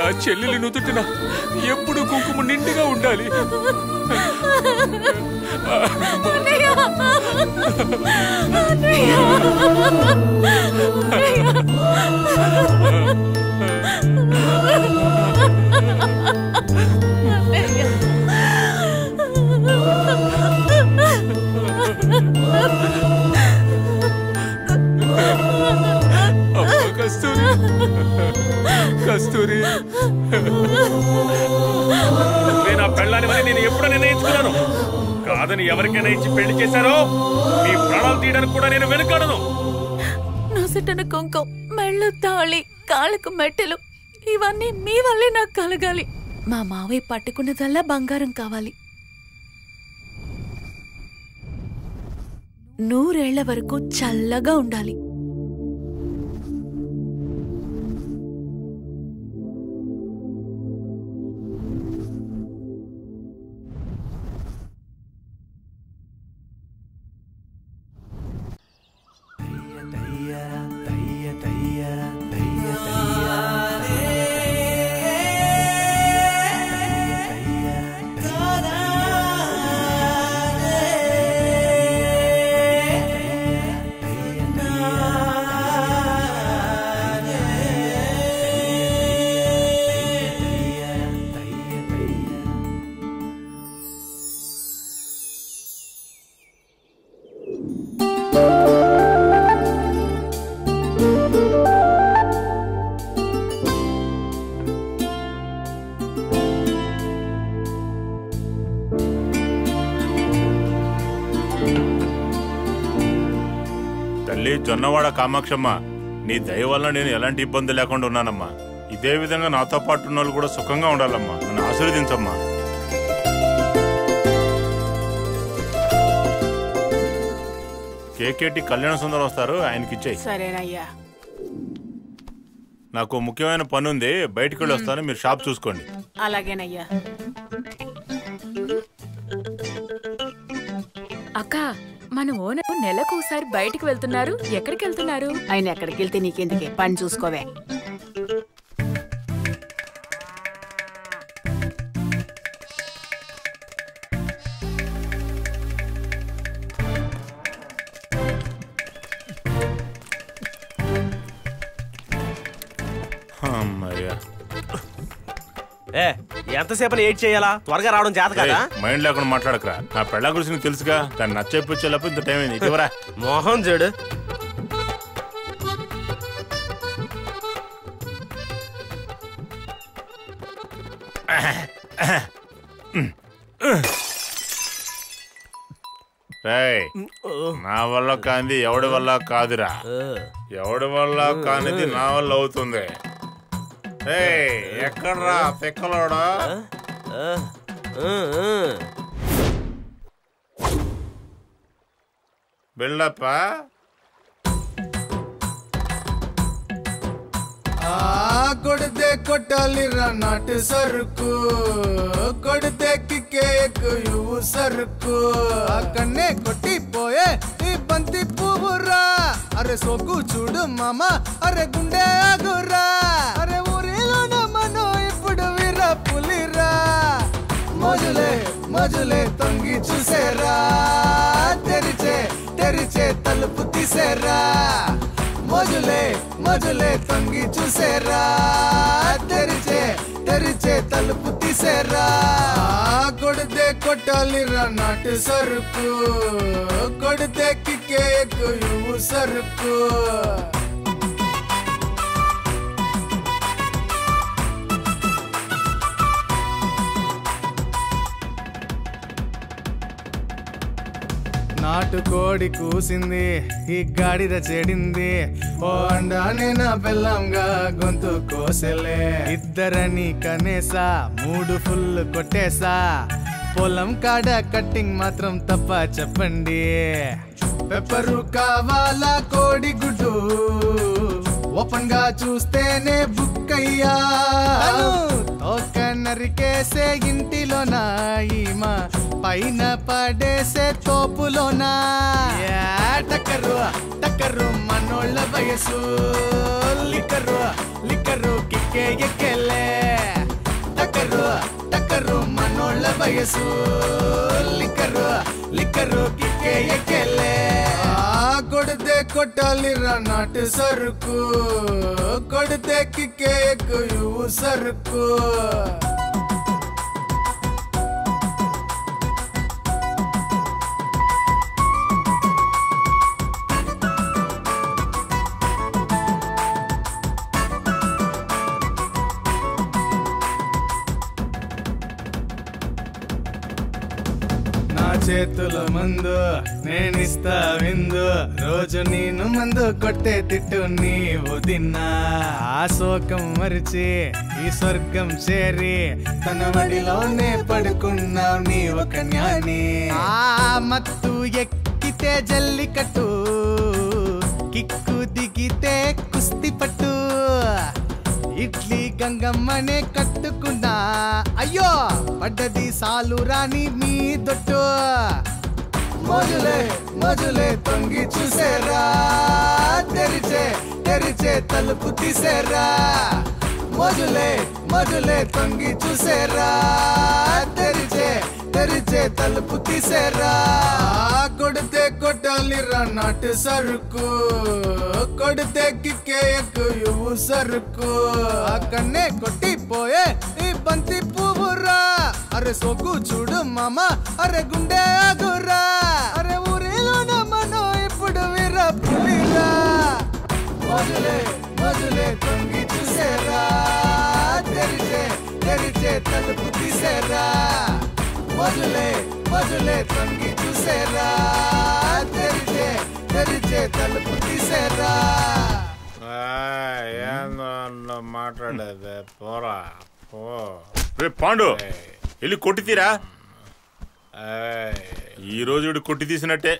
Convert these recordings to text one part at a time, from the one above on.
నా చెల్లెలి నుదుటిన ఎప్పుడు కుంకుమ నిండుగా ఉండాలి అమ్మ కస్తూరి కస్తూరి నేను ఆ పెళ్ళానివని నేను ఎప్పుడు నిర్ణయించుకున్నాను కాదని ఎవరికైనా ఇచ్చి పెళ్లి చేశారో మీ ప్రాణాలు తీయడానికి కూడా నేను వెనుకాడను నొసటన కుంకం మెళ్ళు తాళి కాళ్ళకు మెట్టెలు ఇవన్నీ మీ వల్లే నాకు కలగాలి మా మావయ్య పట్టుకున్నదల్లా బంగారం కావాలి నూరేళ్ల వరకు చల్లగా ఉండాలి తల్లి జొన్నవాడ కామాక్షమ్మ నీ దయ వల్ల నేను ఎలాంటి ఇబ్బంది లేకుండా ఉన్నానమ్మా ఇదే విధంగా నాతో పాటు ఉన్న వాళ్ళు కూడా సుఖంగా ఉండాలమ్మా నన్ను ఆశీర్వదించమ్మా కేకేటి కళ్యాణ సుందరం వస్తారు ఆయనకి ఇచ్చేయి సరేనయ్యా నాకు ముఖ్యమైన పని ఉంది బయటికి వెళ్ళి వస్తాను మీరు షాప్ చూసుకోండి అలాగేనయ్యా అక్క మన ఓనర్ నెలకు ఒకసారి బయటికి వెళ్తున్నారు ఎక్కడికి వెళ్తున్నారు ఆయన ఎక్కడికి వెళ్తే నీకెందుకే పని చూసుకోవే అమ్మయ్యా ఏ ఎంతసేపని ఏడ్ చేయాలా త్వరగా రావడం చేత కదా ఏయ్, మైండ్ లేకుండా మాట్లాడకరా నా పెళ్ళ గురించి నీకు తెలుసుగా దాన్ని నచ్చేపించేలోపు ఇంత టైం అయింది ఇటీవరా మోహన్ చూడు రేయ్ నా వల్ల కాంది ఎవడి వల్ల కాదురా ఎవడి వల్ల కానిది నా వల్ల అవుతుంది రేయ్ ఎక్కడ్రా పిక్కలోడా బిల్డప్ప ఆ కొడితే కొట్టాలిరా నాటు సరుకు కొడితే కిక్కేకు ఇవ్వు సరుకు అక్కడనే కొట్టిపోయే ఈ బంతి పువ్వురా అరే సోకు చూడు మామ అరే గుండె ఆగురా అరే ఊరిలోన మనం ఇప్పుడు వీర పులిరా మోజులే మోజులే తొంగి చూసేరా తెరిచే తెరిచే తలుపు తీసేరా మోజులే మోజులే తొంగి చూసేరా తెరిచే తెరిచే తలుపు తీసేరా కొడితే కొట్టాలిరా నాటు సరుకు కొడితే కిక్కేకు ఇవ్వు సరుకు నాటు కోడి కూసింది ఈ గాడిద చెడింది ఓ అండానే నా బెల్లంగా గొంతు కోసలే ఇద్దరని కనేసా మూడు ఫుల్ కొట్టేసా పొలం కాడ కట్టింగ్ మాత్రం తప్ప చెప్పండి పెప్పరు కావాలా కోడి గుడ్డు ఓపెన్ గా చూస్తేనే బుక్ అయ్యా తోక నరికేసే ఇంటిలోనా ఈమా పైన పడేసే తోపులోనా యా, టక్కరు టక్కరు మనోళ్ళ వయసు లిక్కరు లిక్కరు కిక్కే ఎక్కెలే వయసు లిక్కరు లిక్కరు కిక్కే ఎక్కెళ్ళే ఆ, కొడితే కొట్టాలిరా నాటు సరుకు కొడితే కిక్కే ఎక్కు ఇవ్వు సరుకు నా చేతుల మందు నేనిస్తా విందు రోజు నేను మందు కొట్టే తిట్టు నీవు తిన్నా ఆ శోకం మరిచి ఈ స్వర్గం చేరి తన వడిలోనే పడుకున్నావు నీ ఒక జ్ఞాని ఆ మత్తు ఎక్కితే జల్లికట్టు కిక్కు దిగితే కుస్తి పట్టు ఇడ్లీ గంగమ్మనే కట్టుకున్నా అయ్యో పడ్డది సాలు రాని మీ దొట్టు మొదలే మొదలే తొంగి చూసేరా తెరిచే తెరిచే తలుపు తీసేరా మొదలే మొదలే తొంగి చూసేరా తెరిచే తెరిచే తలుపు తీసేరా కొడితే కొట్టాలిరా నాటు సరుకు కొడితే కిక్కే ఎక్కు ఇవ్వు సరుకు అక్కడనే కొట్టిపోయే ఈ బంతి పువ్వురా అరే సోకు చూడు మామ అరే గుండె ఆగురా అరే ఊరిలోన మనం ఇప్పుడు వీర పులిరా మొదలే మొదలే తొంగి చూసేరా తెరిచే తెరిచే తలుపు తీసేరా మొదలే మొదలే తొంగి చూసేరా తెరిచే తెరిచే తలుపు తీసేరా ఏందో మాట్లాడేది పోరా పో రే పాండు వెళ్ళి కొట్టి తీరా ఈ రోజు వీడు కొట్టి తీసినట్టే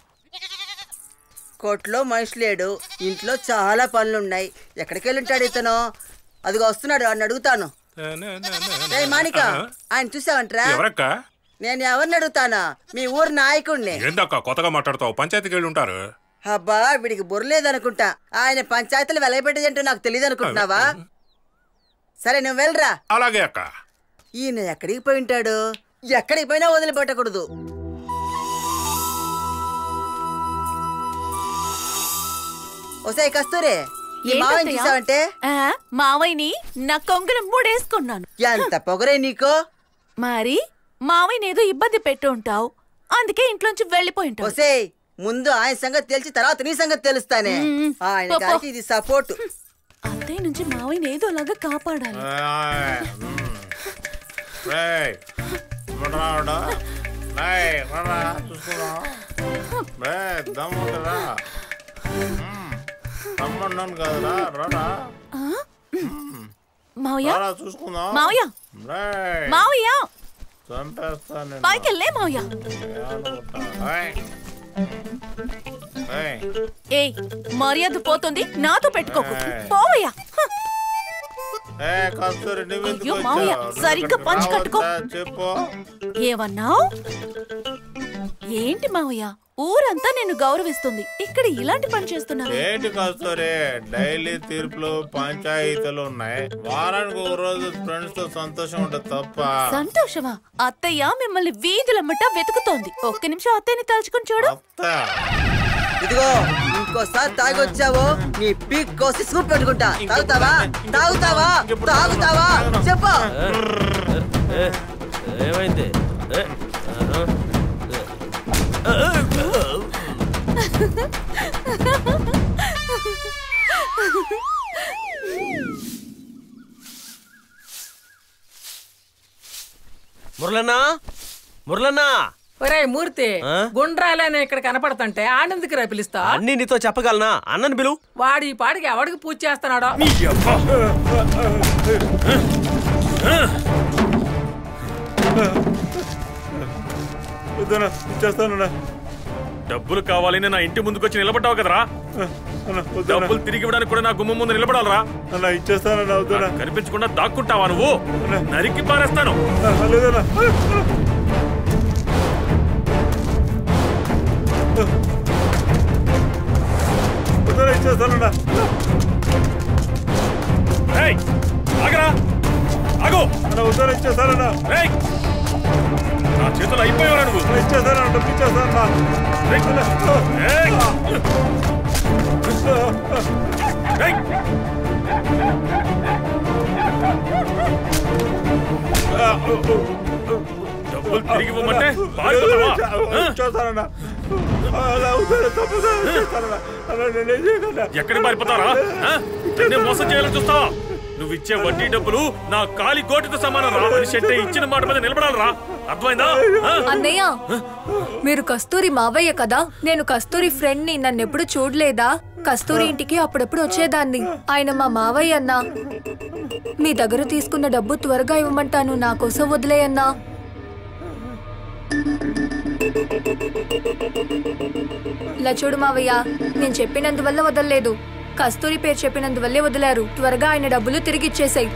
కోట్లో మనిషి లేడు ఇంట్లో చాలా పనులున్నాయి ఎక్కడికి వెళ్ళి ఉంటాడు ఇతను అదిగో వస్తున్నాడు అని అడుగుతాను ఏయ్ మాణిక ఆయన చూసావంటరా ఎవరక్క నేను ఎవరిని అడుగుతానా మీ ఊరు నాయకుడిని ఏందక్క కొత్తగా మాట్లాడతావు పంచాయతీకి వెళ్ళి ఉంటారు అబ్బా వీడికి బుర్రలేదనుకుంటా ఆయన పంచాయతీలు వెలగబెట్టేదంటూ నాకు తెలియదు అనుకుంటున్నావా సరే నువ్వు వెళ్ళరా అలాగే అక్క ఈయన ఎక్కడికి పోయి ఉంటాడు ఎక్కడికి పోయినా వదిలిపెట్టకూడదు ఒసే కస్తూరి ఈ మావని ఏంటత్తయ్య? చూసావంటే ఆ, మావయ్యని నా కొంగున మూడేసుకున్నాను ఎంత పొగరే నీకో మరి మావయ్యని ఏదో ఇబ్బంది పెట్టి ఉంటావు అందుకే ఇంట్లోంచి వెళ్ళిపోయి ఉంటావు ఒసే ముందు ఆయన సంగతి తెలిసి తర్వాత నీ సంగతి తెలుస్తానే మ్మ్. ఆయన పో, పో. గారికి ఇది సపోర్ట్ అత్తయ్య నుంచి మావయ్యని ఏదోలాగా కాపాడాలి రేయ్ రావడా రేయ్ రారా చూసుకుందాం రే దమ్ముంటరా దమ్మున్నాను కదరా రారా మావయ్య రారా చూసుకుందాం మావయ్య రేయ్ మావయ్య చంపేస్తా నేను పైకెళ్ళే మావయ్య ఏయ్ మర్యాద పోతుంది నాతో పెట్టుకోకు ఏయ్. పోవయ్యా హ, ఏ కస్తూరి నువ్వెందుకు అయ్యో, మావయ్య, వచ్చావు? సరిగ్గా నువ్వు పంచి కట్టుకో. రావద్దా? చెప్పు ఏమన్నావు ఏంటి మావయ్య ఊరంతా నిన్ను గౌరవిస్తుంది ఇక్కడ ఇలాంటి పని చేస్తున్నావు ఏంటి కస్తూరి డైలీ తీర్పులు పంచాయతీలు ఉన్నాయి వారానికి ఒక రోజు ఫ్రెండ్స్ తో సంతోషం ఉంటుంది తప్ప సంతోషమా అత్తయ్య మిమ్మల్ని వీధులమ్మట వెతుకుతోంది ఒక్క నిమిషం అత్తయ్యని తలుచుకుని చూడు అత్త ఇదిగో ఇంకోసారి తాగొచ్చావో నీ పీక్ కోసి సూప్ పెట్టుకుంటా తాగుతావా తాగుతావా తాగుతావా చెప్పు ఏమైంది ఏ, ఆహా. మురళన్నా మురళన్నా ఒరే మూర్తి ఆ? గుండ్రాలని ఇక్కడ కనపడుతుంటే ఆనంద్కి రా పిలుస్తా అన్ని నీతో చెప్పగలనా అన్నని పిలువు వాడు ఈ పాటికి ఎవడికి పూజ చేస్తున్నాడో వద్దనా ఇచ్చేస్తానన్నా డబ్బులు కావాలని నా ఇంటి ముందుకు వచ్చి నిలబడ్డావు కదరా డబ్బులు తిరిగి ఇవ్వడానికి కూడా నా గుమ్మం ముందు నిలబడాలరా అన్న ఇచ్చేస్తానన్నా వద్దనా నాకు కనిపించకుండా దాక్కుంటావా నువ్వు నరికి పారేస్తాను లేదన్నా వద్దనా ఇచ్చేస్తానన్నా ఏయ్, ఆగరా ఆగు అన్న వద్దనా ఇచ్చేస్తానన్నా ఏయ్ నా చేతులు అయిపోయావు నువ్వు ఇచ్చేస్తానన్నా డబ్బు ఇచ్చేస్తానన్నా ఏయ్! ఏయ్! డబ్బులు తిరిగి ఇవ్వమంటే పారిపోతావా? ఆ? ఇచ్చేస్తానన్నా అలా అవుతాను తప్పకుండా ఇచ్చేస్తానన్నా అలా నేనేం చేయగలనా ఎక్కడికి పారిపోతారా ఆ? నన్నే మోసం చేయాలని చూస్తావా నువ్వు ఇచ్చే వడ్డీ డబ్బులు నా కాలి గోటితో సమానం రా మనిషి అంటే ఇచ్చిన మాట మీద నిలబడాలరా అర్థమైందా ఆ? అన్నయ్య మీరు కస్తూరి మావయ్య కదా నేను కస్తూరి ఫ్రెండ్ ని నన్ను ఎప్పుడు చూడలేదా కస్తూరి ఇంటికి అప్పుడప్పుడు వచ్చేదాన్ని ఆయన మా మావయ్య అన్నా మీ దగ్గర తీసుకున్న డబ్బు త్వరగా ఇవ్వమంటాను నా కోసం వదిలేయన్నా ఇలా చూడు మావయ్య నేను చెప్పినందువల్ల వదలలేదు కస్తూరి పేరు చెప్పినందువల్లే వదిలారు త్వరగా ఆయన డబ్బులు తిరిగి ఇచ్చేసాయి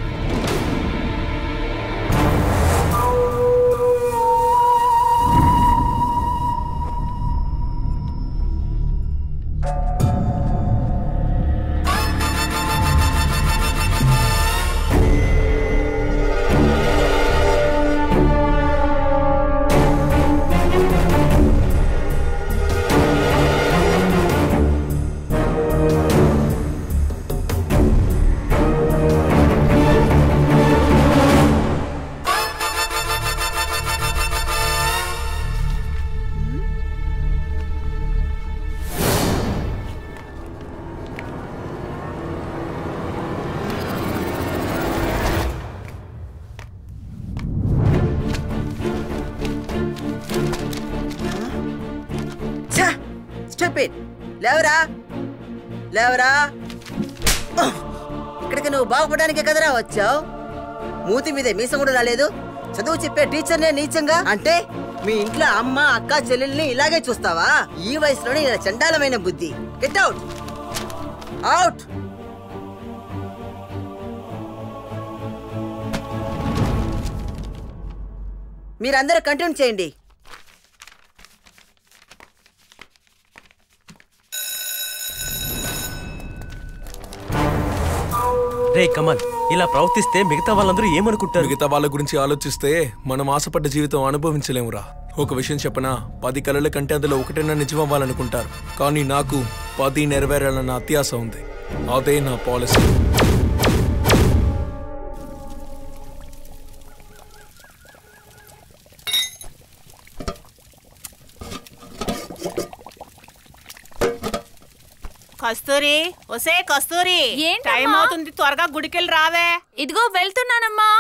స్టూపిడ్ లేవరా లేవరా ఇక్కడికి నువ్వు బాగుపడడానికే కదరా వచ్చావు మూతి మీదే మీసం కూడా రాలేదు చదువు చెప్పే టీచర్నే నీచంగా అంటే మీ ఇంట్లో అమ్మ అక్క చెల్లెల్ని ఇలాగే చూస్తావా ఈ వయసులోనే ఇలా చండాలమైన బుద్ధి గెట్ అవుట్ అవుట్ మీరందరూ కంటిన్యూ చేయండి రే కమల్ ఇలా ప్రవర్తిస్తే మిగతా వాళ్ళందరూ ఏమనుకుంటారు మిగతా వాళ్ళ గురించి ఆలోచిస్తే మనం ఆశపడ్డ జీవితం అనుభవించలేమురా ఒక విషయం చెప్పనా పది కళల కంటే అందులో ఒకటైనా నిజం అవ్వాలనుకుంటారు కానీ నాకు పది నెరవేరాలన్న అత్యాస ఉంది అదే నా పాలసీ కస్తూరి ఒసే కస్తూరి ఏంటమ్మా? టైం అవుతుంది త్వరగా గుడికెళ్ళి రావే ఇదిగో వెళ్తున్నానమ్మా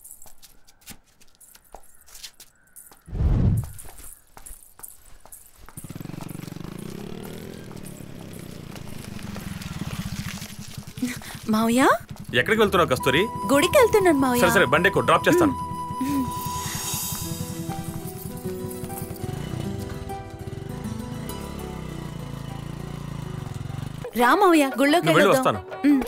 మావయ్య ఎక్కడికి వెళ్తున్నావు కస్తూరి గుడికి వెళ్తున్నాను మావయ్య సరే సరే బండి ఎక్కువ డ్రాప్ చేస్తాను రా మావయ్య గుళ్ళోకి నువ్వు వెళ్ళి వెళ్దాం వస్తాను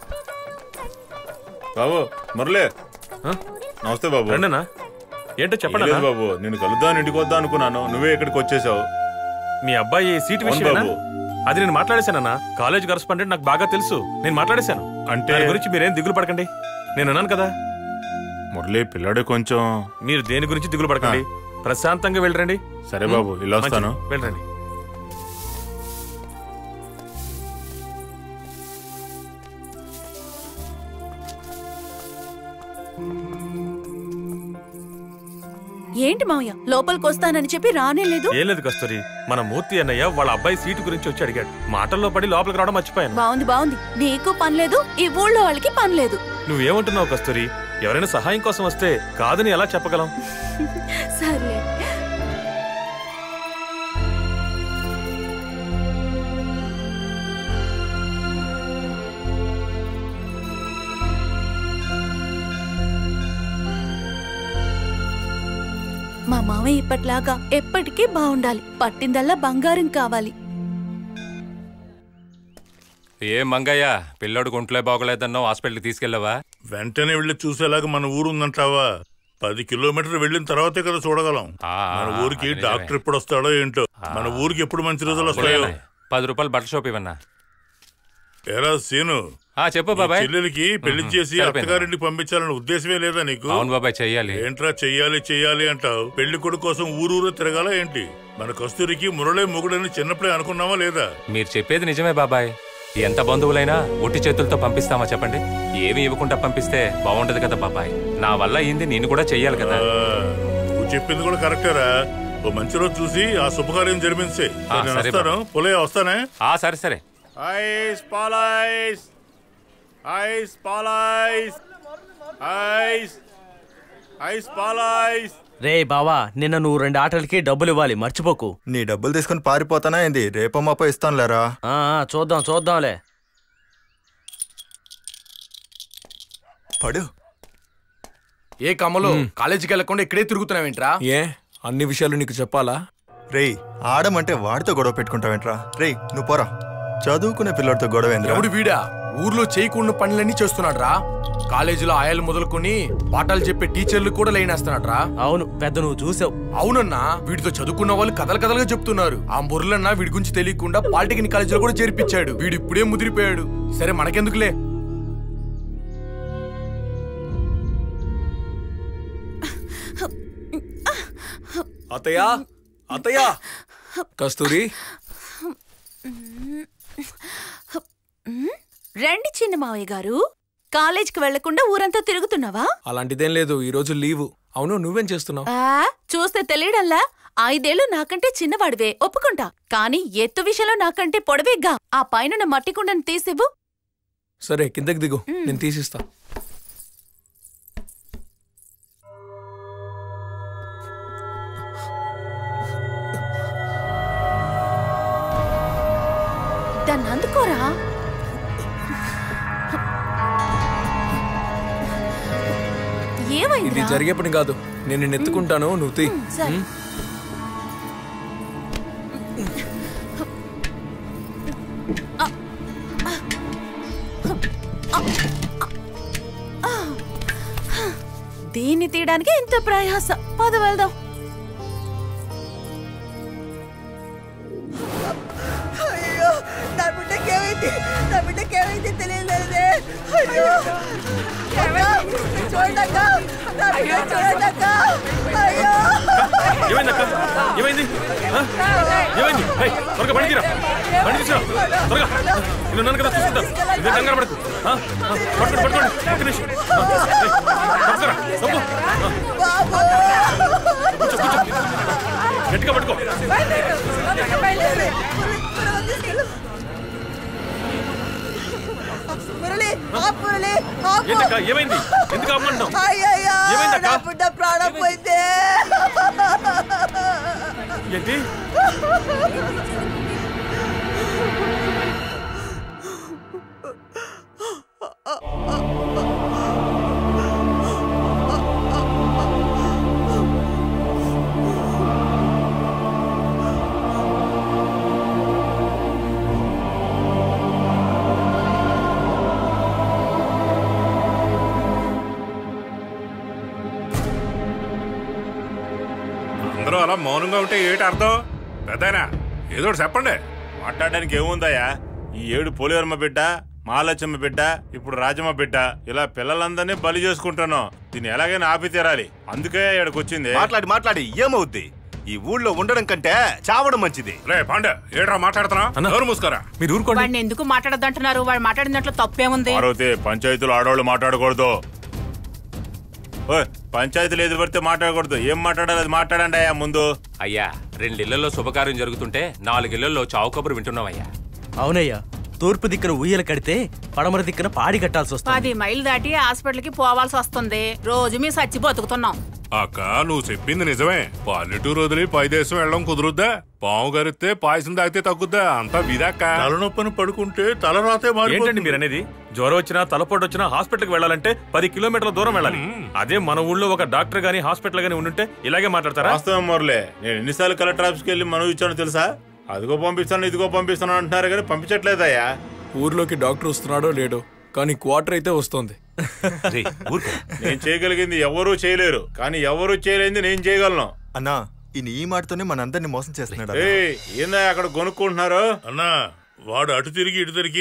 బాబు మురళి నమస్తే బాబు రండినా ఏంటో చెప్పండి లేదు అన్నా. బాబు నేను కలుద్దాం ఇంటికి వద్దా అనుకున్నాను నువ్వే ఇక్కడికి వచ్చేసావు మీ అబ్బాయి సీటు అవును విషయమేనా బాబు. అది నేను మాట్లాడేశానన్నా కాలేజ్ కరస్పాండెంట్ నాకు బాగా తెలుసు నేను మాట్లాడేశాను అంటే- దాని గురించి మీరేం దిగులు పడకండి నేను అన్నాను కదా మురళి పిల్లాడు కొంచెం మీరు దేని గురించి దిగులు పడకండి ప్రశాంతంగా వెళ్ళరండి సరే బాబు, ఇలా వస్తాను. మంచిది, వెళ్ళండి ఏంటి మావయ్య లోపలికి వస్తానని చెప్పి రానే లేదు ఏం లేదు కస్తూరి మన మూర్తి అన్నయ్య వాళ్ళ అబ్బాయి సీటు గురించి వచ్చి అడిగాడు మాటల్లో పడి లోపలికి రావడం మర్చిపోయాను బాగుంది బాగుంది నీకు పని లేదు ఈ ఊళ్ళో వాళ్ళకి పని లేదు నువ్వేమంటున్నావు కస్తూరి ఎవరైనా సహాయం కోసం వస్తే కాదని ఎలా చెప్పగలం సర్లే మా మావయ్య ఇప్పట్లాగా ఎప్పటికీ బాగుండాలి పట్టిందల్లా బంగారం కావాలి ఏ మంగయ్య పిల్లోడు గుంట్లే బాగోలేదన్నావు హాస్పిటల్కి తీసుకెళ్ళావా వెంటనే వెళ్ళి చూసేలాగా మన ఊరు ఉందంటావా పది కిలోమీటర్లు వెళ్ళిన తర్వాతే కదా చూడగలం ఆ, మన ఊరికి అది నిజమే. డాక్టర్ ఎప్పుడు వస్తాడో ఏంటో మన ఊరికి ఎప్పుడు మంచి రోజులు వస్తాయో పది రూపాయలు బట్టల షాప్ ఇవన్నా ఎరా సీను ఆ చెప్పు బాబాయ్ చెల్లెలికి పెళ్లి చేసి సరిపోయింది. అత్తగారింటికి పంపించాలన్న ఉద్దేశమే లేదా నీకు అవును బాబాయ్ చెయ్యాలి ఏంట్రా చెయ్యాలి చెయ్యాలి అంటావు పెళ్లి కొడుకు కోసం ఊరూరు తిరగాల ఏంటి మన కస్తూరికి మురళే మొగుడని చిన్నప్పుడే అనుకున్నావా లేదా మీరు చెప్పేది నిజమే బాబాయ్ ఎంత బంధువులైనా ఒట్టి చేతులతో పంపిస్తామా చెప్పండి ఏమి ఇవ్వకుండా పంపిస్తే బాగుంటది కదా బాబాయ్ నా వల్ల అయింది నేను కూడా చెయ్యాలి కదా నువ్వు చెప్పింది కూడా కరెక్టేరా ఓ మంచి రోజు చూసి ఆ శుభకార్యం జరిపించే ఆ, నేను సరే వస్తాను బాబు. పులే వస్తానే ఆ సరే సరే ఐస్ పాలైస్ ఐస్ పాలైస్ ఐస్ ఐస్ పాలైస్ రే బావా నిన్న నువ్వు రెండు ఆటలకి డబ్బులు ఇవ్వాలి మర్చిపోకు నీ డబ్బులు తీసుకుని పారిపోతానా ఏంది రేపో మాపో ఇస్తానులేరా ఆ, ఆ, చూద్దాం చూద్దాంలే పడు ఏ కమ్మలు కాలేజీకి వెళ్లకుండా ఇక్కడే తిరుగుతున్నావేంట్రా ఏ అన్ని విషయాలు నీకు చెప్పాలా రేయ్ ఆడమంటే వాడితో గొడవ పెట్టుకుంటావేంట్రా రేయ్ నువ్వు పోరా చదువుకునే పిల్లడితో గొడవ ఏందిరా? ఎవడు వీడా ఊర్లో చేయకుండా పనులన్నీ చేస్తున్నాడ్రా కాలేజీలో ఆయాలు మొదలుకొని పాఠాలు చెప్పే టీచర్లు కూడా లైనేస్తున్నాడ్రా అవును పెద్ద నువ్వు చూసావు అవునన్నా వీడితో చదువుకున్న వాళ్ళు కథలు కథలుగా చెప్తున్నారు ఆ బుర్రలన్నా వీడి గురించి తెలియకుండా పాలిటెక్నిక్ కాలేజీలో కూడా చేర్పించాడు వీడు ఇప్పుడే ముదిరిపోయాడు సరే మనకెందుకులే అత్తయ్య అత్తయ్య కస్తూరి రండి చిన్న మావయ్య గారు కాలేజ్కి వెళ్లకుండా ఊరంతా తిరుగుతున్నావా అలాంటిదేం లేదు ఈ రోజు లీవు అవును నువ్వేం చేస్తున్నావు ఆ, చూస్తే తెలియడంలా ఐదేళ్లు నాకంటే చిన్నవాడివే ఒప్పుకుంటా కానీ ఎత్తు విషయంలో నాకంటే పొడవేగ్గా ఆ పైన మట్టి కుండను తీసివ్వు సరే కిందకి దిగు నేను తీసిస్తా దాన్ని అందుకోరా ఇది ఏమైంది జరిగే పని కాదు నేను నిన్ను ఎత్తుకుంటాను నువ్వు తీ సరే. ఉమ్. దీన్ని తీయడానికి ఇంత ప్రయాస పద వెళ్దాం అయ్యో నా బిడ్డకి ఏమైంది నా బిడ్డకి ఏమైంది తెలియలేదే అయ్యో చూడక నా బిడ్డ చూడక అయ్యో ఏమైందక్క ఏమైంది ఆ? ఏమైంది హే, త్వరగా బండి తీరా బండి తీసురా త్వరగా నేను ఉన్నాను కదా చూసుకుంటా ఇదే కంగారు పడకు ఆ? ఆ, పట్టుకోండి పట్టుకోండి ఒక్క నిమిషం ఆ, హే, తప్పుకోరా, తప్పు. ఆ, కూర్చో, కూర్చో. గట్టిగా పట్టుకో మురళి ఆపు మురళి ఆపు ఏంటక్క ఏమైంది ఎందుకు అమ్మంటావు అయ్యయ్యో ఏమైందక్క? నా బిడ్డ ప్రాణం పోయింది ఏంటి అందరూ అలా మౌనంగా ఉంటే ఏటి అర్థం పెద్దయినా ఏదో ఒకటి చెప్పండి మాట్లాడడానికి ఏముందయ్యా ఈ ఏడు పోలివర్మ బిడ్డ మాలచ్చమ్మ బిడ్డ ఇప్పుడు రాజమ్మ బిడ్డ ఇలా పిల్లలందరినీ బలి చేసుకుంటున్నాం దీన్ని ఎలాగైనా ఆపి తీరాలి అందుకే ఇక్కడికి వచ్చింది మాట్లాడి మాట్లాడి ఏమవుద్ది ఈ ఊళ్ళో ఉండడం కంటే చావడం మంచిది రే పాండే ఏట్రా మాట్లాడుతున్నా నోరు మూసుకోరా మీరు వాడిని ఎందుకు మాట్లాడద్దంటున్నారు వాడు మాట్లాడిన దాంట్లో తప్పేముంది పార్వతి పంచాయతీలు ఆడవాళ్ళు మాట్లాడకూడదు ఓయ్ పంచాయతీలు ఎదురు పడితే మాట్లాడకూడదు ఏం మాట్లాడాలి అది మాట్లాడండి అయ్యా ముందు అయ్యా రెండిళ్లలో శుభకార్యం జరుగుతుంటే నాలుగిళ్లలో చావు కబురు వింటున్నావయ్యా అవునయ్యా తూర్పు దిక్కున ఉయ్యలు కడితే పడమర దిక్కున పాడి కట్టాల్సి వస్తుంది పది మైలు దాటి హాస్పిటల్కి పోవాల్సి వస్తుంది రోజు మీ సచ్చి బతుకుతున్నాం అక్క నువ్వు చెప్పింది నిజమే పల్లెటూరు వదిలి పైదేశం వెళ్ళడం కుదురుద్దా పాము గరిస్తే పాయసం తాగితే తగ్గుద్దా అంతా విదాక్క తలనొప్పిని పడుకుంటే తల రాతే ఏంటండి మీరు అనేది జ్వరం వచ్చినా తలపోటు వచ్చినా హాస్పిటల్కి వెళ్ళాలంటే పది కిలోమీటర్ల దూరం వెళ్ళాలి అదే మన ఊళ్ళో ఒక డాక్టర్ గానీ హాస్పిటల్ గానీ ఉండుంటే ఇలాగే మాట్లాడతారా వాస్తవం మొరలే నేను ఎన్నిసార్లు కలెక్టర్ ఆఫీస్కి వెళ్ళి మనవి ఇచ్చానో తెలుసా అదిగో పంపిస్తాను ఇదిగో పంపిస్తాను అంటున్నారు కానీ పంపించట్లేదయ్యా ఊర్లోకి డాక్టర్ వస్తున్నాడో లేడో కానీ క్వార్టర్ అయితే వస్తోంది నేను చేయగలిగింది ఎవరూ చేయలేరు కానీ ఎవరూ చేయలేంది నేను చేయగలను అన్నా ఈయన ఈ మాటతోనే మనందరినీ మోసం చేస్తున్నాడు ఏయ్, ఏందా అక్కడ కొనుక్కుంటున్నారు అన్నా వాడు అటు తిరిగి ఇటు తిరిగి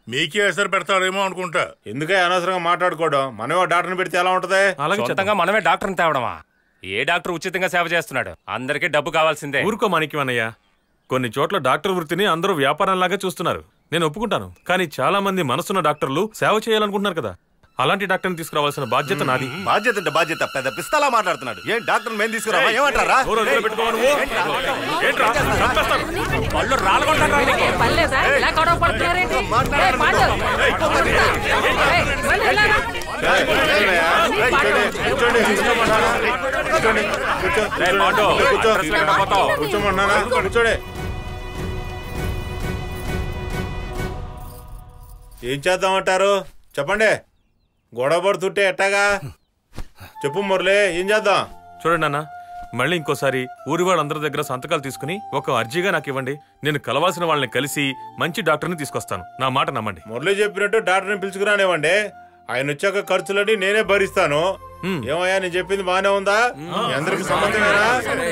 మీకే ఎసరు పెడతాడేమో అనుకుంటా ఎందుకే అనవసరంగా మాట్లాడుకోవడం మనమే డాక్టర్ని పెడితే ఎలా ఉంటది సొంతంగా మనమే డాక్టర్ని తేవడమా ఏ డాక్టర్ ఉచితంగా సేవ చేస్తున్నాడు అందరికీ డబ్బు కావాల్సిందే ఊరుకో మాణిక్యమన్నయ్య కొన్ని చోట్ల డాక్టర్ వృత్తిని అందరూ వ్యాపారంలాగా చూస్తున్నారు నేను ఒప్పుకుంటాను కానీ చాలా మంది మనసున్న డాక్టర్లు సేవ చేయాలనుకుంటున్నారు కదా అలాంటి డాక్టర్ని తీసుకురావాల్సిన బాధ్యత నాది బాధ్యత అంటే బాధ్యత పెద్ద పిస్తలా మాట్లాడుతున్నాడు ఏం డాక్టర్ మేము తీసుకురావా ఏమంటారా నోరు అదుపులో పెట్టుకోవా నువ్వు? ఏంట్రా? చంపేస్తాను. పళ్ళు రాలగొంటారా నీకు? పర్లేదా ఇలా గొడవ పడుతున్నారేంటి ఏయ్, పాండు. ఏయ్, మళ్ళీ ఇలా రా. రేయ్, పాండు, అడ్రస్ లేకుండా పోతావు. కూర్చోమన్నానా కూర్చోడే ఏం చేద్దామంటారు చెప్పండి గొడవ పడుతుంటే ఎట్టాగా చెప్పు మురళి ఏం చేద్దాం చూడండి అన్న మళ్ళీ ఇంకోసారి ఊరి వాళ్ళందరి దగ్గర సంతకాలు తీసుకుని ఒక అర్జీగా నాకు ఇవ్వండి నేను కలవాల్సిన వాళ్ళని కలిసి మంచి డాక్టర్ని తీసుకొస్తాను నా మాట నమ్మండి మురళి చెప్పినట్టు డాక్టర్ని పిలుచుకురానివ్వండి ఆయన వచ్చాక ఖర్చులని నేనే భరిస్తాను ఏమయ్యా నేను చెప్పింది బానే ఉందా మీ అందరికి సమ్మతమేనా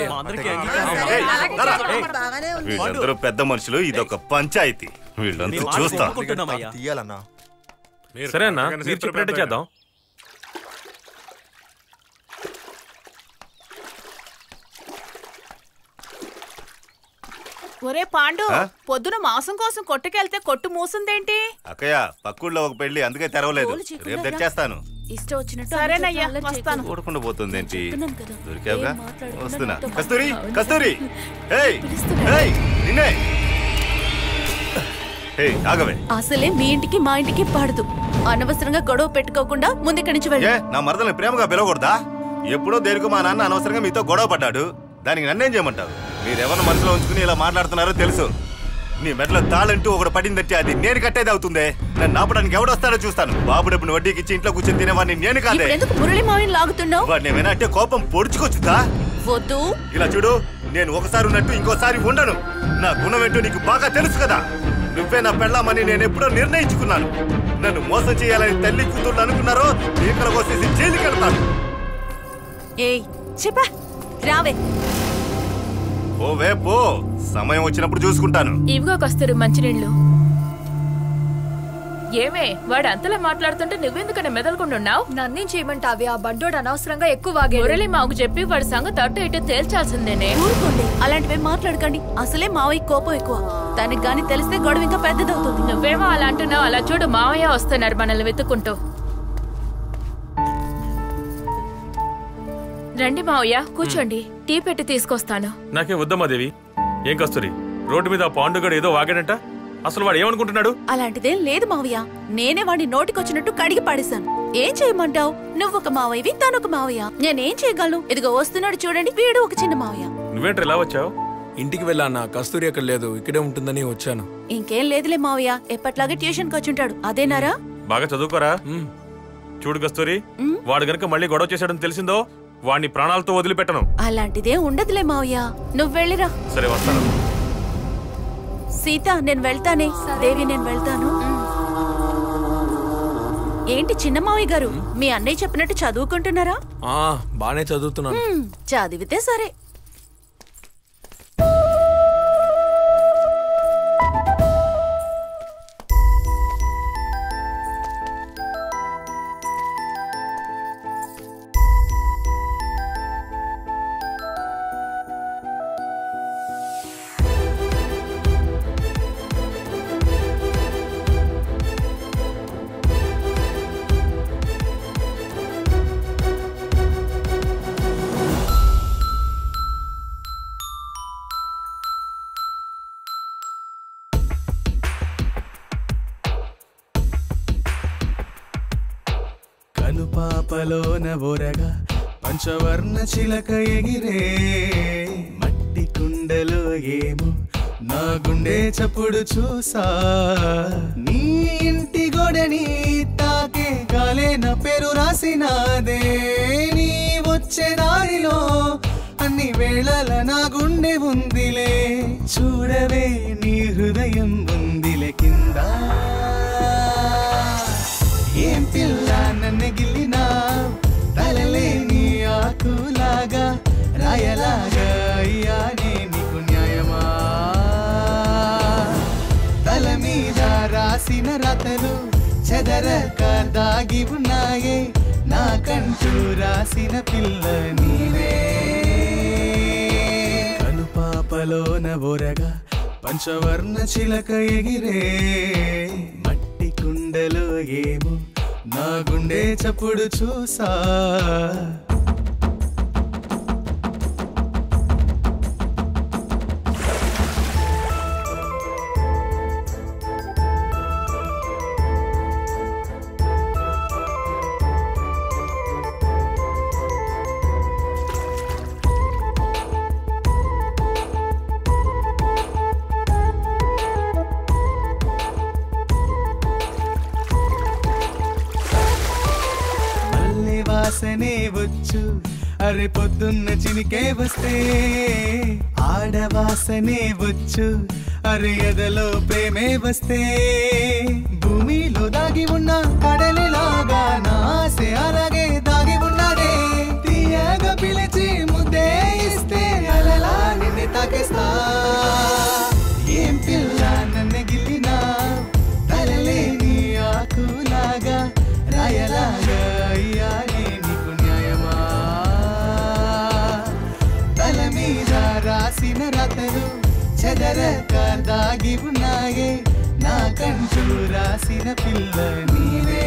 వీళ్ళందరూ పెద్ద మనుషులు ఇదొక పంచాయతీ వీళ్ళంతా చూస్తా తీయాలన్నా సరే అన్న మీరు చెప్పినట్టే చేద్దాం ఒరే పాండు ఆ? పొద్దున మాంసం కోసం కొట్టుకెళ్తే కొట్టు మూసిందేంటి అక్కయ్య పక్కూళ్ళో ఒక పెళ్లి అందుకే తెరవలేదు గోలు చీకున్నారా? రేపు తెచ్చేస్తాను ఇష్టం వచ్చినట్టు సరేనయ్యా అల్లరి వస్తాను చూడకుండా పోతుందేంటి చెప్తున్నాను కదా. దొరికావుగా ఏం మాట్లాడుకున్నా వస్తున్నా నాతో కస్తూరి మాట్లాడు. కస్తూరి ఏయ్ ఏయ్ నిన్నే ఏయ్ ఆగవే అసలే మీ ఇంటికి మా ఇంటికి పడదు అనవసరంగా గొడవ పెట్టుకోకుండా ముందు నుంచి వెళ్ళి ఏ నా మరదల్ని ప్రేమగా పిలవకూడదా ఎప్పుడో దేనికో మా నాన్న అనవసరంగా మీతో గొడవ పడ్డాడు దానికి నన్నేం చేయమంటావు మీరెవరిని మనసులో ఉంచుకుని ఇలా మాట్లాడుతున్నారో తెలుసు నీ మెడలో తాళంటూ ఒకటి పడిందంటే అది నేను కట్టేది అవుతుందే నన్ను ఆపడానికి ఎవడొస్తాడో చూస్తాను బాబు డబ్బును వడ్డీకి ఇచ్చి ఇంట్లో కూర్చొని తినేవాడిని నేను కాదే ఇప్పుడు ఎందుకు మురళి మావిని లాగుతున్నావు వాడిని ఏమైనా అంటే కోపం పొడుచుకొచ్చుదా వద్దు ఇలా చూడు నేను ఒకసారి ఉన్నట్టు ఇంకోసారి ఉండను నా గుణం ఏంటో నీకు బాగా తెలుసు కదా నువ్వే నా పెళ్ళామని నేను ఎప్పుడో నిర్ణయించుకున్నాను నన్ను మోసం చేయాలని తల్లి కూతుళ్ళు అనుకున్నారో ఇక్కడ వచ్చేసి జైలుకి వెళ్తాను ఏయ్ చెప్పా రావే ఓవే పో సమయం వచ్చినప్పుడు చూసుకుంటాను ఇవిగో కస్తూరి మంచినీళ్ళు ఏమే వాడు అంతలా మాట్లాడుతుంటే నువ్వెందుకనే మెదలకుండున్నావు నన్నేం చేయమంటావి ఆ బండోడు అనవసరంగా ఎక్కువ వాగాడు మురళి మాకు చెప్పి వాడి సంగతి అటు ఇటు తేల్చాల్సిందేనే ఊరుకోండి అలాంటివి మాట్లాడకండి అసలే మావయ్య కోపం ఎక్కువ తనకి గాని తెలిస్తే గొడవ ఇంకా పెద్దదవుతుంది నువ్వేమో అలా అంటున్నావు అలా చూడు మావయ్య వస్తున్నారు మనల్ని వెతుక్కుంటూ రండి మావయ్య కూర్చోండి టీ పెట్టి తీసుకొస్తాను నాకే వద్దమ్మా దేవి ఏం కస్తూరి రోడ్డు మీద ఆ పాండుగాడు ఏదో వాగాడంట అసలు వాడు ఏమనుకుంటున్నాడు అలాంటిదేం లేదు మావయ్య నేనే వాడి నోటికొచ్చినట్టు కడిగి పాడేశాను ఏం చేయమంటావు నువ్వు ఒక మావయ్యవి తను ఒక మావయ్య నేనేం చేయగలను ఇదిగో వస్తున్నాడు చూడండి వీడు ఒక చిన్న మావయ్య నువ్వేంటి ఇలా వచ్చావు ఇంటికి వెళ్ళానా కస్తూరి అక్కడ లేదు ఇక్కడే ఉంటుందని వచ్చాను ఇంకేం లేదులే మావయ్య ఎప్పట్లాగే ట్యూషన్ కి వచ్చుంటాడు అదేనారా బాగా చదువుకోరా చూడు కస్తూరి వాడు గనుక మళ్ళీ గొడవ చేశాడని తెలిసిందో వాడిని ప్రాణాలతో వదిలిపెట్టను అలాంటిదే ఉండదులే మావయ్య నువ్వు వెళ్ళిరా సరే వస్తాను సీత నేను వెళ్తానే దేవి నేను వెళ్తాను ఏంటి చిన్న మావయ్య గారు మీ అన్నయ్య చెప్పినట్టు చదువుకుంటున్నారా ఆ బానే చదువుతున్నాను హ్మ్, చదివితే సరే కనుపాపలోన బొరగా పంచవర్ణ చిలక ఎగిరే మట్టి కుండలో ఏమో నా గుండె చప్పుడు చూసా నీ ఇంటి గోడని తాకే గాలే నా పేరు రాసినాదే నీ వచ్చే దారిలో అన్ని వేళల నా గుండె ఉందిలే చూడవే నీ హృదయం ఉందిలే కింద ఏం పిల్ల నన్ను గిల్లినా తలలేని ఆకులాగా రాయలాగా అయ్యానే నీకు న్యాయమా తల మీద రాసిన రాత చెదరక దాగి ఉన్నాయే నాకంటూ రాసిన పిల్ల నీవే కనుపాపలోన బొరగా పంచవర్ణ చిలక ఎగిరే మట్టి కుండలో ఏమో నా గుండె చప్పుడు చూసా మల్లె వాసనే వచ్చు అరే పొద్దున్న చినికే వస్తే ఆడవాసనే వచ్చు అరే ఎదలో ప్రేమే వస్తే భూమిలో దాగి ఉన్న కడలిలాగా నా ఆశ అలాగే దాగి ఉన్నదే తీయగా పిలిచి ముద్దే ఇస్తే అలలా నిన్ను తాకేస్తా ఏం పిల్ల నన్ను గిల్లినా తలలేని ఆకులాగా రాయలాగా అయ్యానే నీకు న్యాయమా తల మీద రాసిన రాతలు చెదరక దాగి ఉన్నాయే నాకంటూ రాసిన పిల్ల నీవే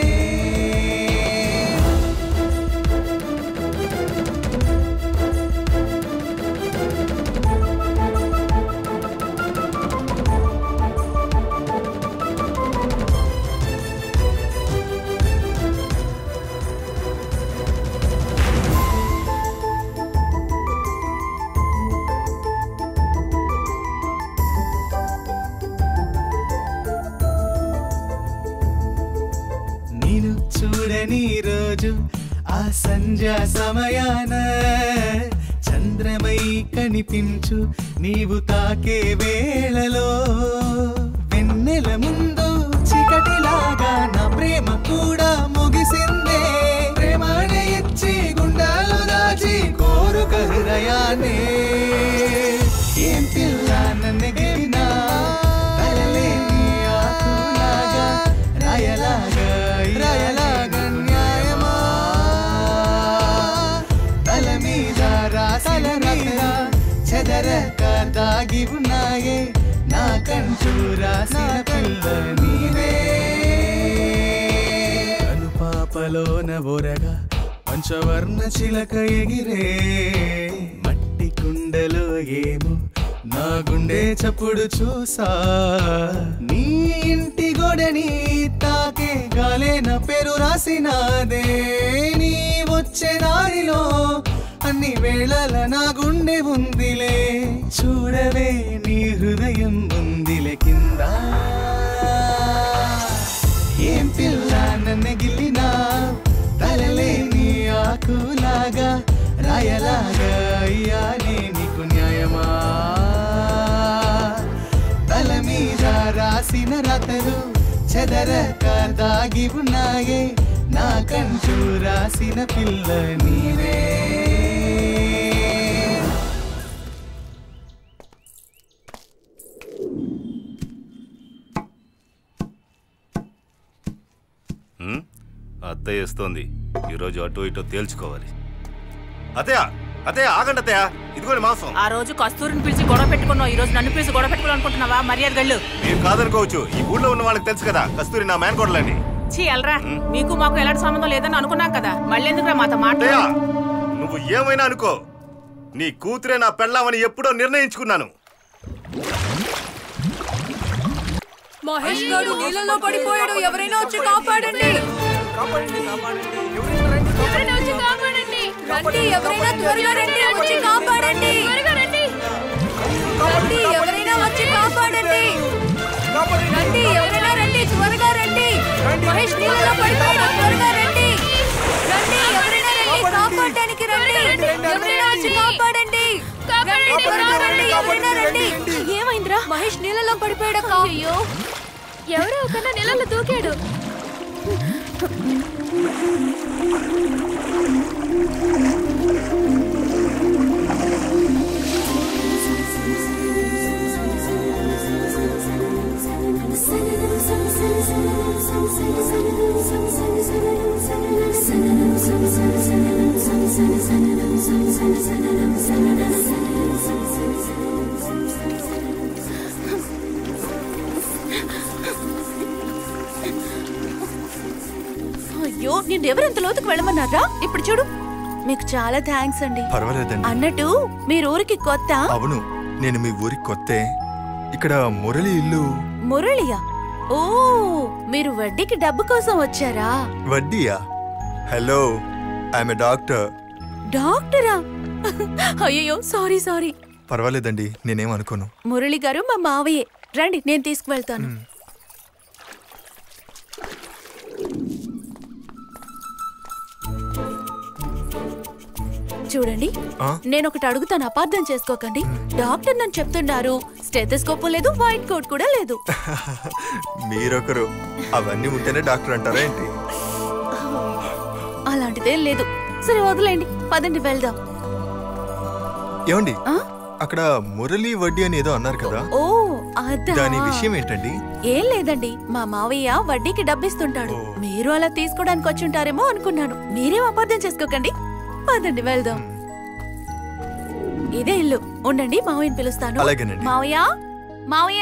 నేను చూడని రోజు ఆ సంధ్యా సమయాన చంద్రమై కనిపించు నీవు తాకే వేళలో వెన్నెల ముందు చీకటిలాగా నా ప్రేమ కూడా ముగిసిందే ప్రేమనే ఇచ్చి గుండాలు దాచి కోరుక హృదయాన్ని ఏం పిల్ల నన్ను గెలినా తలలేని ఆకులాగా రాయలాగా రాయలాగా న్యాయమా తల మీద రాసిన మీద చెదరక దాగి ఉన్నాయే నాకంటూ రాసిన పిల్ల నీవే కనుపాపలోన బొరగా పంచవర్ణ చిలక ఎగిరే మట్టి కుండలో ఏమో నా గుండె చప్పుడు చూసా నీ ఇంటి గోడని తాకే గాలే నా పేరు రాసినాదే నీ వచ్చే దారిలో అన్ని వేళల నా గుండె ఉందిలే చూడవే నీ హృదయం ఉందిలే కింద ఏం పిల్ల నన్ను గిల్లినా తలలేని ఆకులాగా రాయలాగా అయ్యానే నీకు న్యాయమా తల మీద రాసిన రాతలు చెదరక దాగి ఉన్నాయే నాకంటూ రాసిన పిల్ల నీవే ఉమ్, అత్తయ్య వస్తోంది ఈరోజు అటు ఇటు తేల్చుకోవాలి అత్తయ్య అత్తయ్య ఆగండి అత్తయ్య ఇదిగోండి మాంసం ఆ రోజు కస్తూరిని పిలిచి గొడవ పెట్టుకున్నావు ఈ రోజు నన్ను పిలిచి గొడవ పెట్టుకోవాలనుకుంటున్నావా మర్యాద గళ్ళు మీరు కాదనుకోవచ్చు ఈ ఊళ్ళో ఉన్న వాళ్ళకి తెలుసు కదా కస్తూరి నా మేనకోడలని చీ ఎల్రా మీకు మాకు ఎలాంటి సంబంధం లేదని అనుకున్నాం కదా మళ్ళీ ఎందుకురా మాతో అత్తయ్య మాట్లాడు నువ్వు ఏమైనా అనుకో నీ కూతురే నా పెళ్ళామని ఎప్పుడో నిర్ణయించుకున్నాను మహేష్ గారు నీళ్ళలో పడిపోయాడు ఎవరైనా వచ్చి కాపాడండి ఎవరైనా వచ్చి కాపాడండి రండి ఎవరైనా త్వరగా రండి వచ్చి కాపాడండి రండి ఎవరైనా వచ్చి కాపాడండి రండి ఎవరైనా రండి త్వరగా రండి మహేష్ నీళ్ళలో పడిపోయాడు త్వరగా రండి రండి ఎవరైనా రండి కాపాడడానికి రండి ఎవరైనా వచ్చి కాపాడండి రండి త్వరగా రండి ఎవరైనా రండి ఏమైందిరా మహేష్ నీళ్ళలో పడిపోయాడు అయ్యో ఎవరో ఒక నీళ్ళలో దూకాడు అయ్యో నేను ఎవరెంత లోతుకు వెళ్ళమన్నారా ఇప్పుడు చూడు మీకు చాలా థ్యాంక్స్ అండి పర్వాలేదండి అన్నట్టు మీరు ఊరికి కొత్త అవును నేను మీ ఊరికి కొత్తే ఇక్కడ మురళి ఇల్లు మురళియా ఓ మీరు వడ్డీకి డబ్బు కోసం వచ్చారా వడ్డీయా హలో ఐఎమ్ డాక్టర్ డాక్టరా అయ్యో సారీ సారీ పర్వాలేదండి నేనేం అనుకోను మురళి గారు మా మావయ్యే రండి నేను తీసుకువెళ్తాను చూడండి ఆ? నేను ఒకటి అడుగుతాను అపార్థం చేసుకోకండి డాక్టర్ నన్ను చెప్తున్నారు స్టెథోస్కోప్ లేదు వైట్ కోట్ కూడా లేదు మీరొకరు అవన్నీ ఉంటేనే డాక్టర్ అంటారా ఏంటి అలాంటిదేం లేదు సరే వదిలేండి పదండి వెళ్దాం ఏమండి అక్కడ మురళి వడ్డీ అని ఏదో అన్నారు కదా ఓ అదా దాని విషయం ఏంటండి ఏం లేదండి మా మావయ్య వడ్డీకి డబ్బిస్తుంటాడు మీరు అలా తీసుకోవడానికి వచ్చి ఉంటారేమో అనుకున్నాను మీరేం అపార్థం చేసుకోకండి పదండి వెళ్దాం ఇదే ఇల్లు ఉండండి మావయ్యని పిలుస్తాను అలాగేనండి. మావయ్య మావయ్య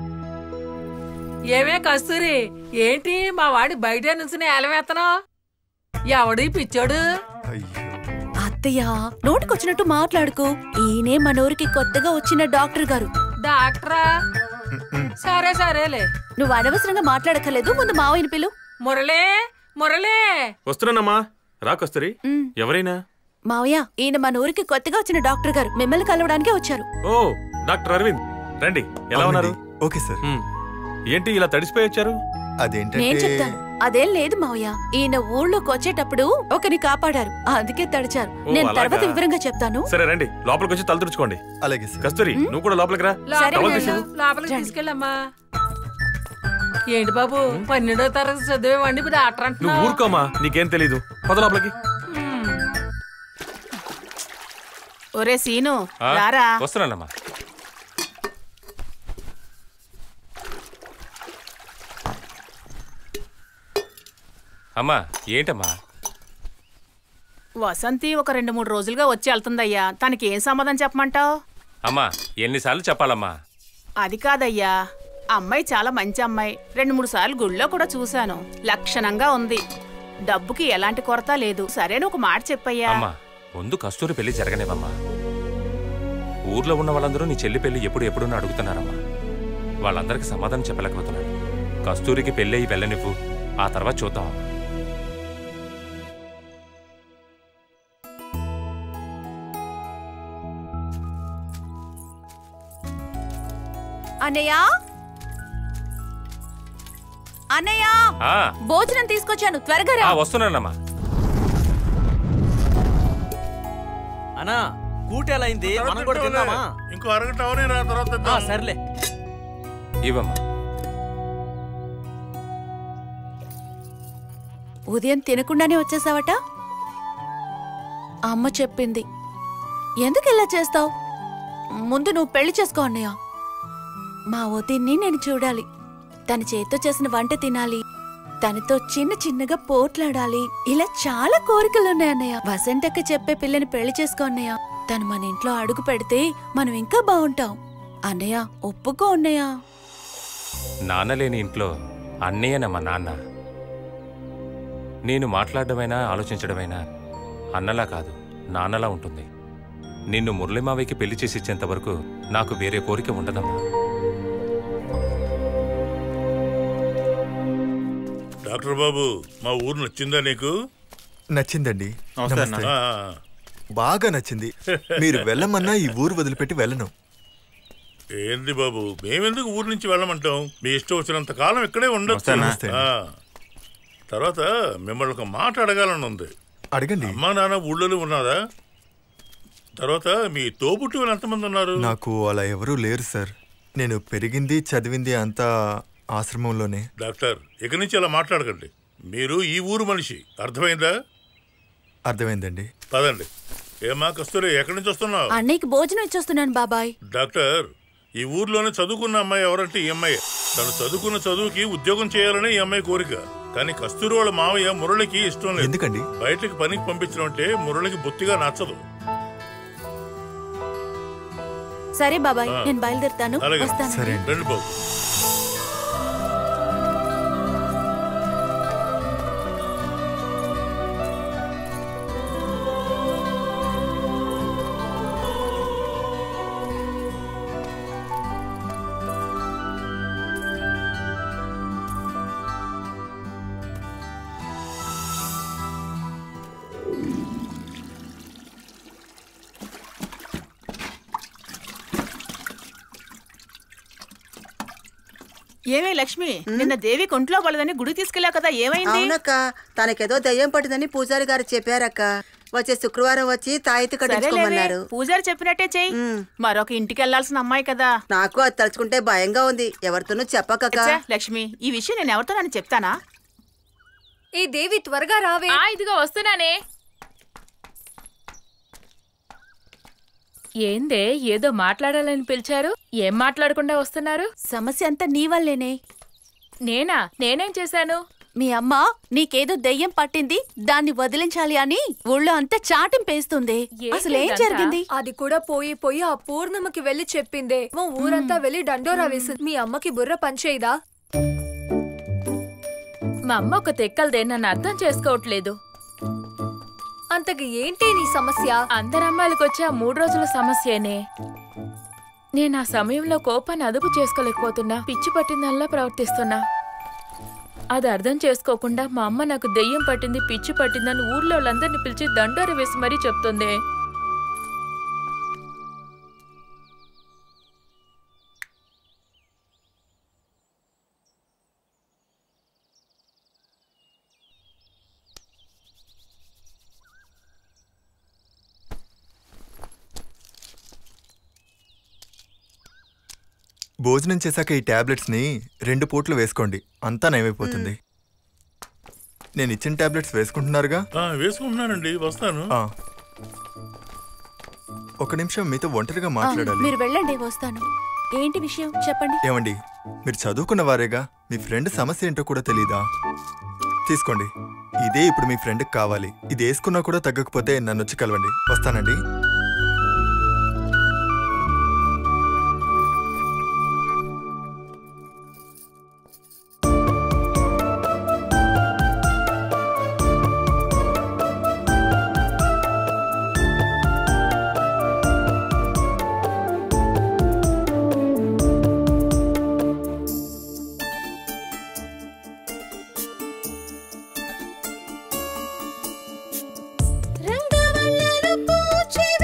ఏమే కస్తూరి ఏంటి మా వాడి బయట నుంచి ఏలవేతను ఎవడి పిచ్చాడు అత్తయ్య నోటికొచ్చినట్టు మాట్లాడుకో ఈయనే మన ఊరికి కొత్తగా వచ్చిన డాక్టర్ గారు డాక్టరా సరే సరేలే నువ్వు అనవసరంగా మాట్లాడక్కర్లేదు ముందు మావయ్యని పిలు మురళే మురళే వస్తున్నానమ్మా రా కస్తూరి ఎవరైనా మావయ్య ఈయన మన ఊరికి కొత్తగా వచ్చిన డాక్టర్ గారు మిమ్మల్ని కలవడానికే వచ్చారు ఓ డాక్టర్ అరవింద్ రండి ఎలా ఉన్నారు ఓకే సార్ ఏంటి ఇలా తడిసిపోయి వచ్చారు నేను చెప్తాను అదేం లేదు మావయ్య ఈయన ఊళ్ళోకి వచ్చేటప్పుడు ఒకరిని కాపాడారు అందుకే తడిచారు ఓ, నేను అలాగా? తర్వాత వివరంగా చెప్తాను సరే రండి లోపలికి వచ్చి తల తుడుచుకోండి అలాగే కస్తూరి నువ్వు కూడా లోపలికి రా లోపలికి టవల్ వెళ్ళు, తీసివ్వు. లోపలికి తీసుకెళ్ళమ్మా ఏంటి బాబు పన్నెండో తరగతి చదివేవాడిని ఇప్పుడు డాక్టర్ నువ్వు అంటున్నావు ఊరుకోమా నీకేం తెలీదు పద లోపలికి ఒరే సీను ఆ, రారా వస్తున్నానమ్మా అమ్మా ఏంటమ్మా వసంతి ఒక రెండు మూడు రోజులుగా వచ్చి వెళ్తుందయ్యా తనకి ఏం సమాధానం చెప్పమంటావు అమ్మా ఎన్నిసార్లు చెప్పాలమ్మా అది కాదయ్యా అమ్మాయి చాలా మంచి అమ్మాయి రెండు మూడు సార్లు గుళ్ళో కూడా చూశాను లక్షణంగా ఉంది డబ్బుకి ఎలాంటి కొరత లేదు సరేను ఒక మాట చెప్పయ్యా అమ్మా ముందు కస్తూరి పెళ్లి జరగనివమ్మా ఊర్లో ఉన్న వాళ్ళందరూ నీ చెల్లి పెళ్లి ఎప్పుడు ఎప్పుడున్నా అడుగుతున్నారమ్మా వాళ్ళందరికీ సమాధానం చెప్పలేకపోతున్నాను కస్తూరికి పెళ్ళి అయ్యి వెళ్ళనివ్వు ఆ తర్వాత చూద్దాం అన్నయ్య అన్నయ్య ఆ, భోజనం తీసుకొచ్చాను త్వరగా రా ఆ, వస్తున్నానమ్మా అన్నా కూట ఎలా అయింది మనం కూడా తిందామా ఇంకో అరగంట అవనే రా తర్వాత ఆ, తిందాం. సర్లే ఇవ్వమ్మా ఉదయం తినకుండానే వచ్చేసావట అమ్మ చెప్పింది ఎందుకు ఇలా చేస్తావు ముందు నువ్వు పెళ్లి చేసుకో అన్నయ్య మా వదిన్ని నేను చూడాలి తన చేతితో చేసిన వంట తినాలి తనతో చిన్న చిన్నగా పోట్లాడాలి ఇలా చాలా కోరికలున్నాయి అన్నయ్య వసంతక్క చెప్పే పిల్లని పెళ్లి చేసుకో అన్నయ్య తను మన ఇంట్లో అడుగు పెడితే మనం ఇంకా బాగుంటాం అన్నయ్య ఒప్పుకో అన్నయ్య నాన్న లేని ఇంట్లో అన్నయ్యనమ్మా నాన్న నేను మాట్లాడడమైనా ఆలోచించడమైనా అన్నలా కాదు నాన్నలా ఉంటుంది నిన్ను మురళిమావయ్యకి పెళ్లి చేసి ఇచ్చేంత వరకు నాకు వేరే కోరిక ఉండదమ్మా డాక్టర్ బాబు మా ఊరు నచ్చిందా నీకు నచ్చిందండి నమస్తే అన్న. నమస్తే. ఆ. బాగా నచ్చింది మీరు వెళ్ళమన్నా ఈ ఊరు వదిలిపెట్టి వెళ్ళను ఏంది బాబు మేమెందుకు ఊరు నుంచి వెళ్ళమంటాం మీ ఇష్టం వచ్చినంత కాలం ఇక్కడే నమస్తే అన్న. ఉండొచ్చు ఆ. తర్వాత మిమ్మల్ని ఒక మాట అడగాలని ఉంది అడగండి అమ్మా నాన్న ఊళ్ళోనే ఉన్నదా తర్వాత మీ తోబుట్టు ఎంతమంది ఉన్నారు నాకు అలా ఎవరూ లేరు సార్ నేను పెరిగింది చదివింది అంతా ఆశ్రమంలోనే డాక్టర్ ఇక నుంచి అలా మాట్లాడకండి మీరు ఈ ఊరు మనిషి అర్థమైందా అర్థమైందండి పదండి ఏమా కస్తూరి ఎక్కడి నుంచి వస్తున్నావు అన్నయ్యకి భోజనం ఇచ్చొస్తున్నాను బాబాయ్ డాక్టర్ ఈ ఊర్లోనే చదువుకున్న అమ్మాయి ఎవరంటే ఈ అమ్మాయి తను చదువుకున్న చదువుకి ఉద్యోగం చేయాలనే ఈ అమ్మాయి కోరిక కానీ కస్తూరి వాళ్ళ మావయ్య మురళికి ఇష్టం లేదు ఎందుకండి బయటకి పనికి పంపించడం అంటే మురళికి బొత్తిగా నచ్చదు సరే బాబాయ్ ఆ. నేను బయలుదేరుతాను అలాగే వస్తాను రండి బాబు ఏమే లక్ష్మి నిన్న దేవి కొంట్లో పడదని గుడి తీసుకెళ్ళావు కదా ఏమైంది అవునక్క తనకేదో దయ్యం పట్టిందని పూజారి గారు చెప్పారక్క వచ్చే శుక్రవారం వచ్చి తాయితీ కట్టించుకోమన్నారు సరేలేవే, పూజారి చెప్పినట్టే చెయ్యి మరొక ఇంటికి వెళ్లాల్సిన అమ్మాయి కదా నాకు అది తలుచుకుంటే భయంగా ఉంది ఎవరితోనూ చెప్పకక్క ఛే, లక్ష్మి ఈ విషయం నేను ఎవరితో నన్ను చెప్తానా ఈ దేవి త్వరగా రావే ఆ ఇదిగో వస్తున్నానే ఏందే ఏదో మాట్లాడాలని పిలిచారు ఏం మాట్లాడకుండా వస్తున్నారు సమస్య అంతా నీ వల్లేనే నేనా నేనేం చేశాను మీ అమ్మ నీకేదో దెయ్యం పట్టింది దాన్ని వదిలించాలి అని ఊళ్ళో అంతా చాటింపేస్తుంది అసలు ఏం జరిగింది అది కూడా పోయి పోయి ఆ పూర్ణమ్మకి వెళ్లి చెప్పిందే ఓ ఊరంతా వెళ్లి డండోరా వేసింది మీ అమ్మకి బుర్ర పనిచేయదా మా అమ్మ ఒక తెక్కలదే నన్ను అర్థం చేసుకోవట్లేదు అంతకి ఏంటి నీ సమస్య అందరు అమ్మాయిలకు వచ్చే ఆ మూడు రోజుల సమస్యనే నేను ఆ సమయంలో కోపాన్ని అదుపు చేసుకోలేకపోతున్నా పిచ్చి పట్టిందల్లా ప్రవర్తిస్తున్నా అది అర్థం చేసుకోకుండా మా అమ్మ నాకు దెయ్యం పట్టింది పిచ్చి పట్టిందని ఊర్లో వాళ్ళందరినీ పిలిచి దండోర వేసి మరీ చెప్తుంది భోజనం చేశాక ఈ టాబ్లెట్స్ ని రెండు పూట్లు వేసుకోండి అంతా నయమైపోతుంది నేను ఇచ్చిన టాబ్లెట్స్ వేసుకుంటున్నారుగా ఆ, వేసుకుంటున్నానండి వస్తాను ఆ. ఒక నిమిషం మీతో ఒంటరిగా ఆ, మాట్లాడాలి మీరు వెళ్ళండి వస్తాను ఏంటి విషయం చెప్పండి ఏమండి మీరు చదువుకున్న వారేగా మీ ఫ్రెండ్ సమస్య ఏంటో కూడా తెలీదా తీసుకోండి ఇదే ఇప్పుడు మీ ఫ్రెండ్కి కావాలి ఇది వేసుకున్నా కూడా తగ్గకపోతే నన్ను వచ్చి కలవండి వస్తానండి రంగవల్లులు పూచి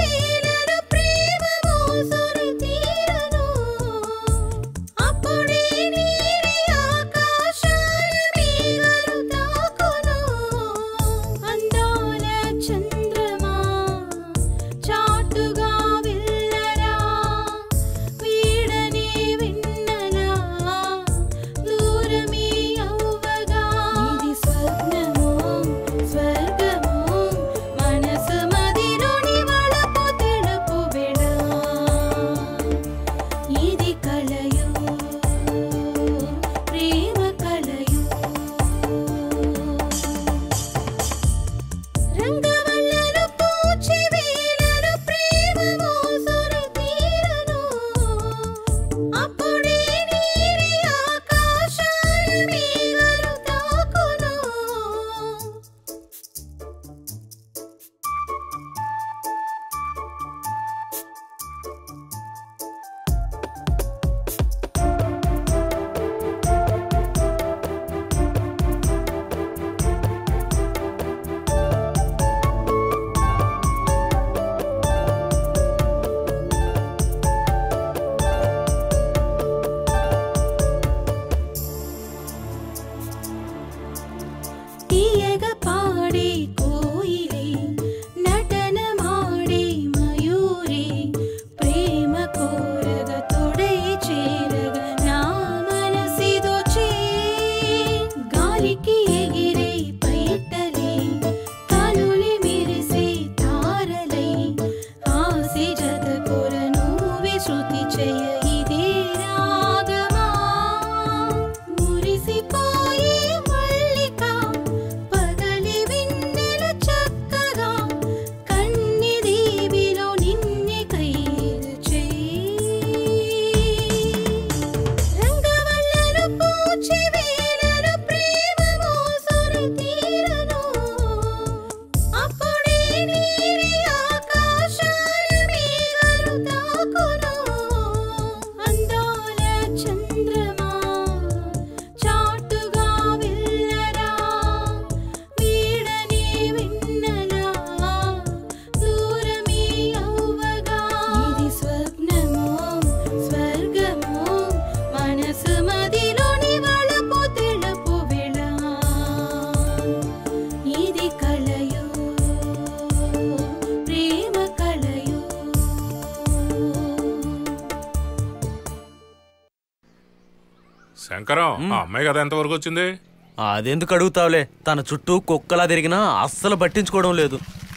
శంకరం ఆ అమ్మాయి కదా ఎంతవరకు వచ్చింది అదెందుకు అడుగుతావులే తన చుట్టూ కుక్కలా తిరిగినా అస్సలు పట్టించుకోవడం లేదు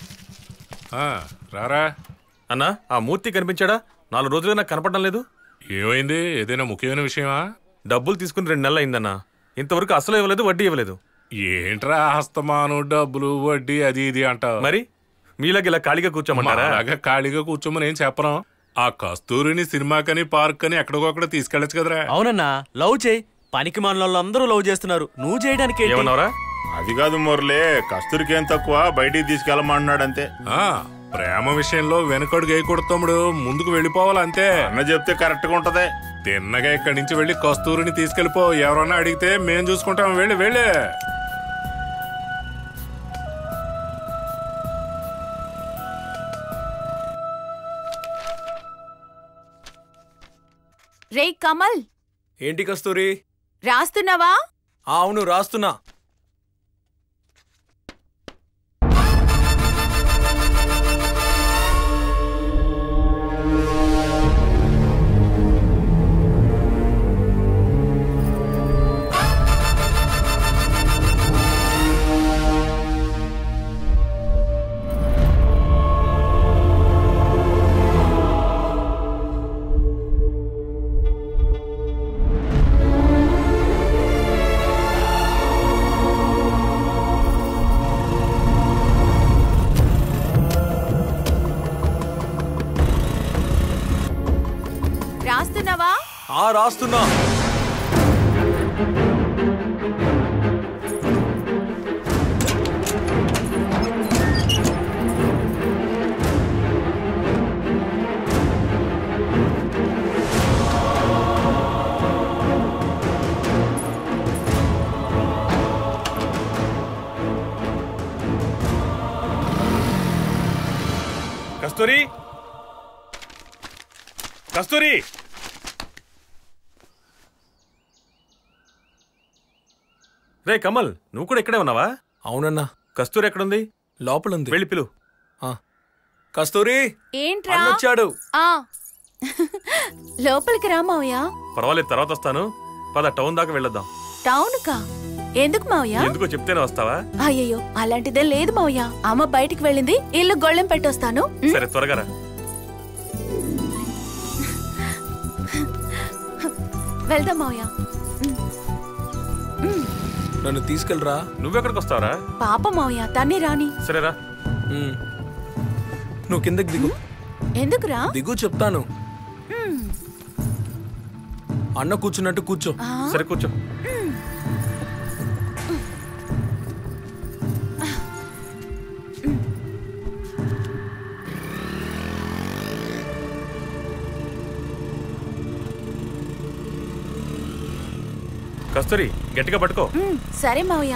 రారా అన్నా ఆ మూర్తి కనిపించాడా నాలుగు రోజులుగా నాకు కనపడడం లేదు ఏమైంది ఏదైనా ముఖ్యమైన విషయమా డబ్బులు తీసుకుని రెండు నెలలు అయిందన్నా ఇంతవరకు అసలు ఇవ్వలేదు వడ్డీ ఇవ్వలేదు ఏంట్రా హస్తమాను డబ్బులు వడ్డీ అది ఇది అంటావు మరి మీలాగా ఇలా ఖాళీగా కూర్చోమంటారా అలాగా ఖాళీగా కూర్చోమని ఏం చెప్పను ఆ కస్తూరిని సినిమాకని పార్క్ అని ఎక్కడికొక్కడ తీసుకెళ్ళచ్చు కదరా అవునన్నా లవ్ చేయి పనికి మనలందరూ లవ్ చేస్తున్నారు నువ్వు చేయడానికి ఏంటి? అది కాదు మురళి కస్తూరికి ఏం తక్కువ బయటికి తీసుకెళ్ళమంటున్నాడు అంతే ఆ ప్రేమ విషయంలో వెనకడుగు వేయకూడదు తమ్ముడు ముందుకు వెళ్ళిపోవాలి అంతే అన్న చెప్తే కరెక్ట్ గా ఉంటది తిన్నగా ఇక్కడి నుంచి వెళ్ళి కస్తూరిని తీసుకెళ్ళిపో ఎవరన్నా అడిగితే మేం చూసుకుంటాం వెళ్ళి వెళ్ళి రే కమల్ ఏంటి కస్తూరి రాస్తున్నావా ఆ, అవును రాస్తున్నా రాస్తున్నావా ఆ రాస్తున్నా కస్తూరి కస్తూరి రే కమల్ నువ్వు కూడా ఇక్కడే ఉన్నావా అవునన్నా కస్తూరి ఎక్కడుంది లోపల ఉంది వెళ్ళి పిలు కస్తూరి ఏంట్రా అన్నొచ్చాడు ఆ లోపలికి రా మావయ్య పర్వాలేదు తర్వాత వస్తాను పద టౌన్ దాకా వెళ్ళొద్దాం టౌన్ కా ఎందుకు మావయ్య ఎందుకో చెప్తేనే వస్తావా అయ్యయ్యో అలాంటిదే లేదు మావయ్య అమ్మ బయటికి వెళ్ళింది ఇల్లు గొళ్ళెం పెట్టొస్తాను ఉం? సరే త్వరగా రా వెళ్దాం మావయ్య నన్ను తీసుకెళ్ళరా నువ్వెక్కడికి వస్తావరా పాప మావయ్య తన్ని రాని సరేరా నువ్వు కిందకి దిగు ఎందుకురా దిగు చెప్తాను ఉం. అన్న కూర్చున్నట్టు కూర్చో ఆ? సరే కూర్చో కస్తూరి గట్టిగా పట్టుకో ఉం, సరే మావయ్య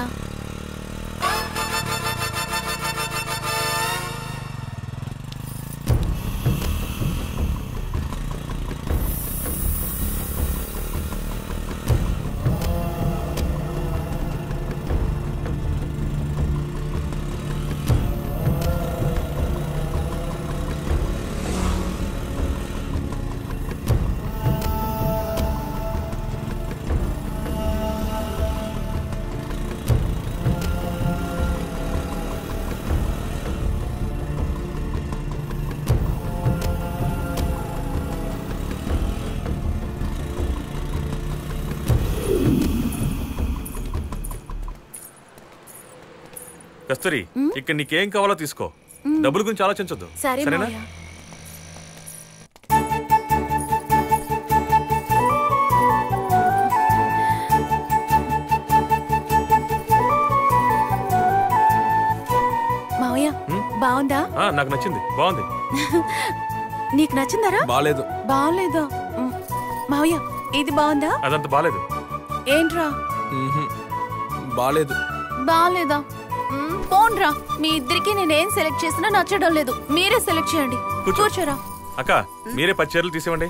కస్తూరి ఇక్కడ నీకేం కావాలో తీసుకో డబ్బుల గురించి ఆలోచించొద్దు సరే సరేనా మావయ్య మావయ్య బాగుందా ఆ, నాకు నచ్చింది బాగుంది నీకు నచ్చిందరా బాలేదు బాగలేదా ఉం. మావయ్య ఇది బాగుందా అదంత బాలేదు ఏంట్రా బాలేదు బాగలేదా ఉం, పోన్రా మీ ఇద్దరికి నేనేం సెలెక్ట్ చేసినా నచ్చడం లేదు మీరే సెలెక్ట్ చేయండి కూర్చో. కూర్చోరా అక్క మీరే పది చీరలు తీసివ్వండి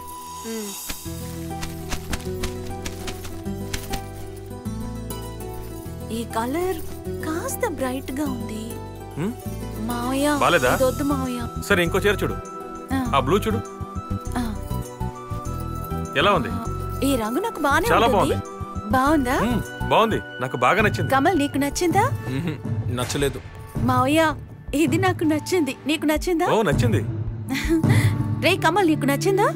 ఈ కలర్ కాస్త బ్రైట్ గా ఉంది ఉం? మావయ్య బాలేదా? ఇది వద్దు మావయ్య సరే ఇంకో చీర చూడు ఆ. ఆ బ్లూ చూడు ఆ. ఎలా ఉంది ఈ రంగు నాకు బానే చాలా ఉంటుంది బాగుంది బాగుందా మ్మ్, బాగుంది నాకు బాగా నచ్చింది కమల్ నీకు నచ్చిందా మ్మ్హ్మ్. నచ్చలేదు మావయ్య ఇది నాకు నచ్చింది నీకు నచ్చిందా ఓ నచ్చింది రే కమల్ నీకు నచ్చిందా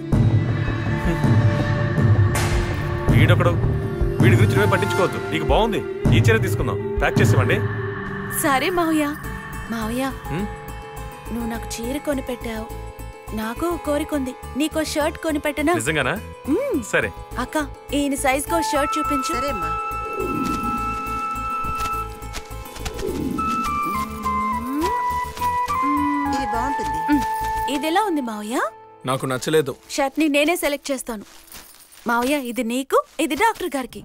వీడొకడు వీడి గురించి నువ్వే పట్టించుకోవద్దు నీకు బాగుంది ఈ చీర తీసుకుందాం ప్యాక్ చేసేవండి సరే మావయ్య మావయ్య హ్మ్? నువ్వు నాకు చీర కొని పెట్టావు నాకు ఓ కోరిక ఉంది నీకో షర్ట్ కొని పెట్టనా నిజంగానా మ్మ్. సరే అక్క ఈయన సైజ్ కో షర్ట్ చూపించు సరేమ్మా ఇది బాగుంటుంది ఇది ఎలా ఉంది మావయ్య నాకు నచ్చలేదు షర్ట్ ని నేనే సెలెక్ట్ చేస్తాను మావయ్య ఇది నీకు ఇది డాక్టర్ గారికి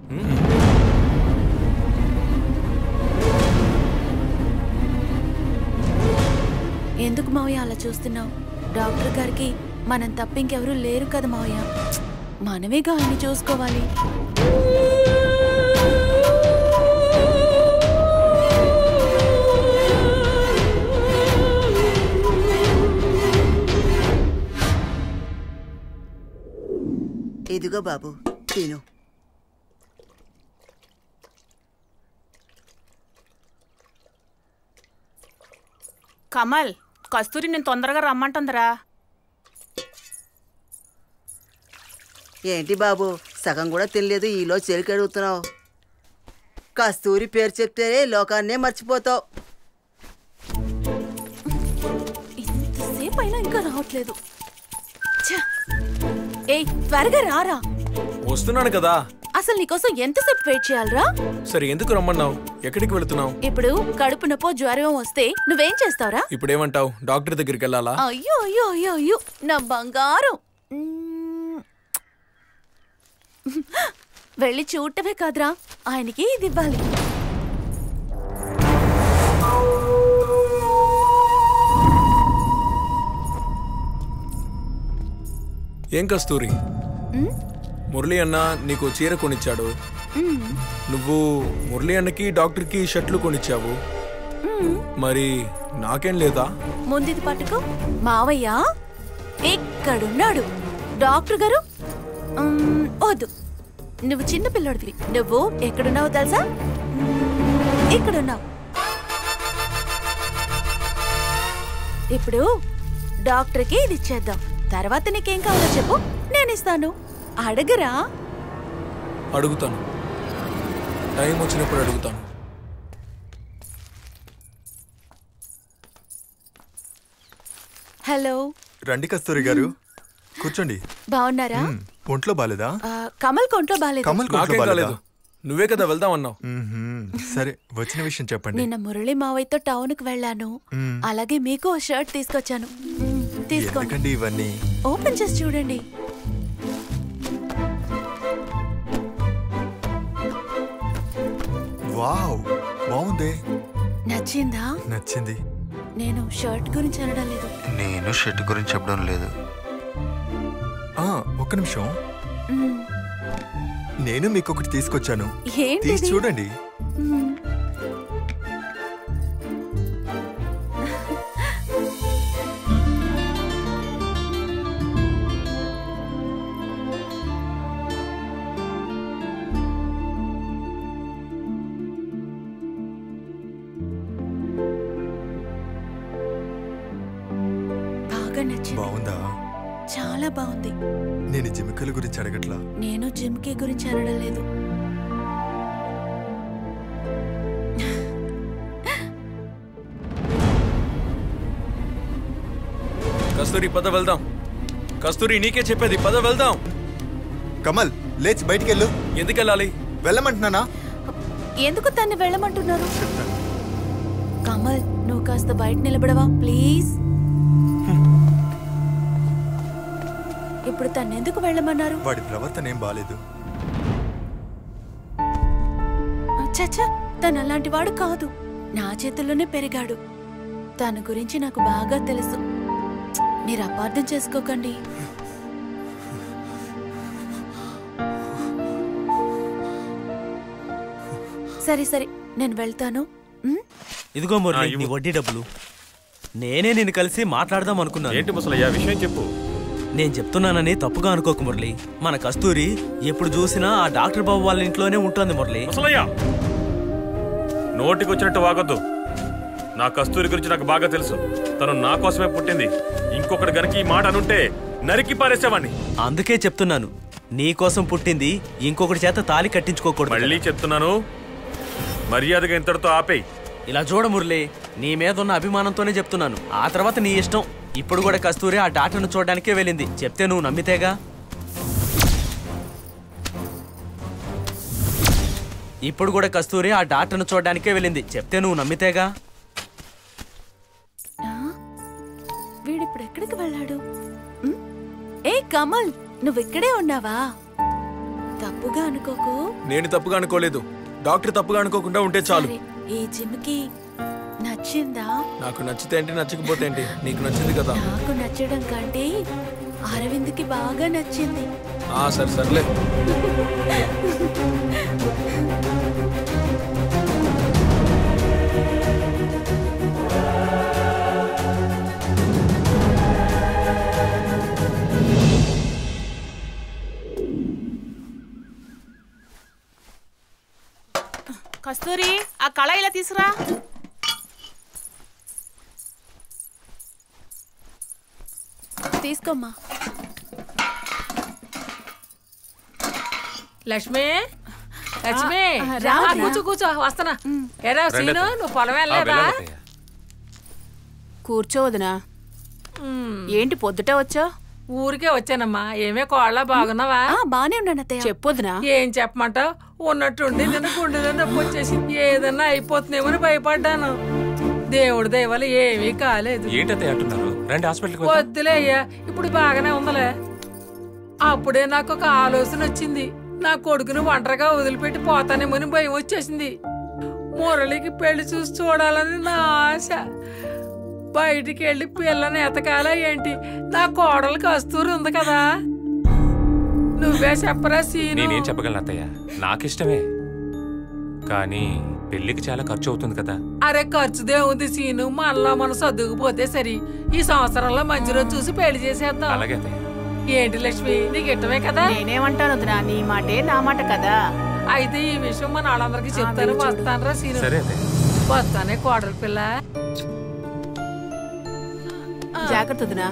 ఎందుకు మావయ్య అలా చూస్తున్నావు డాక్టర్ గారికి మనం తప్ప ఇంకెవరూ లేరు కదా మావయ్య మనమేగా ఆయన్ని చూసుకోవాలి ఇదిగో బాబు తిను కమల్ కస్తూరి నేను తొందరగా రమ్మంటుందిరా ఏంటి బాబు సగం కూడా తినలేదు ఈలో చెలికి అడుగుతున్నావు కస్తూరి పేరు చెప్తేనే లోకాన్నే మర్చిపోతావు ఇంతసేపు అయినా ఇంకా రావట్లేదు ఛ! ఏయ్ త్వరగా రారా వస్తున్నాను కదా అసలు నీకోసం ఎంతసేపు వెయిట్ చేయాలరా సరే ఎందుకు రమ్మన్నావు ఎక్కడికి వెళుతున్నావు ఇప్పుడు కడుపు నొప్పో జ్వరం వస్తే నువ్వేం చేస్తావురా ఇప్పుడేమంటావు డాక్టర్ దగ్గరికి వెళ్ళాలా అయ్యో అయ్యో అయ్యో అయ్యో నా బంగారం మ్మ్. వెళ్ళి చూడటమే కాదురా ఆయనకి ఇది ఇవ్వాలి ఏం కస్తూరి మ్మ్? మురళి అన్న నీకు చీర కొనిచ్చాడు మ్మ్. నువ్వు మురళి అన్నకి డాక్టర్కి షర్ట్లు కొనిచ్చావు మ్మ్. మరి నాకేం లేదా ముందిది పట్టుకో మావయ్య ఇక్కడున్నాడు డాక్టర్ గారు మ్మ్, వద్దు నువ్వు చిన్న పిల్లోడివి నువ్వు ఎక్కడున్నావు తెలుసా మ్మ్, ఇక్కడున్నావు ఇప్పుడు డాక్టర్కి ఇది ఇచ్చేద్దాం తర్వాత నీకేం కావాలో చెప్పు నేను ఇస్తాను అడగరా అడుగుతాను టైం వచ్చినప్పుడు అడుగుతాను హలో రండి కస్తూరి గారు కూర్చోండి బాగున్నారా మ్మ్. ఒంట్లో బాలేదా ఆ, కమల్ కొంట్లో బాలేదు కమల్ ఒంట్లో నాకేం బాలేదా కాలేదు నువ్వే కదా వెళ్దాం అన్నావు మ్మ్హ్మ్. సరే వచ్చిన విషయం చెప్పండి నిన్న మురళి మావయ్యతో టౌన్ కు వెళ్ళాను మ్మ్. అలాగే మీకు ఓ షర్ట్ తీసుకొచ్చాను మ్మ్, తీసుకోండి ఎందుకండి ఇవన్నీ ఓపెన్ చేసి చూడండి వావ్ బాగుంది నచ్చిందా నచ్చింది నేను షర్ట్ గురించి అనడం లేదు నేను షర్ట్ గురించి చెప్పడం లేదు ఆ ఒక్క నిమిషం మ్మ్, నేను మీకు ఒకటి తీసుకొచ్చాను ఏంటిది? తీసి చూడండి మ్మ్. బాగా నచ్చింది బాగుందా చాలా బాగుంది నేను జిమికల గురించి అడగట్లా నేను జిమ్కి గురించి అనడం లేదు కస్తూరి పద వెళ్దాం కస్తూరి నీకే చెప్పేది పద వెళ్దాం కమల్ లేచి బయటికి వెళ్ళు ఎందుకు వెళ్ళాలి వెళ్ళమంటున్నానా ఎందుకు తన్ని వెళ్ళమంటున్నారు కమల్ నువ్వు కాస్త బయట నిలబడవా ప్లీజ్ ఇప్పుడు తను ఎందుకు వెళ్ళమన్నారు వాడి ప్రవర్తన ఏం బాలేదు చచ్చా తను అలాంటి వాడు కాదు నా చేతుల్లోనే పెరిగాడు తన గురించి నాకు బాగా తెలుసు మీరు అపార్థం చేసుకోకండి సరే సరే నేను వెళ్తాను ఉమ్? ఇదిగో మురళి నీ వడ్డీ డబ్బులు నేనే నిన్ను కలిసి మాట్లాడదాం అనుకున్నాను ఏంటి ముసలయ్య విషయం చెప్పు నేను చెప్తున్నానని తప్పుగా అనుకోకు మురళి మన కస్తూరి ఎప్పుడు చూసినా ఆ డాక్టర్ బాబు వాళ్ళ ఇంట్లోనే ఉంటుంది మురళి ముసలయ్య నోటికి వచ్చినట్టు వాగొద్దు నా కస్తూరి గురించి నాకు బాగా తెలుసు తను నా కోసమే పుట్టింది ఇంకొకటి గనక ఈ మాట అనుంటే నరికి పారేసేవాణ్ణి అందుకే చెప్తున్నాను నీ కోసం పుట్టింది ఇంకొకటి చేత తాలి కట్టించుకోకూడదు మళ్ళీ చెప్తున్నాను మర్యాదగా ఇంతటితో ఆపేయి ఇలా చూడ మురళి నీ మీద ఉన్న అభిమానంతోనే చెప్తున్నాను ఆ తర్వాత నీ ఇష్టం ఇప్పుడు కూడా కస్తూరి ఆ డాక్టర్ను చూడడానికే వెళ్ళింది చెప్తే నువ్వు నమ్మితేగా ఇప్పుడు కూడా కస్తూరి ఆ డాక్టర్ను చూడడానికే వెళ్ళింది చెప్తే నువ్వు నమ్మితేగా వీడిప్పుడు ఎక్కడికి వెళ్ళాడు ఉమ్? ఏ కమల్ నువ్వు ఇక్కడే ఉన్నావా తప్పుగా అనుకోకు నేను తప్పుగా అనుకోలేదు డాక్టర్ తప్పుగా అనుకోకుండా ఉంటే చాలు సరే, ఈ జిమ్ కి నచ్చిందా నాకు నచ్చితే ఏంటి నచ్చకపోతే ఏంటి నీకు నచ్చింది కదా నాకు నచ్చడం కంటే అరవింద్కి బాగా నచ్చింది ఆ సరే సర్లే కస్తూరి ఆ కళ ఇలా తీసురా తీసుకోమ్మా లక్ష్మి లక్ష్మి ఆ, ఆ, రా రా, కూర్చో కూర్చో వస్తానా ఎరా రండి సీను అత్తయ్య. నువ్వు పొలం వెళ్ళలేదా కూర్చోవదునా ఏంటి పొద్దుట వచ్చా ఊరికే వచ్చానమ్మా ఏమే కోళ్ళ బాగున్నావా బానే ఉన్నాను అత్తయ్య చెప్పొద్దునా ఏం చెప్పమంటావు ఉన్నట్టుండి నిన్న గుండెలో నొప్పి వచ్చేసి ఏదన్నా అయిపోతుందేమని భయపడ్డాను దేవుడి దయవల్ల ఏమీ కాలేదు ఏంటంటే అంటున్నారు రండి హాస్పిటల్కి వద్దులే అయ్యా ఇప్పుడు బాగానే ఉందలే అప్పుడే నాకు ఒక ఆలోచన వచ్చింది నా కొడుకును ఒంటరిగా వదిలిపెట్టి పోతానేమని భయం వచ్చేసింది మురళికి పెళ్లి చూసి చూడాలని నా ఆశ బయటికి వెళ్ళి పిల్లని ఎతకాలా ఏంటి నా కోడలు కస్తూరి ఉంది కదా నువ్వే చెప్పరా సీను నేనేం చెప్పగలను అత్తయ్య నాకిష్టమే కానీ పెళ్లికి చాలా ఖర్చు అవుతుంది కదా అరే ఖర్చుదే ఉంది సీను మనలో మనం సర్దుకుపోతే సరి ఈ సంవత్సరంలో మంచి రోజు చూసి పెళ్లి చేసేద్దాం అలాగే అత్తయ్య ఏంటి లక్ష్మి నీకు ఇష్టమే కదా నేనేమంటాను వదినా నీ మాటే నా మాట కదా అయితే ఈ విషయం మన వాళ్ళందరికీ చెప్తాను వెళ్ళి చూడు. వస్తానరా సీను సరే అత్తయ్య వస్తానే కోడలి పిల్ల జాగ్రత్త వదినా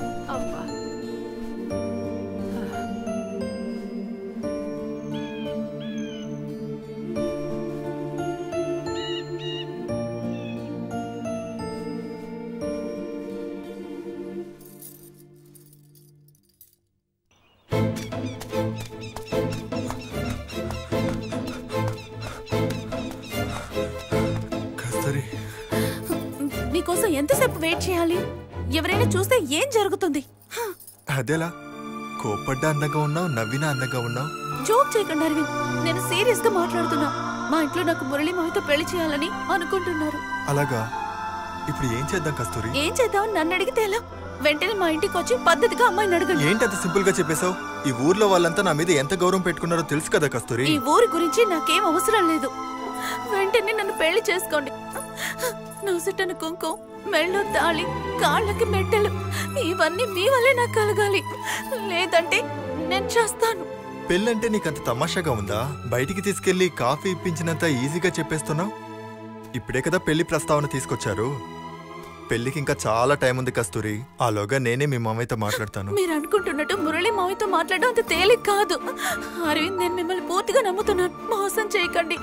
కస్తూరి నీకోసం ఎంతసేపు వెయిట్ చేయాలి ఎవరైనా చూస్తే ఏం జరుగుతుంది అదేలా కోపడ్డా అందంగా ఉన్నావు నవ్వినా అందంగా ఉన్నావు జోక్ చేయకండి అరవింద్ నేను సీరియస్ గా మాట్లాడుతున్నా మా ఇంట్లో నాకు మురళి మావితో పెళ్లి చేయాలని అనుకుంటున్నారు అలాగా ఇప్పుడు ఏం చేద్దాం కస్తూరి ఏం చేద్దాం నన్ను అడిగితే ఎలా వెంటనే మా ఇంటికి వచ్చి పద్ధతిగా అమ్మాయిని అడగండి ఏంటి అంత సింపుల్ గా చెప్పేశావు ఈ ఊర్లో వాళ్ళంతా నా మీద ఎంత గౌరవం పెట్టుకున్నారో తెలుసు కదా కస్తూరి ఈ ఊరి గురించి నాకేం అవసరం లేదు వెంటనే నన్ను పెళ్లి చేసుకోండి నుసుటన కుంకుమ మెళ్ళో తాళి కాళ్ళకి మెట్టెలు ఇవన్నీ మీ వల్లే నాకు కలగాలి లేదంటే నేను చేస్తాను పెళ్ళంటే నీకంత తమాషాగా ఉందా బయటికి తీసుకెళ్లి కాఫీ ఇప్పించినంత ఈజీగా చెప్పేస్తున్నావు ఇప్పుడే కదా పెళ్లి ప్రస్తావన తీసుకొచ్చారు పెళ్లికి ఇంకా చాలా టైం ఉంది కస్తూరి ఆలోగా నేనే మీ మామయ్యతో మాట్లాడతాను మీరు అనుకుంటున్నట్టు మురళి మావితో మాట్లాడడం అంత తేలిక కాదు అరవింద్ నేను మిమ్మల్ని పూర్తిగా నమ్ముతున్నాను మోసం చేయకండి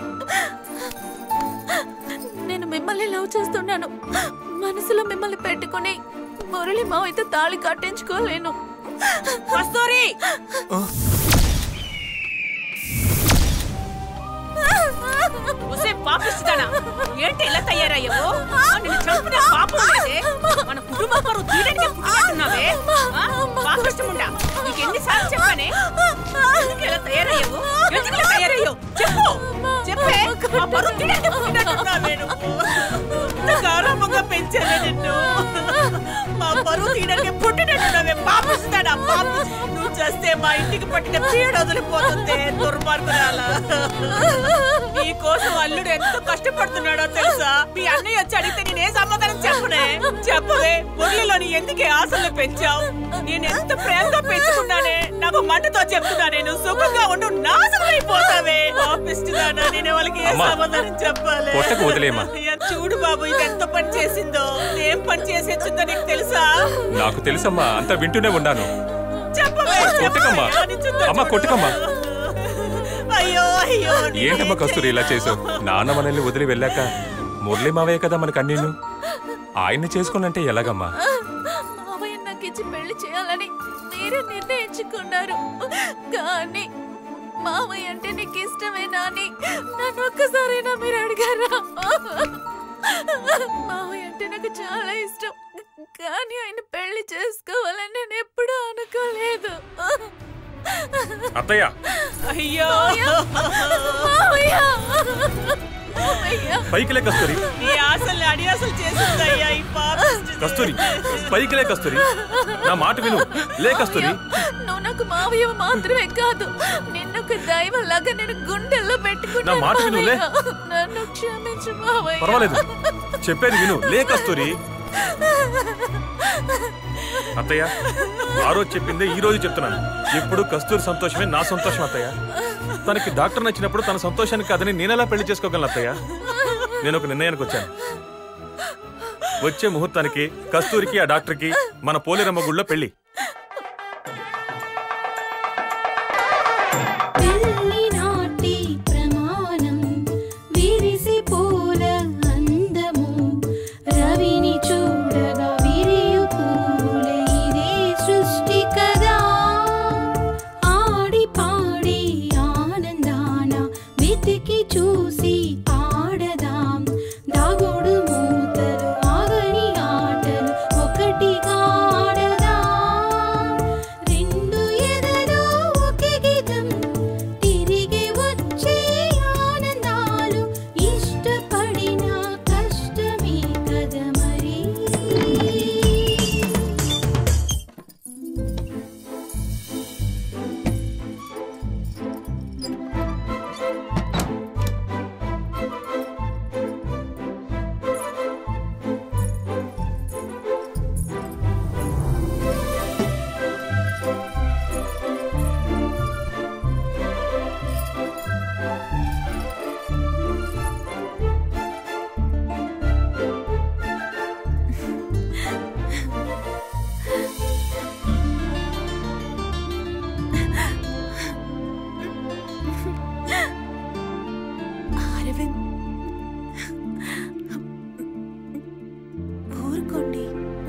నేను మిమ్మల్ని లవ్ చేస్తున్నాను మనసులో మిమ్మల్ని పెట్టుకుని మురళి మావితో తాళి కట్టించుకోలేను కస్తూరి ఒసే పాపిస్తానా ఏంటి ఇలా తయారయ్యావు ఆ, నిన్ను చంపిన పాపం లేదే మన కుటుంబ పరువు తీయడానికి పుట్టినట్టున్నావే ఆ, పాపిష్టముండా నీకు ఎన్నిసార్లు చెప్పానే ఎందుకు ఇలా తయారయ్యావు ఎందుకు ఇలా తయారయ్యావు చెప్పు చెప్పే మా పరువు తీయడానికి పుట్టినట్టున్నావే నువ్వు ఇంత గారాబంగా పెంచానే నిన్ను మా పరువు తీయడానికి పుట్టినట్టున్నావే పాప పాపిస్తాడా పాపి నువ్వు చేస్తే మా ఇంటికి పట్టిన పీడ వదిలిపోతుంది దుర్మార్గురాలా నీ కోసం అల్లుడు ఎంత కష్టపడుతున్నాడో తెలుసా మీ అన్నయ్య వచ్చి అడిగితే నేనే సమాధానం చెప్పనే చెప్పవే మురళిలోని ఎందుకే ఆశలు పెంచావు నేను ఎంత ప్రేమగా పెంచుకున్నానే నాకు మంటతో చెప్తున్నా నేను సుఖంగా ఉండు నాశనం అయిపోతావే పాపిస్తున్నానా నేను వాళ్ళకి ఏ అమ్మా, సమాధానం చెప్పాలి కొట్టకు వదిలేయమ్మా. అయ్యా, చూడు బాబు ఇది ఎంత పని చేసిందో ఏం పని చేసి వచ్చిందో నీకు తెలుసా నాకు తెలుసమ్మా అంతా వింటూనే ఉన్నాను చెప్పవే కొట్టకమ్మా చెప్పవే, అని చూద్దాం అమ్మా కొట్టకమ్మా అయ్యో అయ్యో నేను ఏంటమ్మా కస్తూరి ఇలా చేసావు నాన్న మనల్ని వదిలి వెళ్ళాక మురళి మావయ్య కదా మనకు అన్నీను ఆయన్ని చేసుకోనంటే ఎలాగమ్మా మావయ్య నాకు ఇచ్చి పెళ్లి చేయాలని మీరే నిర్ణయించుకున్నారు కానీ మావయ్య అంటే నీకు ఇష్టమేనా అని నన్ను ఒక్కసారైనా మీరు అడిగారా మావయ్య అంటే నాకు చాలా ఇష్టం కానీ ఆయన పెళ్లి చేసుకోవాలని నేను ఎప్పుడూ అనుకోలేదు అత్తయ్య అయ్యో మావయ్య మావయ్య పైకిలే కస్తూరి నీ ఆశల్ని అడియాసలు చేసిందయ్యా ఈ పాపిష్టి కస్తూరి పైకిలే కస్తూరి నా మాట విను లే కస్తూరి నువ్వు నాకు మావయ్య మాత్రమే కాదు నిన్ను ఒక దైవం లాగా నేను గుండెల్లో పెట్టుకున్నాను నా మాట వినులే. మావయ్య. నన్ను క్షమించు మావయ్య పర్వాలేదు చెప్పేది విను లే కస్తూరి అత్తయ్య ఆ రోజు చెప్పిందే ఈ రోజు చెప్తున్నాను ఎప్పుడు కస్తూరి సంతోషమే నా సంతోషం అత్తయ్య తనకి డాక్టర్ నచ్చినప్పుడు తన సంతోషానికి కాదని నేనెలా పెళ్లి చేసుకోగలను అత్తయ్య నేను ఒక నిర్ణయానికి వచ్చాను వచ్చే ముహూర్తానికి కస్తూరికి ఆ డాక్టర్కి మన పోలేరమ్మ గుళ్ళో పెళ్లి పెళ్లినాటి ప్రమాణం విరిసి పూల అందము రవిని చూడగా విరియు పూల ఇదే సృష్టి కదా ఆడి పాడి ఆనందాన వెతికి చూసి ఆడదాం దాగుడు మూతలు ఆగని ఆటలు ఒకటిగా ఆడదాం రెండు ఎదలో ఒకే గీతం తిరిగి వచ్చే ఆనందాలు ఇష్టపడిన కష్టమే కదా మరి అరవింద్ ఊరుకోండి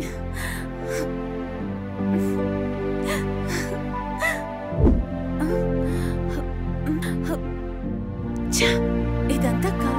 ఛ, ఇదంతా కళ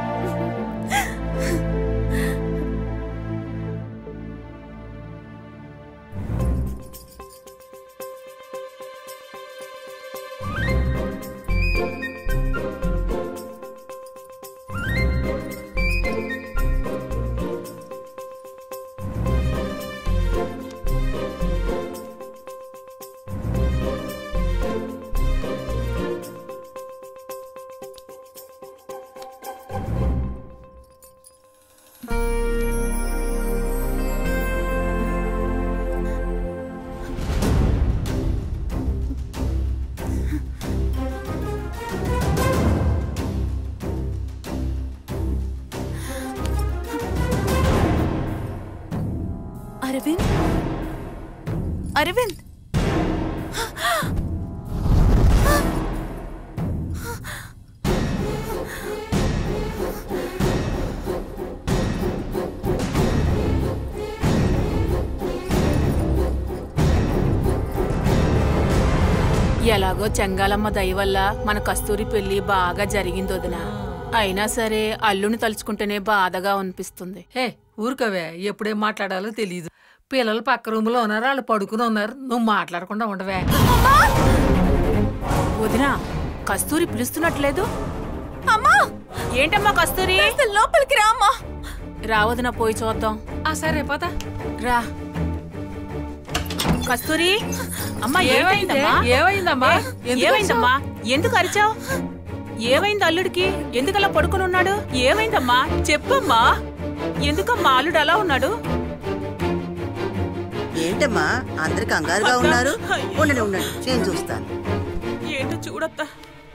అరవింద్ అరవింద్ ఎలాగో చెంగాలమ్మ దయ వల్ల మన కస్తూరి పెళ్లి బాగా జరిగింది వదిన అయినా సరే అల్లుని తలుచుకుంటేనే బాధగా అనిపిస్తుంది హే ఊరుకోవే ఎప్పుడేం మాట్లాడాలో తెలియదు పిల్లలు పక్క రూమ్ లో ఉన్నారు వాళ్ళు పడుకుని ఉన్నారు నువ్వు మాట్లాడకుండా ఉండవే వదిన కస్తూరి పిలుస్తున్నట్లేదు అమ్మా ఏంటమ్మా కస్తూరి లోపలికి రా అమ్మా రావదిన పోయి చూద్దాం ఆ సరే పద రా కస్తూరి అమ్మా ఏమైందే? ఏమైందమ్మా ఏమైందమ్మా? ఏ, ఎందుకు ఏమైందమ్మా ఎందుకు అరిచావు ఏమైంది అల్లుడికి ఎందుకలా పడుకుని ఉన్నాడు ఏమైందమ్మా చెప్పమ్మా ఎందుకమ్మా అల్లుడు అలా ఉన్నాడు ఏంటమ్మా అందరు కంగారుగా ఉన్నారు ఉండండి ఉండండి నేను చూస్తాను ఏంటో చూడత్తా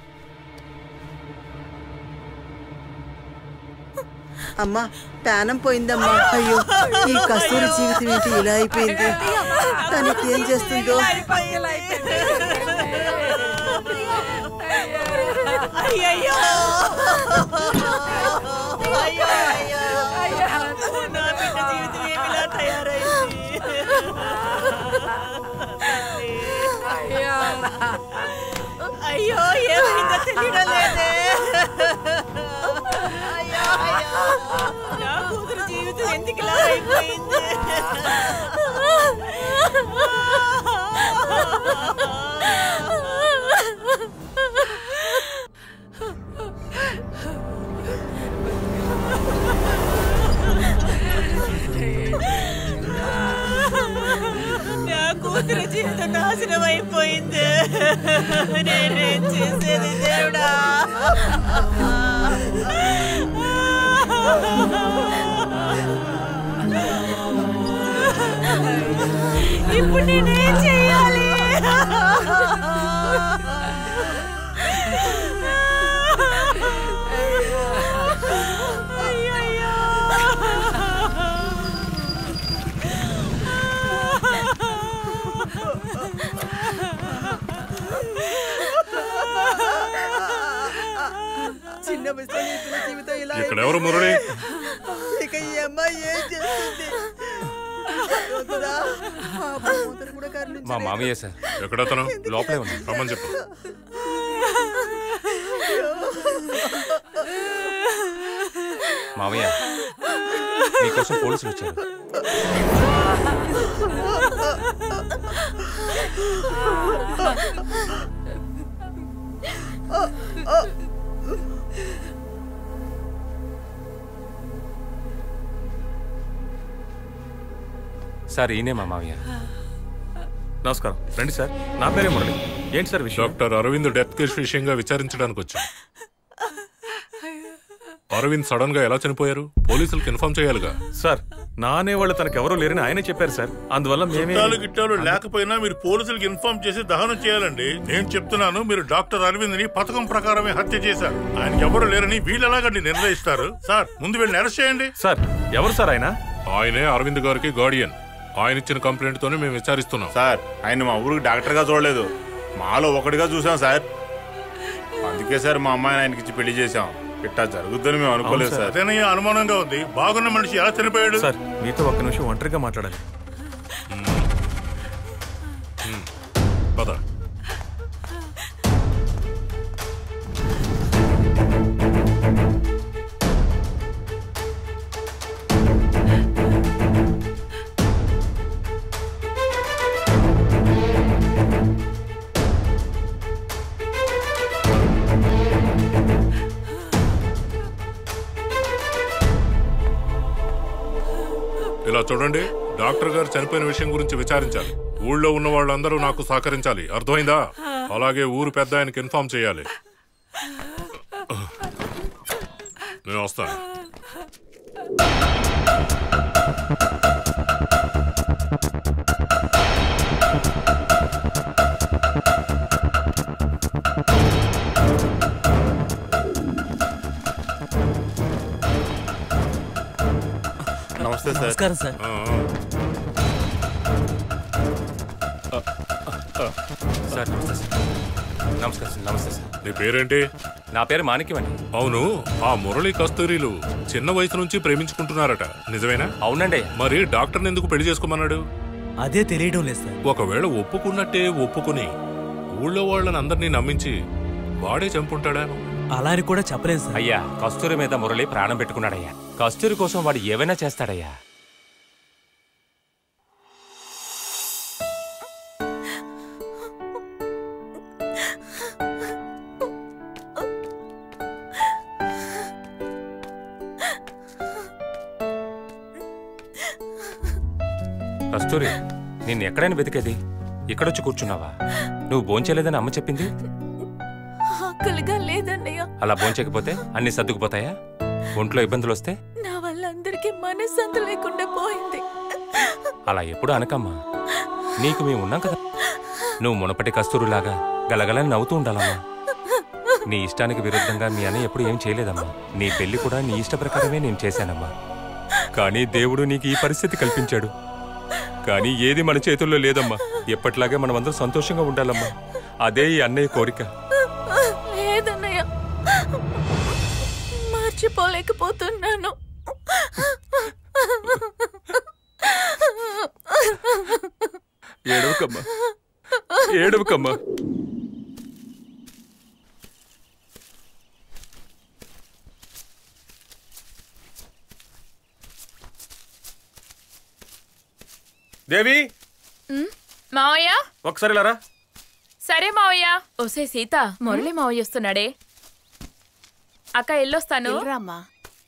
అమ్మా ప్రాణం పోయిందమ్మా అయ్యో ఈ కస్తూరి జీవితం ఏంటి ఇలా అయిపోయింది తనకి ఏం చేస్తుందో అయ్యయ్యో అయ్యో ఏమైందో తెలియడం లేదే అయ్యో అయ్యో నా కూతురు జీవితం ఎందుకు ఇలా అయిపోయింది నా కూతురు జీవితం నాశనం అయిపోయింది నేనేం చేసేది దేవుడా ఇప్పుడు నేనేం చెయ్యాలి చిన్న వయసులో నీ పిల్ల జీవితం ఇలా ఇక్కడ ఎవరు మురళి? ఇక ఈ అమ్మాయి ఏం చేస్తుంది వద్దురా. ఆ కూతురు కూడా కరుణించు. మా మామయ్య సార్ ఎక్కడతను లోపలే ఉన్నా రమ్మని చెప్పు మామయ్య మీకోసం పోలీసులు వచ్చారు సార్ ఈయనే మా మామయ్య నమస్కారం రండి సార్ నా పేరే మురళి ఏంటి సార్ విషయం డాక్టర్ అరవింద్ డెత్ కేసు విషయంగా విచారించడానికి వచ్చాం అరవింద్ సడన్ గా ఎలా చనిపోయారు పోలీసులకు ఇన్ఫార్మ్ చేయాలిగా సార్ నా అనేవాళ్ళు తనకు ఎవరూ లేరని ఆయనే చెప్పారు సార్ అందువల్ల మేమే చుట్టాలు గిట్టాలు లేకపోయినా మీరు పోలీసులకు ఇన్ఫార్మ్ చేసి దహనం చేయాలండి నేను చెప్తున్నాను మీరు డాక్టర్ అరవింద్ ని పథకం ప్రకారమే హత్య చేశారు ఆయన ఎవరు లేరని వీళ్ళు ఎలాగండి నిర్ణయిస్తారు సార్ ముందు వెళ్ళి అరెస్ట్ చేయండి సార్ ఎవరు సార్ ఆయన ఆయనే అరవింద్ గారికి గార్డియన్ ఆయన ఇచ్చిన కంప్లైంట్ తోనే మేము విచారిస్తున్నాం సార్ ఆయన మా ఊరికి డాక్టర్ గా చూడలేదు మాలో ఒకటిగా చూసాం సార్ అందుకే సార్ మా అమ్మాయిని ఆయనకి ఇచ్చి పెళ్లి చేశాం ఇట్టా జరుగుద్దని మేము అనుకోలేదు సార్ అదేనయ్య అనుమానంగా ఉంది బాగున్న మనిషి ఎలా చనిపోయాడు సార్ మీతో ఒక్క నిమిషం ఒంటరిగా మాట్లాడాలి పద ఇలా చూడండి డాక్టర్ గారు చనిపోయిన విషయం గురించి విచారించాలి ఊళ్ళో ఉన్న వాళ్ళందరూ నాకు సహకరించాలి అర్థమైందా అలాగే ఊరు పెద్ద ఆయనకి ఇన్ఫార్మ్ చేయాలి నేను వస్తాను నమస్తే సార్ నమస్కారం సార్ సార్ నమస్తే సార్ నమస్కారం సార్ నమస్తే సార్ నీ పేరేంటి నా పేరు మాణిక్యం అండి అవును ఆ మురళి కస్తూరిలు చిన్న వయసు నుంచి ప్రేమించుకుంటున్నారట నిజమేనా అవునండి మరి డాక్టర్ని ఎందుకు పెళ్లి చేసుకోమన్నాడు అదే తెలియడం లేదు సార్ ఒకవేళ ఒప్పుకున్నట్టే ఒప్పుకుని ఊళ్ళో వాళ్ళని అందరినీ నమ్మించి వాడే చంపుంటాడా అలా అని కూడా చెప్పలేదు సార్ అయ్యా కస్తూరి మీద మురళి ప్రాణం పెట్టుకున్నాడయ్యా కస్తూరి కోసం వాడు ఏవైనా చేస్తాడయ్యా కస్తూరి నిన్ను ఎక్కడైనా వెతికేది ఇక్కడొచ్చి కూర్చున్నావా నువ్వు భోంచేయలేదని అమ్మ చెప్పింది ఆకలిగా లేదన్నయ్య అలా భోంచకపోతే అన్ని సర్దుకుపోతాయా ఒంట్లో ఇబ్బందులు వస్తే నా వల్ల అందరికీ మనశ్శాంతి లేకుండా పోయింది అలా ఎప్పుడు అనకమ్మా నీకు మేము ఉన్నాం కదా నువ్వు మునపటి కస్తూరులాగా గలగలని నవ్వుతూ ఉండాలమ్మా నీ ఇష్టానికి విరుద్ధంగా మీ అన్నయ్య ఎప్పుడు ఏం చేయలేదమ్మా నీ పెళ్లి కూడా నీ ఇష్ట ప్రకారమే నేను చేశానమ్మా కానీ దేవుడు నీకు ఈ పరిస్థితి కల్పించాడు కానీ ఏది మన చేతుల్లో లేదమ్మా ఎప్పటిలాగే మనమందరం సంతోషంగా ఉండాలమ్మా అదే ఈ అన్నయ్య కోరిక లేదన్నయ్య మర్చిపోలేకపోతున్నాను ఏడవకమ్మా ఏడవకమ్మా దేవి ఉమ్, మావయ్య ఒకసారి లారా సరే మావయ్య ఓసే సీత మురళి మావయ్య వస్తున్నాడే అక్క ఎల్లొస్తాను రామ్మా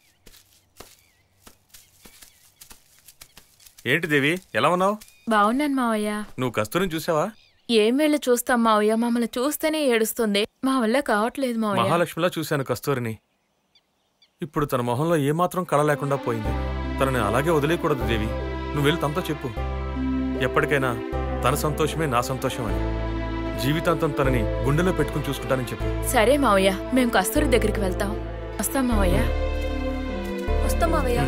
ఏంటి దేవి ఎలా ఉన్నావు బాగున్నాను మావయ్య నువ్వు కస్తూరిని చూసావా ఏం వెళ్ళి చూస్తాం మావయ్య మమ్మల్ని చూస్తేనే ఏడుస్తుంది మా వల్ల కావట్లేదు మావయ్య మహాలక్ష్మిలా చూశాను కస్తూరిని ఇప్పుడు తన మొహంలో ఏమాత్రం కళ లేకుండా పోయింది తనని అలాగే వదిలేయకూడదు దేవి నువ్వు వెళ్ళి తనతో చెప్పు ఎప్పటికైనా తన సంతోషమే నా సంతోషం అని జీవితాంతం తనని గుండెలో పెట్టుకుని చూసుకుంటానని చెప్పు సరే మావయ్య మేము కస్తూరి దగ్గరికి వెళ్తాం వస్తాం మావయ్య వస్తాం మావయ్య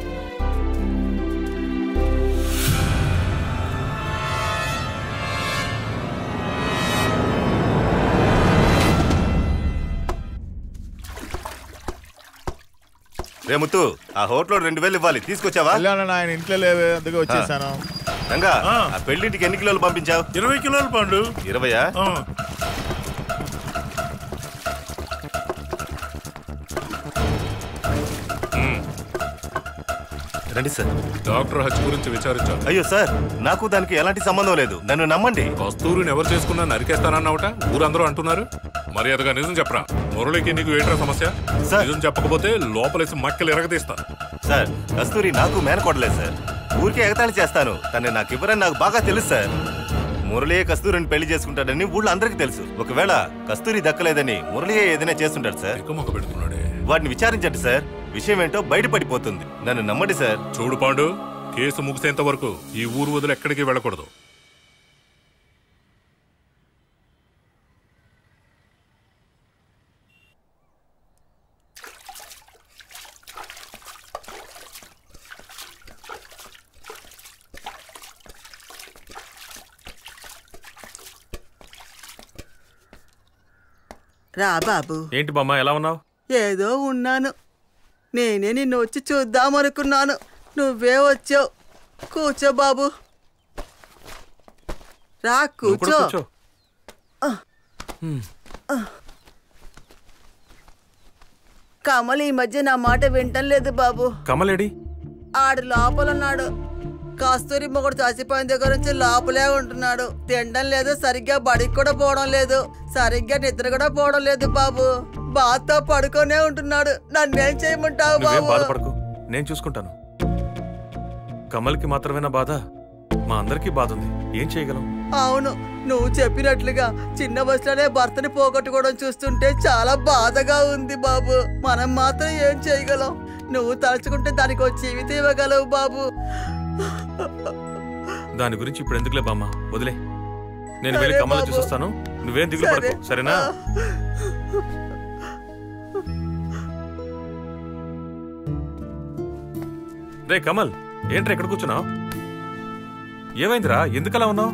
రే ముత్తు ఆ హోటల్లో రెండు వేలు ఇవ్వాలి తీసుకొచ్చావా వెళ్ళాను ఆయన ఇంట్లో లేవే అందుకే వచ్చేసాను రంగా ఆ పెళ్లింటికి ఎన్ని కిలోలు పంపించావు ఇరవై కిలోలు పండు ఇరవయా రండి సార్ డాక్టర్ హత్య గురించి విచారించాను అయ్యో సార్ నాకు దానికి ఎలాంటి సంబంధం లేదు నన్ను నమ్మండి కస్తూరిని ఎవరు చేసుకున్నా నరికేస్తానన్నావుట ఊరందరూ అంటున్నారు మర్యాదగా నిజం చెప్పరా మురళికి నీకు ఏంట్రా సమస్య నిజం చెప్పకపోతే లోపలేసి మక్కలు ఎరగదీస్తా సార్ కస్తూరి నాకు మేనకోడలేదు సార్ ఊరికే ఎగతాళి చేస్తాను తను నాకు ఇవ్వరని నాకు బాగా తెలుసు సార్ మురళియే కస్తూరిని పెళ్లి చేసుకుంటాడని ఊళ్ళో అందరికీ తెలుసు ఒకవేళ కస్తూరి దక్కలేదని మురళియే ఏదైనా చేస్తుంటాడు సార్ వాడిని విచారించండి సార్ విషయం ఏంటో బయటపడిపోతుంది నన్ను నమ్మండి సార్ చూడు పాండు కేసు ముగిసేంత వరకు ఈ ఊరు వదిలి ఎక్కడికి వెళ్ళకూడదు రా బాబు ఏంటి బామ్మ ఎలా ఉన్నావు ఏదో ఉన్నాను నేనే నిన్ను వచ్చి చూద్దామనుకున్నాను నువ్వే వచ్చావు కూర్చో బాబు రా నువ్వు కూడా కూర్చో కూర్చో ఆ, హ్మ్. ఆ. కమల్ ఈ మధ్య నా మాట వింటం లేదు బాబు కమలేడి ఆడు లోపల ఉన్నాడు కస్తూరి మొగుడు చచ్చిపోయిన దగ్గర నుంచి లోపలే ఉంటున్నాడు తినడం లేదు సరిగ్గా బడికి కూడా పోవడం లేదు సరిగ్గా నిద్ర కూడా పోవడం లేదు బాబు బాతో పడుకొనే ఉంటున్నాడు నన్నేం చేయమంటావు నువ్వేం బాబు బాధపడకు నేను చూసుకుంటాను కమల్కి మాత్రమేనా బాధ మా అందరికీ బాధ ఉంది ఏం చేయగలం అవును నువ్వు చెప్పినట్లుగా చిన్న వయసులోనే భర్తని పోగొట్టుకోవడం చూస్తుంటే చాలా బాధగా ఉంది బాబు మనం మాత్రం ఏం చేయగలం నువ్వు తలుచుకుంటే దానికి ఒక జీవితం ఇవ్వగలవు బాబు దాని గురించి ఇప్పుడు ఎందుకులే బామ్మ వదిలే నేను వెళ్ళి సరే కమల్ బాబు. చూసొస్తాను నువ్వేం దిగులు సరే. పడకు సరేనా రే కమల్ ఏంట్రా ఇక్కడ కూర్చున్నావు ఏమైందిరా ఎందుకలా ఉన్నావు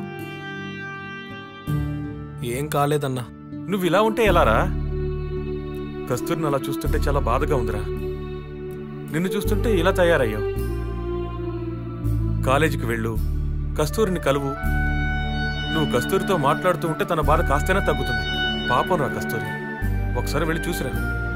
ఏం కాలేదన్నా నువ్వు ఇలా ఉంటే ఎలారా కస్తూరిని అలా చూస్తుంటే చాలా బాధగా ఉందిరా నిన్ను చూస్తుంటే ఇలా తయారయ్యావు కాలేజీకి వెళ్ళు కస్తూరిని కలువు నువ్వు కస్తూరితో మాట్లాడుతూ ఉంటే తన బాధ కాస్తైనా తగ్గుతుంది పాపం రా కస్తూరి ఒకసారి వెళ్ళి చూసిరా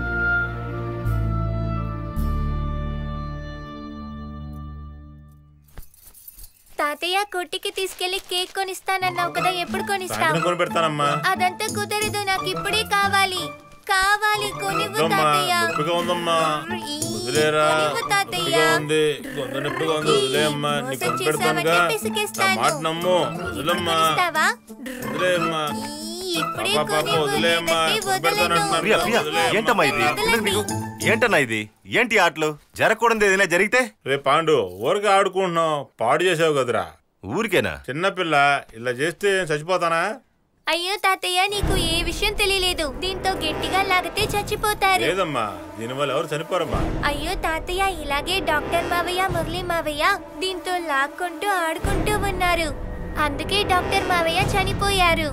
తాతయ్య కొట్టికి తీసుకెళ్లి కేక్ కొనిస్తానన్నావు కదా ఎప్పుడు కొనిస్తావు సాయంత్రం కొని పెడతానమ్మా అదంతా కుదరదు నాకు ఇప్పుడే కావాలి కావాలి కొనివ్వు వద్దమ్మా తాతయ్య గొప్పగా ఉందమ్మా ఈ వదిలేరా వదిలిపో తాతయ్య. నొప్పిగా ఉంది గొంతు నొప్పిగా ఉంది వదిలేయమ్మా నీకు మోసం కనిపెడతానుగా చేసావంటే పిసికేస్తాను. నా మాట నమ్ము వదిలమ్మా ఇస్తావా వదిలేయమ్మా ఇప్పుడే పాప, పాప, కొని వదిలేయమ్మా కనిపెడతానంటున్నాను ప్రియా ప్రియా వదిలేయమ్మా. ఏంటమ్మా ఇది ఉన్నది మీకు ఏంటన్నా ఇది ఏంటి ఆటలు జరగకూడదు ఏదైనా జరిగితే రే పాండు ఊరికే ఆడుకుంటున్నాం పాడు చేసావు కదరా ఊరికేనా చిన్నపిల్ల ఇలా చేస్తే చచ్చిపోతానా అయ్యో తాతయ్య నీకు ఏ విషయం తెలియలేదు దీంతో గట్టిగా లాగితే చచ్చిపోతారు లేదమ్మా దీనివల్ల ఎవరు చనిపోరమ్మా అయ్యో తాతయ్య ఇలాగే డాక్టర్ మావయ్య మురళి మావయ్య దీంతో లాక్కుంటూ ఆడుకుంటూ ఉన్నారు అందుకే డాక్టర్ మావయ్య చనిపోయారు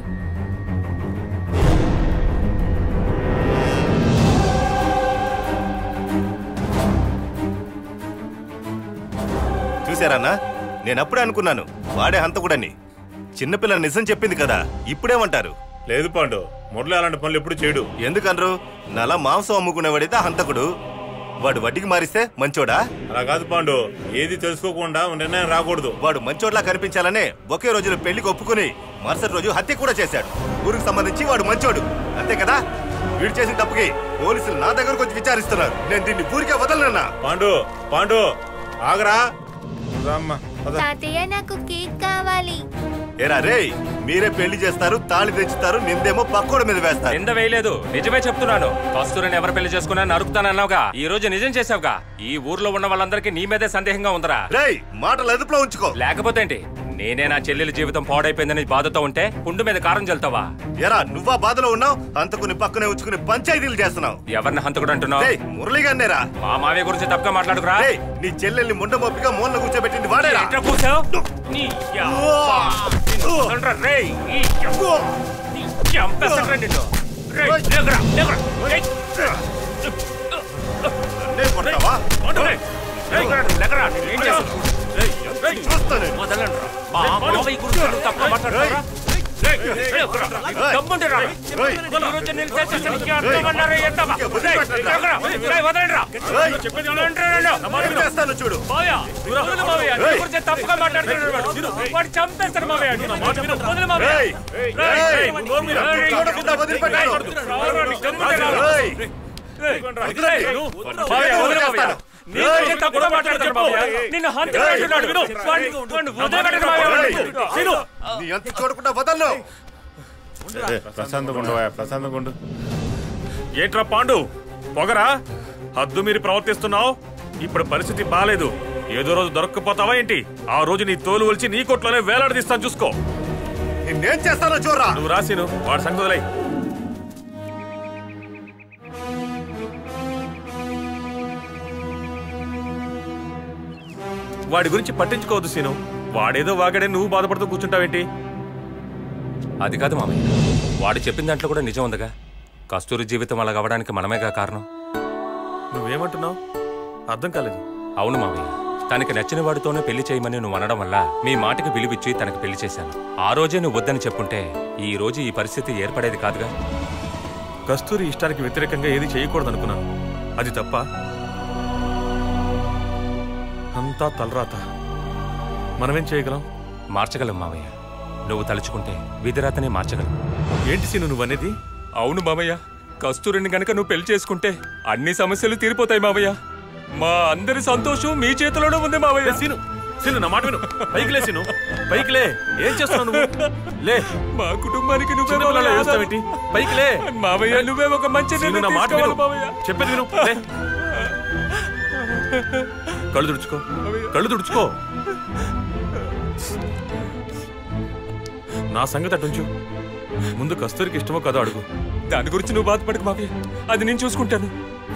చూసారన్నా నేను అప్పుడే అనుకున్నాను వాడే హంతకుడని చిన్నపిల్ల నిజం చెప్పింది కదా ఇప్పుడేమంటారు లేదు పాండు మురళి అలాంటి పనులు ఎప్పుడు చేయడు ఎందుకనరు నలా మాంసం అమ్ముకునేవాడైతే హంతకుడు వాడు వడ్డీకి మారిస్తే మంచోడా అలా కాదు పాండు ఏది తెలుసుకోకుండా నిర్ణయం రాకూడదు వాడు మంచోడ్లా కనిపించాలనే ఒకే రోజులో పెళ్లికి ఒప్పుకుని మరుసటి రోజు హత్య కూడా చేశాడు ఊరికి సంబంధించి వాడు మంచోడు అంతే కదా వీడు చేసిన తప్పుకి పోలీసులు నా దగ్గరకు వచ్చి విచారిస్తున్నారు నేను దీన్ని ఊరికే వదలనన్నా పాండు పాండు ఆగరా రామ్మా పద. తాతయ్య నాకు కేక్ కావాలి ఏరా రే మీరే పెళ్లి చేస్తారు తాళి తెచ్చుతారు నిందేమో పక్కోడి మీద వేస్తారు నింద వేయలేదు నిజమే చెప్తున్నాను కస్తూరిని ఎవరు పెళ్లి చేసుకున్నా నరుకుతానన్నావుగా ఈ రోజు నిజం చేసావుగా ఈ ఊర్లో ఉన్న వాళ్ళందరికీ నీ మీదే సందేహంగా ఉందరా రేయ్ మాటలు అదుపులో ఉంచుకో లేకపోతే ఏంటి నేనే నా చెల్లెల జీవితం పాడైపోయిందని బాధతో ఉంటే పుండు మీద కారం చల్తావా ఎరా నువ్వా బాధలో ఉన్నావు అంతకుని పక్కనే ఉంచుకుని పంచాయతీలు చేస్తున్నావు ఎవరిని హంతకుడు అంటున్నావు రేయ్ మురళీగానేరా మా మావయ్య గురించి తప్పుగా మాట్లాడుకురా రేయ్ నీ చెల్లెల్ని ముండ మొప్పిగా మూలన కూర్చోబెట్టింది వాడేరా ఎట్లా కూర్చావు నీ యవ్వ. నిన్ను వదలరా, రేయ్. ఈ యవ్వ. నీ చంపేస్తానురా నిన్ను. రేయ్, లేకురా, లేకురా. రేయ్. నేను కొడతావా రేయ్, రేయ్, లేకురా, ఏం చేస్తావు? రేయ్, రేయ్, వదలండిరా. మా మావయ్య గురించి నువ్వు తప్పుగా మాట్లాడుతున్నావురా? రేయ్, రేయ్, దమ్ముంటే రా. ఈ రోజు నేను చేసేసి నీకు అర్థమన్నారా ఏంటమ్మా? రేయ్, లేకురా. రేయ్, వదలండిరా. చెప్పేది వినండిరా నన్ను. ఏం చేస్తాను చూడు మావయ్య, వదలు మావయ్య. నీ రేయ్. గురించి తప్పుగా మాట్లాడుతున్నాడు వాడు. వాడు చంపేస్తాడు మావయ్య. వదలు మావయ్య. రేయ్, రేయ్, రేయ్, రేయ్, రేయ్, చూడకుండా వదిలిపెట్టాను. రావురా, నీకు దమ్ముంటే రావురా. రేయ్. రేయ్, రేయ్, మావయ్య, వదలు మావయ్య. నీ గురించి తప్పుగా మాట్లాడుతున్నాడు మావయ్య. నిన్ను హంతకుడు అంటున్నాడు. వాడిని- వాడిని వదిలిపెట్టండి మావయ్య. సీను. నీ అంత చూడకుండా వదలను రే, ప్రశాంతంగా ఉండవా ప్రశాంతంగా ఉండు ఏంట్రా పాండు పొగరా హద్దు మీరు ప్రవర్తిస్తున్నావు ఇప్పుడు పరిస్థితి బాలేదు ఏదో రోజు దొరక్కపోతావా ఏంటి ఆ రోజు నీ తోలు ఒలిచి నీ కొట్లోనే వేలాడదీస్తాను చూసుకో నేనేం చేస్తానో చూడరా నువ్వు రాసిను వాడి సంగతి వదిలేయ్. వాడి గురించి పట్టించుకోవద్దు సీను వాడేదో వాగాడే నువ్వు బాధపడుతూ కూర్చుంటావేంటి అది కాదు మామయ్య వాడు చెప్పిన దాంట్లో కూడా నిజం ఉందిగా కస్తూరి జీవితం అలా అవ్వడానికి మనమేగా కారణం నువ్వేమంటున్నావు అర్థం కాలేదు అవును మామయ్య తనకి నచ్చిన వాడితోనే పెళ్లి చేయమని నువ్వు అనడం వల్ల మీ మాటకి విలువిచ్చి తనకి పెళ్లి చేశాను ఆ రోజే నువ్వు వద్దని చెప్పుంటే ఈ రోజు ఈ పరిస్థితి ఏర్పడేది కాదుగా కస్తూరి ఇష్టానికి వ్యతిరేకంగా ఏది చేయకూడదు అనుకున్నాను అది తప్ప అంతా తలరాత మనమేం చేయగలం మార్చగలం మామయ్య నువ్వు తలుచుకుంటే విధిరాతనే మార్చగలం ఏంటి సీను నువ్వనేది అవును మామయ్య కస్తూరిని గనక నువ్వు పెళ్లి చేసుకుంటే అన్ని సమస్యలు తీరిపోతాయి మామయ్య మా అందరి సంతోషం మీ చేతిలోనే ఉంది మావయ్య సీను సీను నా మాట విను పైకి లే సీను పైకి లే ఏం చేస్తున్నావు నువ్వు లే మా కుటుంబానికి నువ్వే చిన్నపిల్లలా మావయ్య ఏడుస్తావేంటి? పైకి లే మావయ్య నువ్వే ఒక మంచి సీను, నిర్ణయం నా మాట తీసుకోవాలి విను. మావయ్య చెప్పేది విను లే కళ్ళు తుడుచుకో కళ్ళు తుడుచుకో నా సంగతి అటుంచు ముందు కస్తూరికి ఇష్టమో కదో అడుగు దాని గురించి నువ్వు బాధపడకు మావయ్య అది నేను చూసుకుంటాను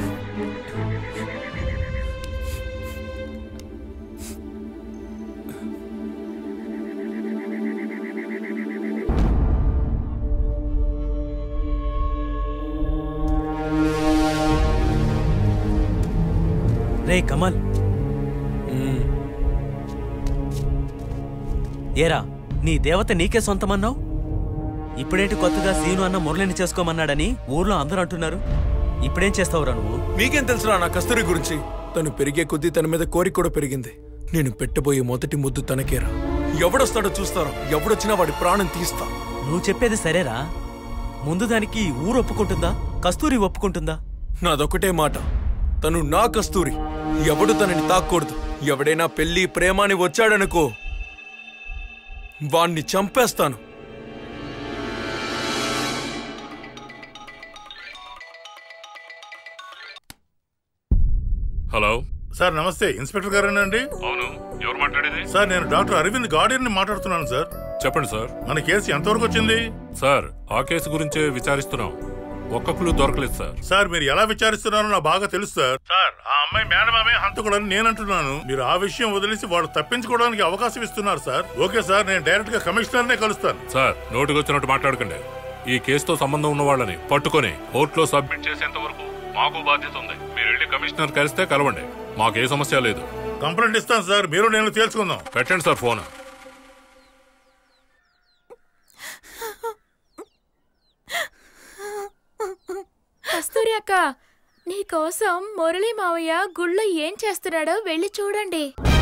రే కమల్ ఏరా నీ దేవత నీకే సొంతమన్నావు ఇప్పుడేంటి కొత్తగా సీను అన్న మురళిని చేసుకోమన్నాడని ఊర్లో అందరూ అంటున్నారు ఇప్పుడేం చేస్తావురా నువ్వు మీకేం తెలుసురా నా కస్తూరి గురించి తను పెరిగే కొద్దీ తన మీద కోరిక కూడా పెరిగింది నేను పెట్టబోయే మొదటి ముద్దు తనకేరా ఎవడొస్తాడో చూస్తారా ఎవడొచ్చినా వాడి ప్రాణం తీస్తా నువ్వు చెప్పేది సరేరా ముందు దానికి ఊరు ఒప్పుకుంటుందా కస్తూరి ఒప్పుకుంటుందా నాదొక్కటే మాట తను నా కస్తూరి ఎవడు తనని తాక్కూడదు ఎవడైనా పెళ్లి ప్రేమ అని వచ్చాడనుకో వాణ్ణి చంపేస్తాను హలో సార్ నమస్తే ఇన్స్పెక్టర్ గారేనండి అవును ఎవరు మాట్లాడేది సార్ నేను డాక్టర్ అరవింద్ గార్డియన్ మాట్లాడుతున్నాను సార్ చెప్పండి సార్ మన కేసు ఎంతవరకు వచ్చింది సార్ ఆ కేసు గురించే విచారిస్తున్నాం ఒక్క క్లూ దొరకలేదు సార్ సార్ మీరు ఎలా విచారిస్తున్నారో నాకు బాగా తెలుసు సార్ సార్ ఆ అమ్మాయి మేడమామే హంతకుడని నేను అంటున్నాను మీరు ఆ విషయం వదిలేసి వాడు తప్పించుకోవడానికి అవకాశం ఇస్తున్నారు సార్ ఓకే సార్ నేను డైరెక్ట్ గా కమిషనర్నే కలుస్తాను సార్ నోటికొచ్చినట్టు మాట్లాడకండి ఈ కేసుతో సంబంధం ఉన్న వాళ్ళని పట్టుకొని కోర్టులో సబ్మిట్ చేసేంత వరకు మాకు బాధ్యత ఉంది మీరు వెళ్ళి కమిషనర్ కలిస్తే కలవండి మాకు ఏ సమస్య లేదు కంప్లైంట్ ఇస్తాను సార్ మీరు నేను తేల్చుకుందాం పెట్టండి సార్ ఫోన్ కస్తూరి అక్క నీకోసం మురళీ మావయ్య గుళ్ళో ఏం చేస్తున్నాడో వెళ్ళి చూడండి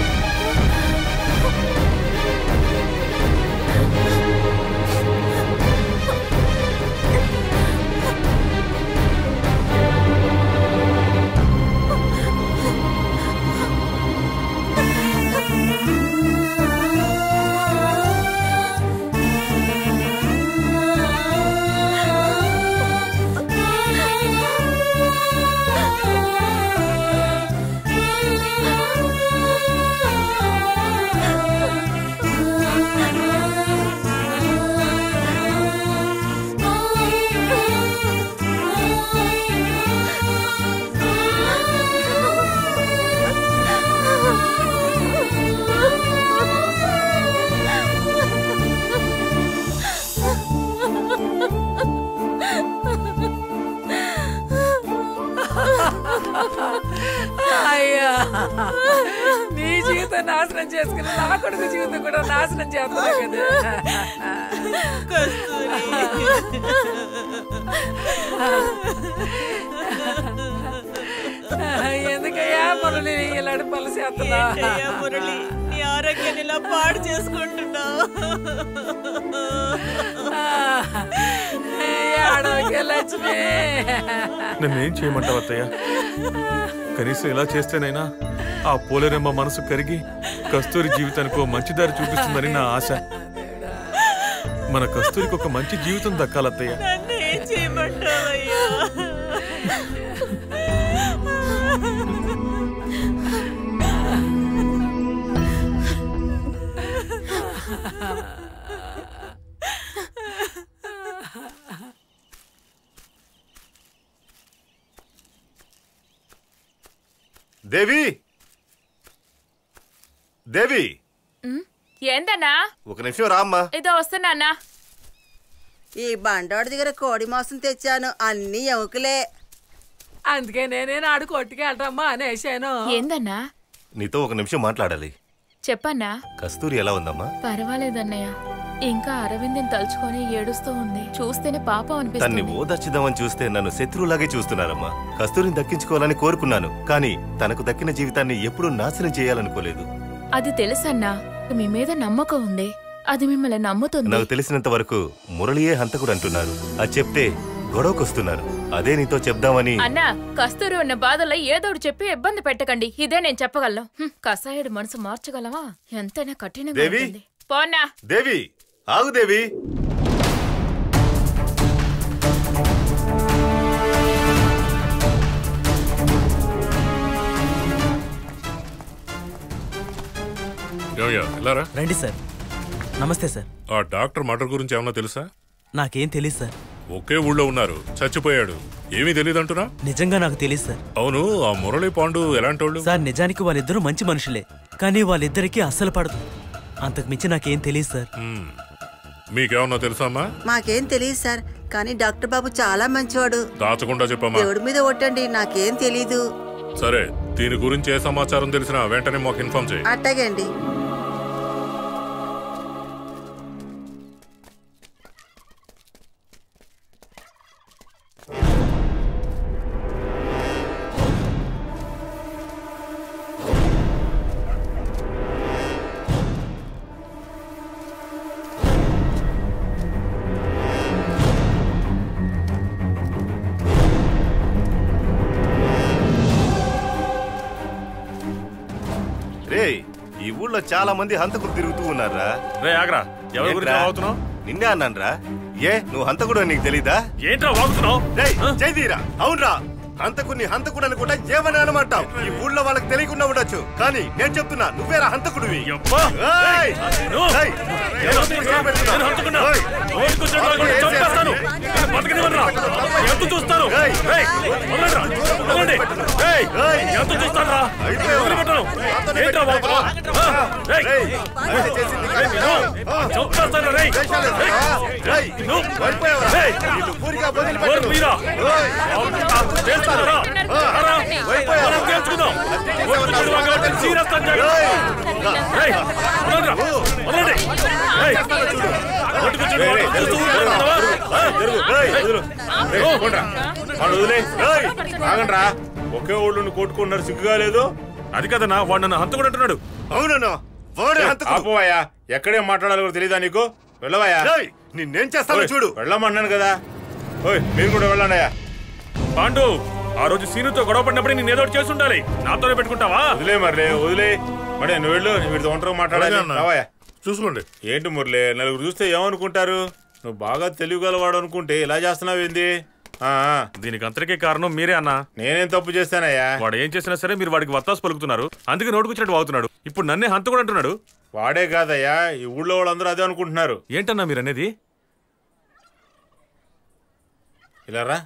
అయ్యా నీ జీవితం నాశనం చేసుకుని నా కొడుకు జీవితం కూడా నాశనం చేస్తున్నావు కదా ఎందుకయ్యా మురళి ఇలాంటి పనులు ఏంటయ్యా మురళి నీ ఆరోగ్యాన్ని ఇలా పాడు చేసుకుంటున్నావు ఆడవకే లక్ష్మి నన్ను ఏం చేయమంటావు అత్తయ్య కనీసం ఇలా చేస్తేనైనా ఆ పోలేరమ్మ మనసు కరిగి కస్తూరి జీవితానికి ఓ మంచి దారి చూపిస్తుందని నా ఆశ మన కస్తూరికి ఒక మంచి జీవితం దక్కాలత్తయ్య నన్ను ఏం చేయమంటావయ్యా దేవి దేవి ఏందన్నా ఒక నిమిషం రామ్మా ఇదో వస్తున్నా ఈ బండోడి దగ్గర కోడి మాంసం తెచ్చాను అన్ని ఎముకలే అందుకే నేనే నాడు కొట్టుకి వెళ్ళటమ్మా అనేసాను ఏందన్నా నీతో ఒక నిమిషం మాట్లాడాలి చెప్పన్నా కస్తూరి ఎలా ఉందమ్మా పర్వాలేదన్నయ్య ఇంకా అరవింద్ని తలుచుకొని ఏడుస్తూ ఉంది చూస్తేనే పాపం తన్ని అనిపిస్తుంది ఓదార్చిద్దామని చూస్తే నన్ను శత్రువులాగే చూస్తున్నారమ్మా కస్తూరిని దక్కించుకోవాలని కోరుకున్నాను కానీ తనకు దక్కిన జీవితాన్ని ఎప్పుడూ నాశనం చేయాలనుకోలేదు అది తెలుసన్నా మీ మీద నమ్మకం ఉంది అది మిమ్మల్ని నమ్ముతుంది నాకు తెలిసినంత వరకు మురళియే హంతకుడు అంటున్నారు అది చెప్తే గొడవకొస్తున్నారు అదే నీతో చెప్దామని అన్నా కస్తూరి ఉన్న బాధలో ఏదోడు చెప్పి ఇబ్బంది పెట్టకండి ఇదే నేను చెప్పగలను హ్మ్, కసాయుడు మనసు మార్చగలవా ఎంతైనా కఠినంగా దేవి? ఉంటుంది పోన్నా దేవి ఆగు దేవి ఏమయ్యా ఇలారా రండి సార్ నమస్తే సార్ ఆ డాక్టర్ మర్డర్ గురించి ఏమన్నా తెలుసా నాకేం తెలియదు సార్ ఒకే ఊళ్ళో ఉన్నారు చచ్చిపోయాడు ఏమీ తెలియదంటున్నా నిజంగా నాకు తెలియదు సార్ అవును ఆ మురళి పాండు ఎలాంటి వాళ్ళు సార్ నిజానికి వాళ్ళిద్దరూ మంచి మనుషులే కానీ వాళ్ళిద్దరికీ అస్సలు పడదు అంతకు మించి నాకేం తెలియదు సార్ మీకేమన్నా తెలుసా అమ్మా మాకేం తెలియదు సార్ కానీ డాక్టర్ బాబు చాలా మంచివాడు దాచకుండా చెప్పమ్మా దేవుడి మీద ఒట్టండి నాకేం తెలీదు సరే దీని గురించి ఏ సమాచారం తెలిసినా వెంటనే మాకు ఇన్ఫార్మ్ చేయి అట్టాగే అండి రే ఈ ఊళ్ళో చాలా మంది హంతకులు తిరుగుతూ ఉన్నారా రే ఆగ్రా ఎవరి గురించి వాగుతున్నావు నిన్నే అన్నానరా ఏ నువ్వు హంతకుడు నీకు తెలీదా ఏంట్రా వాగుతున్నావు రేయ్ జైదీరా అవునరా హంతకుడిని హంతకుడు అని కూడా ఏమని అనమంటావు ఈ ఊళ్ళో వాళ్ళకి తెలియకుండా ఉండొచ్చు కానీ నేను చెప్తున్నా నువ్వేరా హంతకుడివి ఏయ్! ఏయ్! నేను హంతకుడినా? నోటికి వచ్చినట్టు వాగుకుంటే చంపేస్తాను. నేను బతకనివ్వనురా. ఎంత చూస్తాను రేయ్, వదలండిరా. వదలండి. రేయ్, ఎంత చూస్తానురా? వదిలిపెట్టను. ఏంట్రా వాగుతున్నావు? ఆ? రేయ్. రేయ్, నిన్ను చంపేస్తాను, రేయ్. రేయ్, నిన్ను. రేయ్. నోరు మీరా. చేస్తానురా. రారా. మనం తేల్చుకుందాం. నోటికి వచ్చినట్టు వాగాలంటే చీరేస్తాను జాగ్రత్త. రేయ్, వదలండిరా. వదలండి. రేయ్. నోటికి వచ్చినట్టు వాగాలంటే చూస్తూ ఊరుకుంటావా? ఆ? ఆగండ్రా ఒకే ఊళ్ళో కొట్టుకున్నారు సిగ్గుగా లేదు అది కదన్నా వాడు నన్ను హంతకుడు అంటున్నాడు అవునన్నా వాడే హంతకుడు. ఆపోవయ్యా ఎక్కడేం మాట్లాడాలో కూడా తెలియదా నీకు వెళ్ళవయ్యా రేయ్, నిన్నేం చేస్తానో ఓయ్, చూడు వెళ్ళమన్నాను కదా ఓయ్ మీరు కూడా వెళ్ళండి అయ్యా పాండు ఆ రోజు సీనుతో గొడవ పడినప్పుడు నేను ఏదో ఒకటి చేసి ఉండాలి నాతోనే పెట్టుకుంటావా వదిలే మర్లే వదిలే మరి నువ్వు వెళ్ళు వీటితో ఒంటరిగా మాట్లాడాలి అలాగే అన్న. రావయ్యా చూసుకోండి ఏంటి మురళి నలుగురు చూస్తే ఏమనుకుంటారు నువ్వు బాగా తెలివిగలవాడు అనుకుంటే ఇలా చేస్తున్నావు ఏంది ఆ, ఆ. దీనికి అంతటికే కారణం మీరే అన్నా నేనేం తప్పు చేస్తానయ్యా వాడు ఏం చేసినా సరే మీరు వాడికి వత్తాసు పలుకుతున్నారు అందుకే నోటుకొచ్చినట్టు వాగుతున్నాడు ఇప్పుడు నన్నే హంతకుడు అంటున్నాడు వాడే కాదయ్యా ఈ ఊళ్ళో వాళ్ళందరూ అదే అనుకుంటున్నారు ఏంటన్నా మీరు అనేది ఇలా రా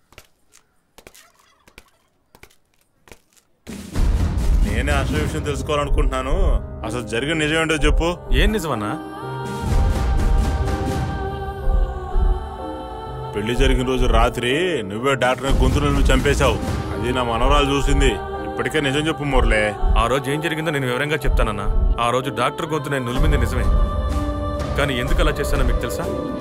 నేనే అసలు విషయం తెలుసుకోవాలనుకుంటున్నాను అసలు జరిగిన నిజం ఏంటో చెప్పు ఏం నిజమన్నా పెళ్లి జరిగిన రోజు రాత్రి నువ్వే డాక్టర్ గొంతులు నువ్వు చంపేశావు అది నా మనవరాలు చూసింది ఇప్పటికే నిజం చెప్పు మురళే ఆ రోజు ఏం జరిగిందో నేను వివరంగా చెప్తానన్నా ఆ రోజు డాక్టర్ గొంతు నేను నులిమింది నిజమే కానీ ఎందుకు అలా చేశానో మీకు తెలుసా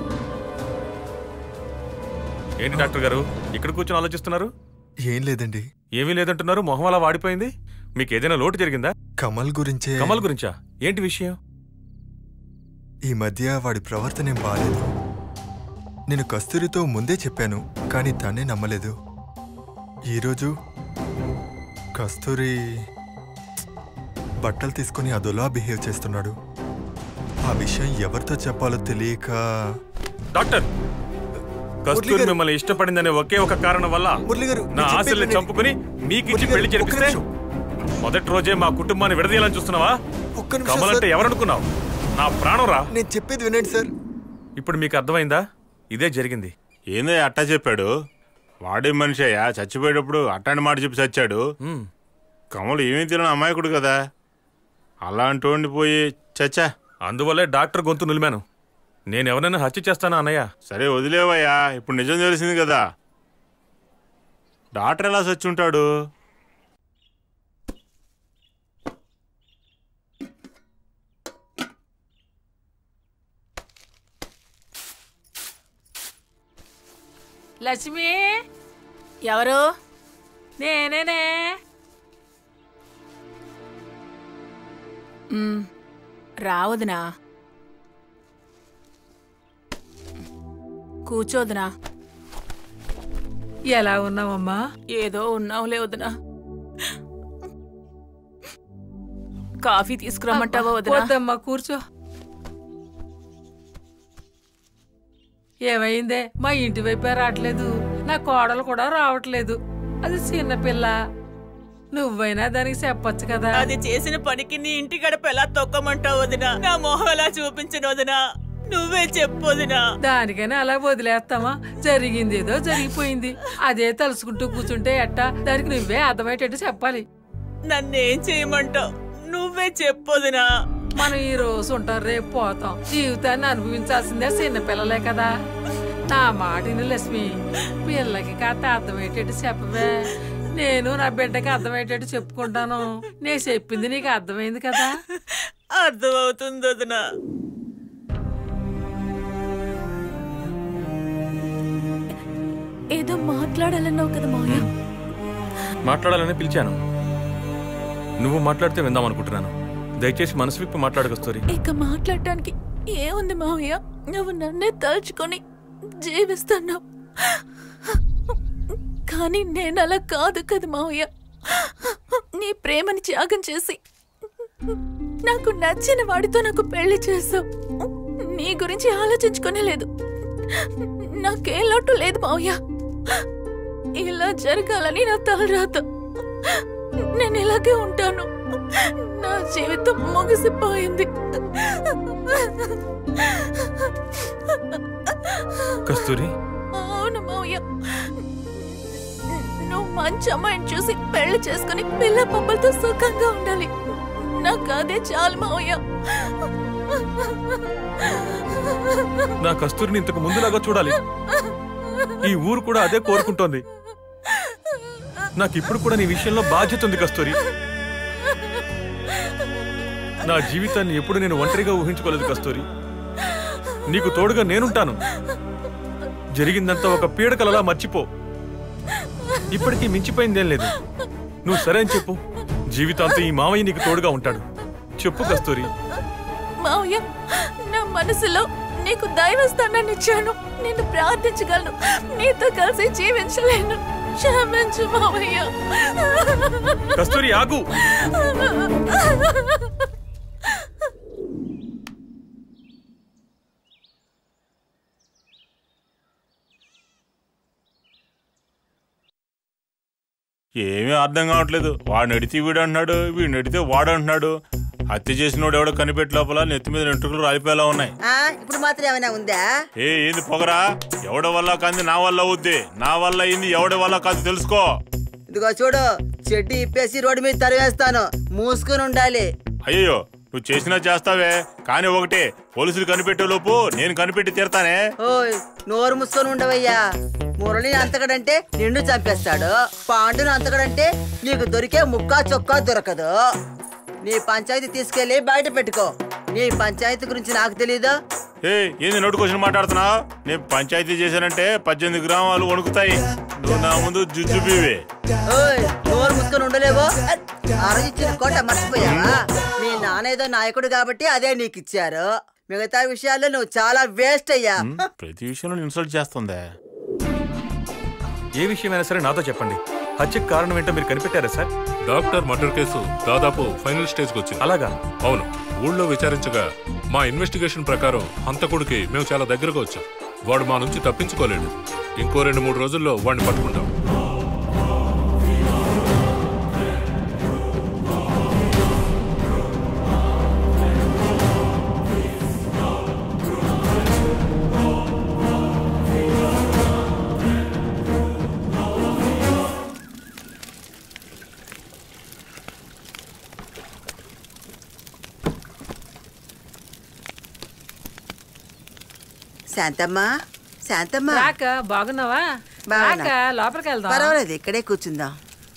ఏంటి డాక్టర్ గారు ఇక్కడ కూర్చొని ఆలోచిస్తున్నారు ఏం లేదండి ఏమీ లేదంటున్నారు మొహం అలా వాడిపోయింది మీకు ఏదైనా లోటు జరిగిందా కమల్ గురించే కమల్ గురించా ఏంటి విషయం ఈ మధ్య వాడి ప్రవర్తన ఏం బాలేదు నేను కస్తూరితో ముందే చెప్పాను కానీ తనే నమ్మలేదు ఈరోజు కస్తూరి బట్టలు తీసుకుని అదోలా బిహేవ్ చేస్తున్నాడు ఆ విషయం ఎవరితో చెప్పాలో తెలియక డాక్టర్ కస్తూరి మిమ్మల్ని ఇష్టపడిందనే ఒకే ఒక కారణం వల్ల నా ఆశల్ని చంపుకుని మీకిచ్చి పెళ్లి జరిపిస్తే మొదటి రోజే మా కుటుంబాన్ని విడదీయాలని చూస్తున్నావా నిమిషం, కమల్ అంటే సార్. ఎవరనుకున్నావు నా ప్రాణం రా నేను చెప్పేది వినండి సార్ ఇప్పుడు మీకు అర్థమైందా ఇదే జరిగింది ఏందో అట్టా చెప్పాడు వాడే మనిషి అయ్యా చచ్చిపోయేటప్పుడు అట్టాంటి మాట చెప్పి చచ్చాడు కమలు ఏమీ తెలియని అమాయకుడు కదా అలాంటి వాడిని పోయి చచ్చా అందువల్లే డాక్టర్ గొంతు నిలిమాను నేను ఎవరైనా హత్య చేస్తానా అన్నయ్య సరే వదిలేవయ్యా ఇప్పుడు నిజం తెలిసింది కదా డాక్టర్ ఎలా చచ్చి ఉంటాడు లక్ష్మి ఎవరు నేనేనే మ్, రావదునా కూర్చోదునా ఎలా ఉన్నావమ్మా ఏదో ఉన్నావులే వదినా కాఫీ తీసుకురమ్మంటావా వదినా వద్దమ్మా కూర్చో ఏమైందే మా ఇంటి వైపే రావట్లేదు నా కోడలు కూడా రావట్లేదు అది చిన్నపిల్ల నువ్వైనా దానికి చెప్పొచ్చు కదా అది చేసిన పనికి నీ ఇంటి గడప ఎలా తొక్కమంటావు వదినా నా మొహం ఎలా చూపించను వదినా నువ్వే చెప్పు వదినా దానికైనా అలా వదిలేస్తామా జరిగింది ఏదో జరిగిపోయింది అదే తలుసుకుంటూ కూర్చుంటే ఎట్టా దానికి నువ్వే అర్థమయ్యేటట్టు చెప్పాలి నన్నేం చేయమంటావు నువ్వే చెప్పొదినా మనం ఈ రోజు ఉంటాం రేపు పోతాం జీవితాన్ని అనుభవించాల్సిందే చిన్న పిల్లలే కదా నా మాటిని లక్ష్మి పిల్లకి కాస్త అర్థమయ్యేటట్టు చెప్పవే నేను నా బిడ్డకి అర్థమయ్యేటట్టు చెప్పుకుంటాను నేను చెప్పింది నీకు అర్థమైంది కదా అర్థమవుతుంది వదినా ఏదో మాట్లాడాలన్నావు కదా మావయ్య మాట్లాడాలని పిలిచాను నువ్వు మాట్లాడితే విందాం అనుకుంటున్నాను దయచేసి మనసు విప్పి మాట్లాడకస్తూరి ఇక మాట్లాడటానికి ఏముంది మావయ్య నువ్వు నన్నే తలుచుకొని జీవిస్తున్నావు కానీ నేను అలా కాదు కదా మావయ్య నీ ప్రేమని త్యాగం చేసి నాకు నచ్చిన వాడితో నాకు పెళ్లి చేసావు నీ గురించి ఆలోచించుకునే లేదు నాకే లోటు లేదు మావయ్య ఇలా జరగాలని నా తలరాత నేను ఇలాగే ఉంటాను నా జీవితం ముగిసిపోయింది కస్తూరి అవును మావయ్య నువ్వు మంచి అమ్మాయిని చూసి పెళ్లి చేసుకుని పిల్ల పప్పలతో సుఖంగా ఉండాలి నాకు అదే చాలు మావయ్య నా కస్తూరిని ఇంతకు ముందులాగా చూడాలి ఈ ఊరు కూడా అదే కోరుకుంటోంది నాకు ఇప్పుడు కూడా నీ విషయంలో బాధ్యత ఉంది కస్తూరి నా జీవితాన్ని ఎప్పుడు నేను ఒంటరిగా ఊహించుకోలేదు కస్తూరి నీకు తోడుగా నేనుంటాను జరిగిందంతా ఒక పీడకలలా మర్చిపో ఇప్పటికీ మించిపోయిందేం లేదు నువ్వు సరే అని చెప్పు జీవితాంతం ఈ మామయ్య నీకు తోడుగా ఉంటాడు చెప్పు కస్తూరి మావయ్య నా మనసులో నీకు దైవస్థానాన్ని ఇచ్చాను నేను ప్రార్థించగలను నీతో కలిసి జీవించలేను క్షమించు మావయ్య కస్తూరి ఆగు ఏమీ అర్థం కావట్లేదు వాడు నడితే వీడు అంటున్నాడు వీడు నడితే వాడు అంటున్నాడు హత్య చేసినోడు ఎవడో కనిపెట్టి లోపల నెత్తి మీద వెంట్రుకలు రాలిపోయేలా ఉన్నాయి ఆ, ఇప్పుడు మాత్రం ఏమైనా ఉందా ఏ ఏంది పొగరా ఎవడి వల్ల కంది నా వల్ల అవుద్ది నా వల్ల అయింది ఎవడి వల్ల కాదు తెలుసుకో ఇదిగో చూడు చెడ్డి ఇప్పేసి రోడ్డు మీద తరివేస్తాను మూసుకుని ఉండాలి అయ్యో నువ్వు చేసినా చేస్తావే కానీ ఒకటి పోలీసులు కనిపెట్టే లోపు నేను కనిపెట్టి తీరతానే ఓయ్ నోరు మూసుకొని ఉండవయ్యా మురళిని అంతకడంటే నిన్ను చంపేస్తాడు పాండును అంతకడంటే నీకు దొరికే ముక్కా చొక్కా దొరకదు నీ పంచాయతీ తీసుకెళ్లి బయట పెట్టుకో నీ పంచాయతీ గురించి నాకు తెలీదా ఏ ఏంది నోటుకొచ్చిన మాట్లాడుతున్నా నేను పంచాయతీ చేశానంటే పద్దెనిమిది గ్రామాలు వణుకుతాయి నువ్వు నా ముందు జుజుబీవే ఓయ్ నోరు మూసుకొని ఉండలేవో ఆలోచించిన కోట మర్చిపోయావా మీ నాన్న ఏదో నాయకుడు కాబట్టి అదే నీకు ఇచ్చారు మిగతా విషయాల్లో నువ్వు చాలా వేస్ట్ అయ్యా ప్రతి విషయంలో ఇన్సల్ట్ చేస్తుందే ఏ విషయమైనా సరే నాతో చెప్పండి హత్యకు కారణం ఏంటో మీరు కనిపెట్టారా సార్ డాక్టర్ మర్డర్ కేసు దాదాపు ఫైనల్ స్టేజ్కి వచ్చింది అలాగా అవును ఊళ్ళో విచారించగా మా ఇన్వెస్టిగేషన్ ప్రకారం హంతకుడికి మేము చాలా దగ్గరగా వచ్చాం వాడు మా నుంచి తప్పించుకోలేడు ఇంకో రెండు మూడు రోజుల్లో వాడిని పట్టుకుంటాం శాంతమ్మ శాంతమ్మ రాక బాగున్నావా బాగున్నా. రాక లోపలికి వెళ్దాం పర్వాలేదు ఇక్కడే కూర్చుందాం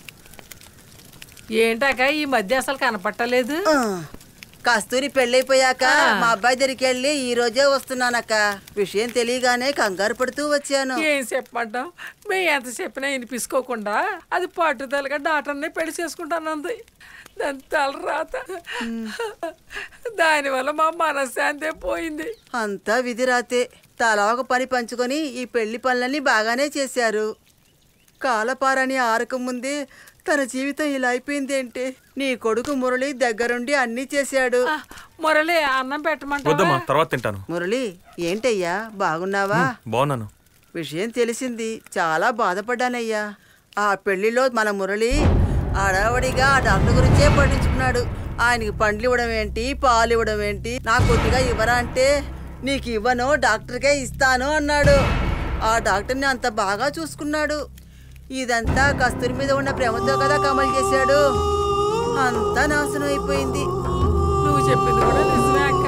ఏంటాక ఈ మధ్య అసలు కనపట్టలేదు కస్తూరి పెళ్ళైపోయాక ఆ. మా అబ్బాయి దగ్గరికి వెళ్ళి ఈ రోజే వస్తున్నానక్క విషయం తెలియగానే కంగారు పడుతూ వచ్చాను ఏం చెప్పమంటావు మేము ఎంత చెప్పినా వినిపించుకోకుండా అది పట్టుదలగా డాక్టర్ని పెళ్లి చేసుకుంటానంది దాని తల రాత దానివల్ల మా మనశ్శాంతే పోయింది అంతా విధి రాతే తలా ఒక పని పంచుకొని ఈ పెళ్లి పనులన్నీ బాగానే చేశారు కాలపారని ఆరకం ముందే తన జీవితం ఇలా అయిపోయిందేంటి నీ కొడుకు మురళి దగ్గరుండి అన్నీ చేశాడు మురళి అన్నం పెట్టమంటావా వద్దమ్మా తర్వాత తింటాను మురళి ఏంటయ్యా బాగున్నావా బాగున్నాను విషయం తెలిసింది చాలా బాధపడ్డానయ్యా ఆ పెళ్లిలో మన మురళి అడవడిగా ఆ డాక్టర్ గురించే పట్టించుకున్నాడు ఆయనకి పండ్లు ఇవ్వడం ఏంటి పాలు ఇవ్వడం ఏంటి నాకు కొద్దిగా ఇవ్వరా అంటే నీకు ఇవ్వను డాక్టర్కే ఇస్తాను అన్నాడు ఆ డాక్టర్ని అంత బాగా చూసుకున్నాడు ఇదంతా కస్తూరి మీద ఉన్న ప్రేమతో కదా కమల్ చేశాడు అంతా నాశనం అయిపోయింది నువ్వు చెప్పింది కూడా నిజమే అక్క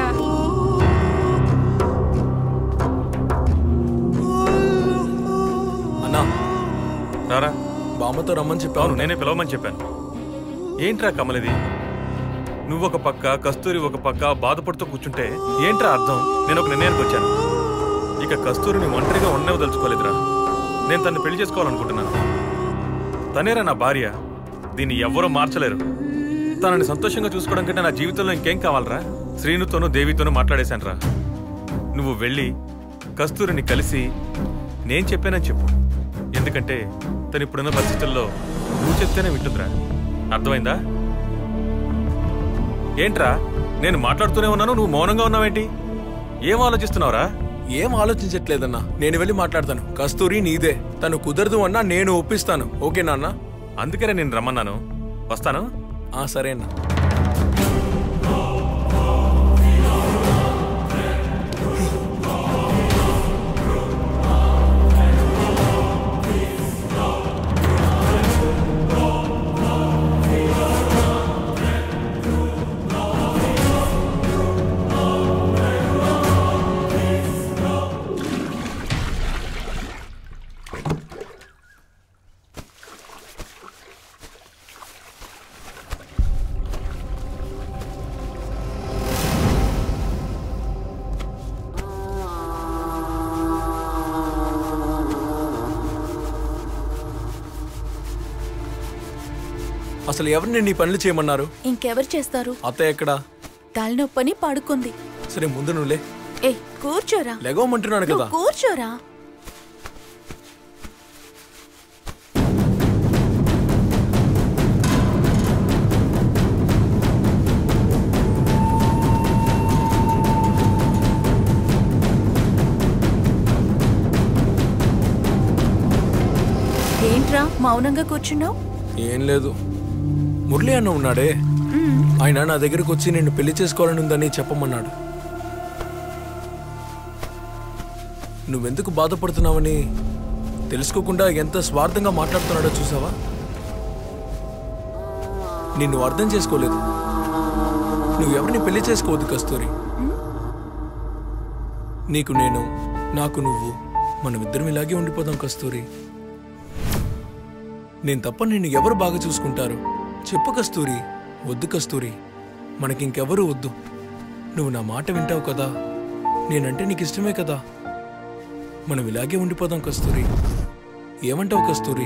అన్నా రారా బామ్మతో రమ్మని చెప్పాను అవును నేనే పిలవమని చెప్పాను ఏంట్రా కమలిది నువ్వు ఒక పక్క కస్తూరి ఒక పక్క బాధపడుతూ కూర్చుంటే ఏంట్రా అర్థం నేను ఒక నిర్ణయానికి వచ్చాను ఇక కస్తూరిని ఒంటరిగా ఉండవదలుచుకోలేదురా నేను తను పెళ్లి చేసుకోవాలనుకుంటున్నాను తనేరా నా భార్య దీన్ని ఎవ్వరూ మార్చలేరు తనని సంతోషంగా చూసుకోవడం కంటే నా జీవితంలో ఇంకేం కావాలరా శ్రీనుతోనూ దేవితోనూ మాట్లాడేశాను రా నువ్వు వెళ్ళి కస్తూరిని కలిసి నేను చెప్పానని చెప్పు ఎందుకంటే తను ఇప్పుడున్న పరిస్థితుల్లో నువ్వు చెప్తేనే వింటుందిరా అర్థమైందా ఏంట్రా నేను మాట్లాడుతూనే ఉన్నాను నువ్వు మౌనంగా ఉన్నావేంటి ఏం ఆలోచిస్తున్నావురా ఏం ఆలోచించట్లేదన్నా నేను వెళ్ళి మాట్లాడతాను కస్తూరి నీదే తను కుదరదు అన్నా నేను ఒప్పిస్తాను ఓకేనా అన్నా అందుకనే నేను రమ్మన్నాను వస్తాను ఆ సరే అన్నా అసలు ఎవరిని నీ పనులు చేయమన్నారు ఇంకెవరు చేస్తారు అత్తయ్య ఎక్కడా తలనొప్పని పడుకుంది సరే ముందు నువ్వులే ఏ కూర్చోరా లెగవమంటున్నాను కదా నువ్వు కూర్చోరా ఏంట్రా మౌనంగా కూర్చున్నావు ఏం లేదు మురళి అన్న ఉన్నాడే ఆయన నా దగ్గరకు వచ్చి నిన్ను పెళ్లి చేసుకోవాలని ఉందని చెప్పమన్నాడు నువ్వెందుకు బాధపడుతున్నావని తెలుసుకోకుండా ఎంత స్వార్థంగా మాట్లాడుతున్నాడో చూసావా నిన్ను అర్థం చేసుకోలేదు నువ్వు ఎవరిని పెళ్లి చేసుకోవద్దు కస్తూరి నీకు నేను నాకు నువ్వు మనమిద్దరం ఇలాగే ఉండిపోదాం కస్తూరి నేను తప్ప నిన్ను ఎవరు బాగా చూసుకుంటారు చెప్పు కస్తూరి వద్దు కస్తూరి మనకింకెవరూ వద్దు నువ్వు నా మాట వింటావు కదా నేనంటే నీకు ఇష్టమే కదా మనం ఇలాగే ఉండిపోదాం కస్తూరి ఏమంటావు కస్తూరి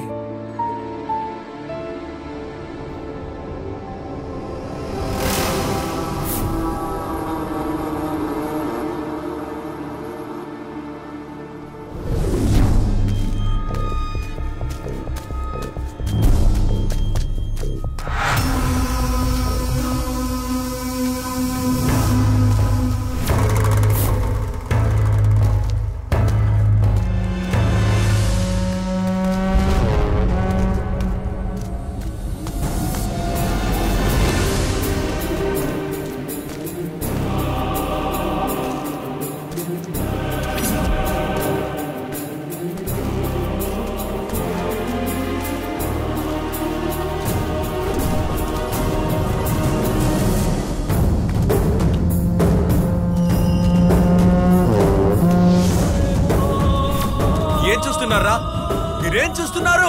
ఏం చూస్తున్నారా మీరేం చూస్తున్నారు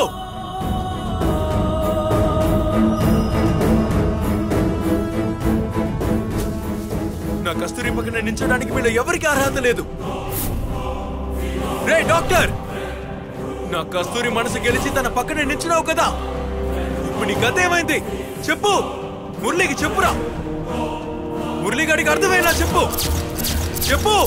నా కస్తూరి పక్కన నించడానికి వీళ్ళ ఎవరికి అర్హత లేదు రే డాక్టర్ నా కస్తూరి మనసు గెలిచి తన పక్కన నించున్నావు కదా ఇప్పుడు నీ గత ఏమైంది చెప్పు మురళికి చెప్పురా మురళిగాడికి అర్థమైనా చెప్పు చెప్పు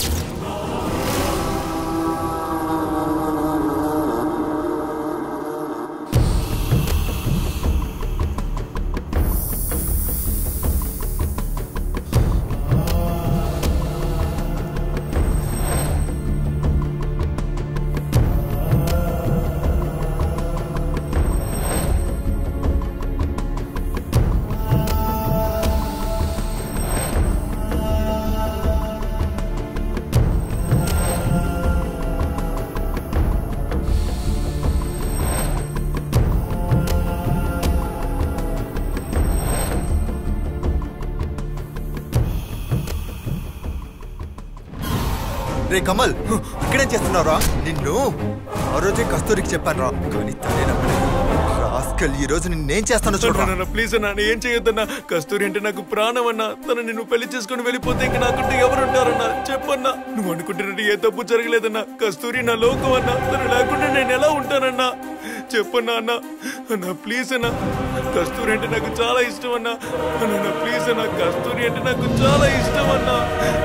రే కమల్ ఇక్కడేం చేస్తున్నావురా నిన్ను ఆ రోజే కస్తూరికి చెప్పాను రా కానీ తనే నమ్మలేదు రాస్కల్ ఈ రోజు నిన్నేం చేస్తానో చూడరా ప్లీజ్ అన్నా నేను ఏం చేయొద్దన్నా కస్తూరి అంటే నాకు ప్రాణం అన్నా తను నిన్ను పెళ్లి చేసుకుని వెళ్ళిపోతే ఇంక నాకుంటే ఎవరు ఉంటారన్నా చెప్పన్నా నువ్వు అనుకుంటున్నట్టు ఏ తప్పు జరగలేదన్నా కస్తూరి నా లోకం అన్నా తను లేకుండా నేను ఎలా ఉంటానన్నా చెప్పన్నా అన్నా అన్నా ప్లీజ్ అన్నా కస్తూరి అంటే నాకు చాలా ఇష్టం అన్నా అన్నా ప్లీజ్ అన్నా కస్తూరి అంటే నాకు చాలా ఇష్టం అన్నా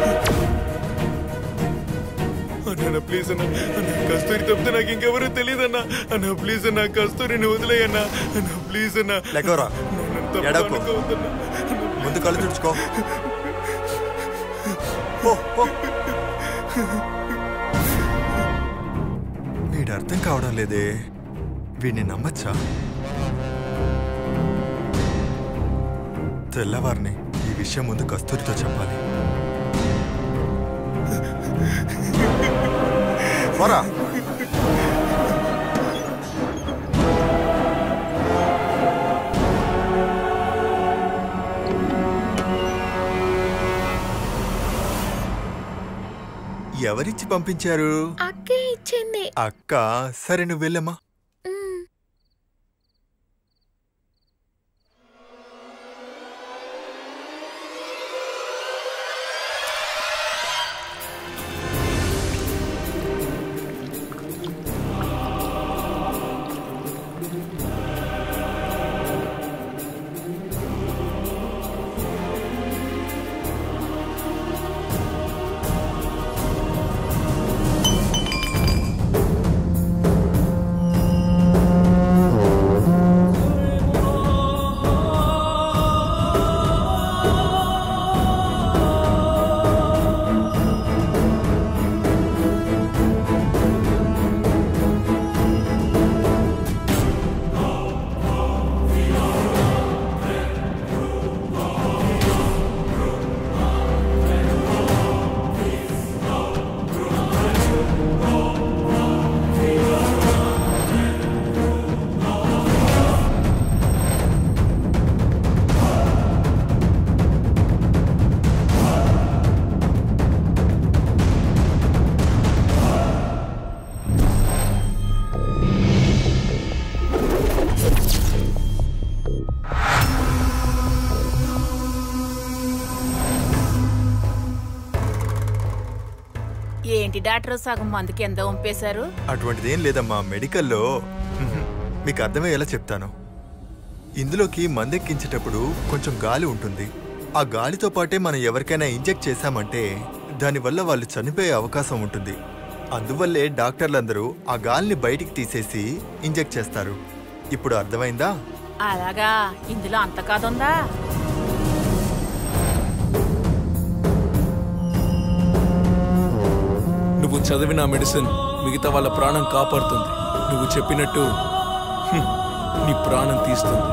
అన్న ప్లీజ్ అన్న అన్న కస్తూరి తప్పితే నాకు ఇంకెవరూ తెలియదన్నా అన్న ప్లీజ్ అన్న కస్తూరిని వదిలేయన్నా అన్న ప్లీజ్ అన్న లేకోరా నన్ను తప్పుగా ఎడకు. అనుకోవద్దన్నా. అన్న, ముందు కళ్ళు తుడుచుకో పో, పో. వీడు అర్థం కావడం లేదే వీడిని నమ్మచ్చా తెల్లవారిని ఈ విషయం ముందు కస్తూరితో చెప్పాలి పోరా ఎవరిచ్చి పంపించారు అక్కే ఇచ్చింది అక్క సరే నువ్వు వెళ్ళమ్మా ఏంటి డాక్టర్ సగం మందుకి ఎంత వంపేశారు అటువంటిదేం లేదమ్మా మెడికల్లో మ్మ్. మీకు అర్థమయ్యేలా చెప్తాను ఇందులోకి మందెక్కించేటప్పుడు కొంచెం గాలి ఉంటుంది ఆ గాలితో పాటే మనం ఎవరికైనా ఇంజెక్ట్ చేశామంటే దానివల్ల వాళ్ళు చనిపోయే అవకాశం ఉంటుంది అందువల్లే డాక్టర్లందరూ ఆ గాలిని బయటికి తీసేసి ఇంజెక్ట్ చేస్తారు ఇప్పుడు అర్థమైందా అలాగా ఇందులో అంత కాదుందా నువ్వు చదివిన ఆ మెడిసిన్ మిగతా వాళ్ళ ప్రాణం కాపాడుతుంది నువ్వు చెప్పినట్టు హ్మ్, నీ ప్రాణం తీస్తుంది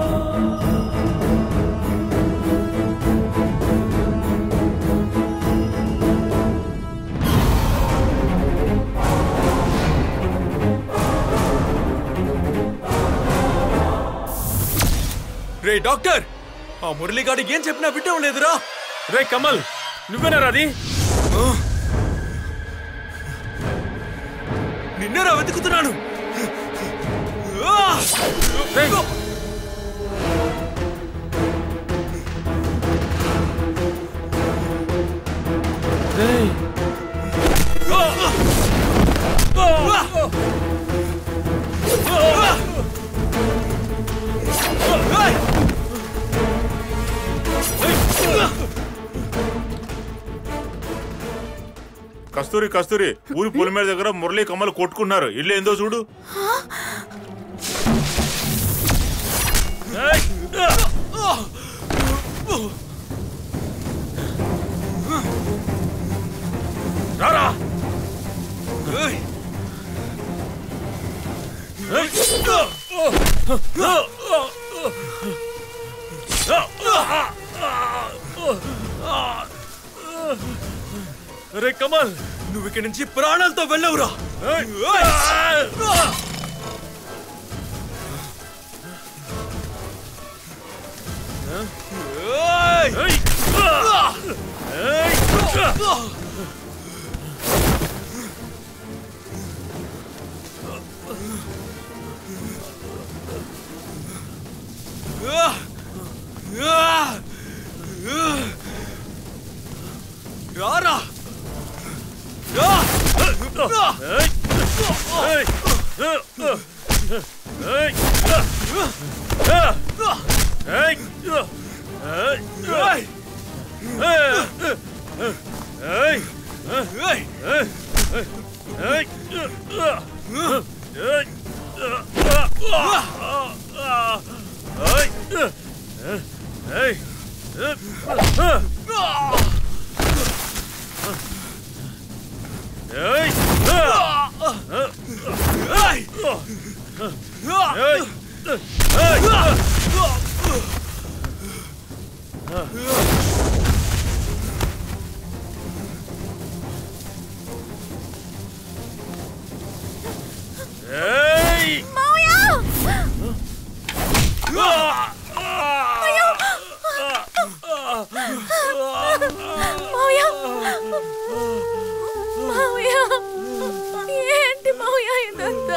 రే డాక్టర్ ఆ మురళిగాడి ఏం చెప్పినా వింటం లేదురా రే కమల్ నువ్వేనా అది నిన్నరా వెతుకుతున్నాను ఆ! కస్తూరి కస్తూరి ఊరి పొలిమేర దగ్గర మురళీ కమ్మలు కొట్టుకున్నారు ఇల్లు ఏందో చూడు రారా రే కమల్ నువ్వు ఇక్కడి నుంచి ప్రాణాలతో వెళ్ళవురా రారా మావయ్య ఏంటి మావయ్య ఇదంతా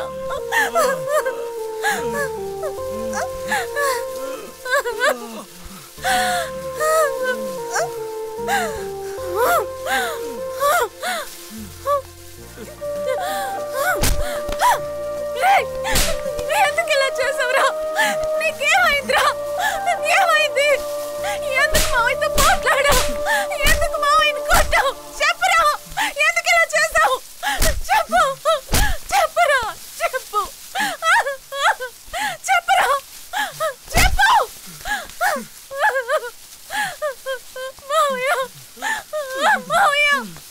రేయ్, ఎందుకు ఇలా చేసావురా నీకేమైందిరా ఏమైంది ఎందుకు మావయ్యతో మాట్లాడావు ఎందుకు మావయ్యని కొట్టావు చెప్పురా ఎందుకు ఇలా చేసావు చెప్పు చెప్పురా చెప్పు చెప్పురా చెప్పు మావయ్య మావయ్య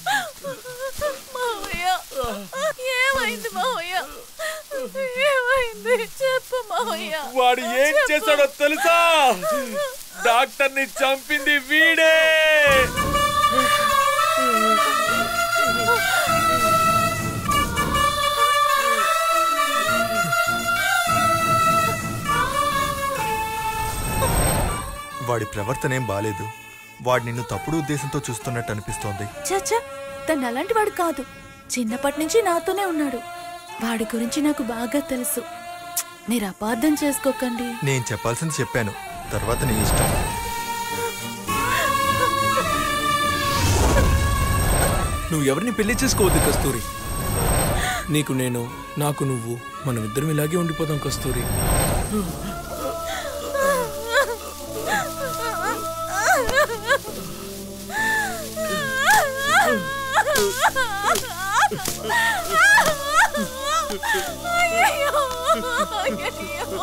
మావయ్య ఏమైంది మావయ్య ఏమైంది చెప్పు మావయ్య వాడు ఏం చెప్పు. చేశాడో తెలుసా డాక్టర్ ని చంపింది వీడే వాడి ప్రవర్తన ఏం బాలేదు వాడు నిన్ను తప్పుడు ఉద్దేశంతో చూస్తున్నట్టు అనిపిస్తోంది చచ్చా తను అలాంటి వాడు కాదు చిన్నప్పటి నుంచి నాతోనే ఉన్నాడు వాడి గురించి నాకు బాగా తెలుసు ఛ్, మీరు అపార్థం చేసుకోకండి నేను చెప్పాల్సింది చెప్పాను తర్వాత నీ ఇష్టం నువ్వు ఎవరిని పెళ్లి చేసుకోవద్దు కస్తూరి నీకు నేను నాకు నువ్వు మనం ఇద్దరం ఇలాగే ఉండిపోతాం కస్తూరి అయ్యయ్యో, అయ్యయ్యో.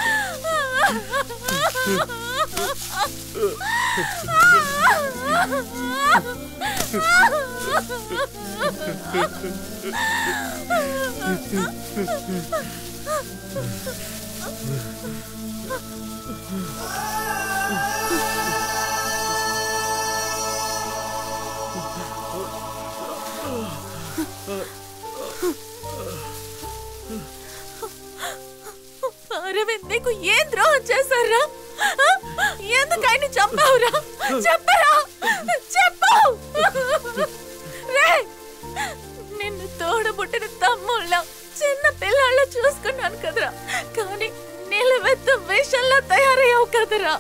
అరవింద్ నీకు ఏం ద్రోహం చేశారా ఆ? ఎందుకు ఆయన చంపావురా చెప్పరా చెప్పు రే నిన్ను తోడబుట్టిన తమ్ముళ్ళ చిన్న పిల్లళ్ళ చూసుకున్నాను కదరా కానీ నిలవెత్త వేషంలా తయారయ్యావు కదరా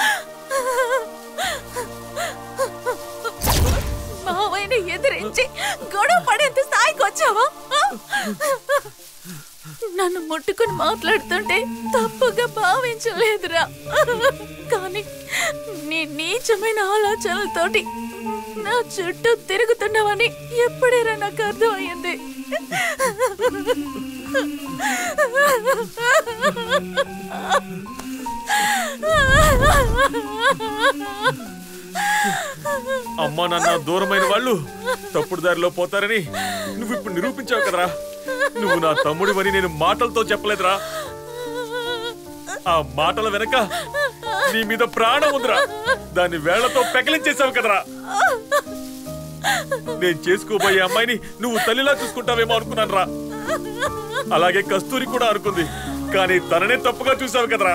మావయ్యని ఎదిరించి గొడవ పడేంత స్థాయికి వచ్చావా ఆ? నన్ను ముట్టుకుని మాట్లాడుతుంటే తప్పుగా భావించలేదురా కానీ నీ నీచమైన ఆలోచనలతోటి నా చుట్టూ తిరుగుతున్నావని ఎప్పుడైనా నాకు అర్థమయ్యింది అమ్మా నాన్న దూరమైన వాళ్ళు తప్పుడు దారిలో పోతారని నువ్వు ఇప్పుడు నిరూపించావు కదరా నువ్వు నా తమ్ముడివని నేను మాటలతో చెప్పలేదురా ఆ మాటల వెనక నీ మీద ప్రాణం ఉందిరా దాన్ని వేళ్లతో పెకలించేసావు కదరా నేను చేసుకోబోయే అమ్మాయిని నువ్వు తల్లిలా చూసుకుంటావేమో అనుకున్నాను రా అలాగే కస్తూరి కూడా అనుకుంది కానీ తననే తప్పుగా చూసావు కదరా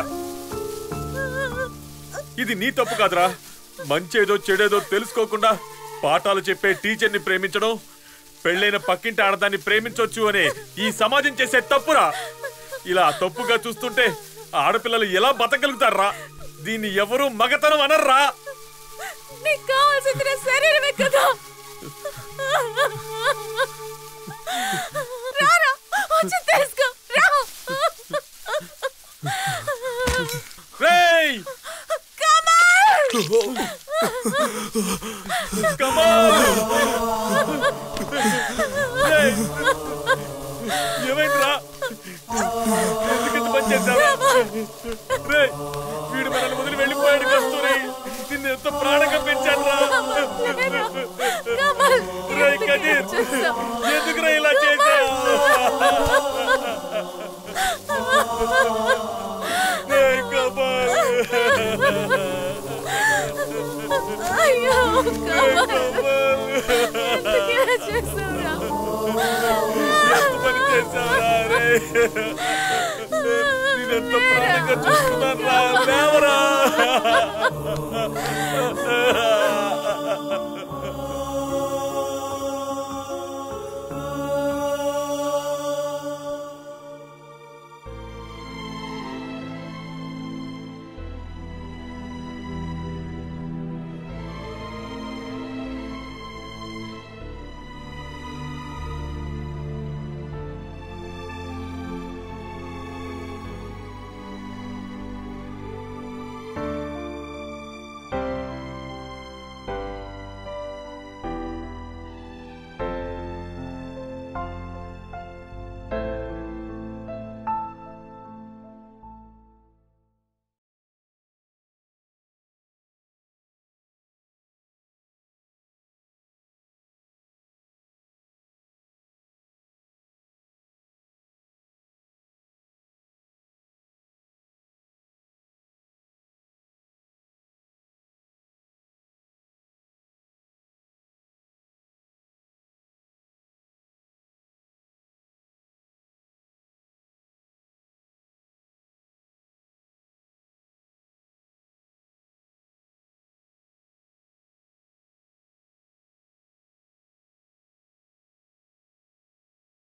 ఇది నీ తప్పు కాదురా మంచేదో చెడేదో తెలుసుకోకుండా పాఠాలు చెప్పే టీచర్ని ప్రేమించడం పెళ్ళైన పక్కింటి ఆడదాన్ని ప్రేమించొచ్చు అనే ఈ సమాజం చేసే తప్పురా ఇలా తప్పుగా చూస్తుంటే ఆడపిల్లలు ఎలా బతకగలుగుతారా దీన్ని ఎవరు మగతనం అనర్రా నీకు కావాల్సింది నా శరీరమే కదా రారా వచ్చి తెలుసుకో రా రేయ్ రేయ్! ఏమైందిరా ఎందుకు ఇంత పని చేశారా రేయ్, వీడు మనల్ని వదిలి వెళ్ళిపోయాడు కస్తూరి నిన్ను ఎంత ప్రాణంగా పెంచాడు రా రేయ్ కదీర్ ఎందుకురా ఇలా చేశావు రేయ్ కమాల్ అయ్యో కమల్ ఎందుకు ఇలా చేసావురా ఎంత పని చేశావురా రే నేనెంత ప్రాణంగా చూసుకున్నాను రా లేవరా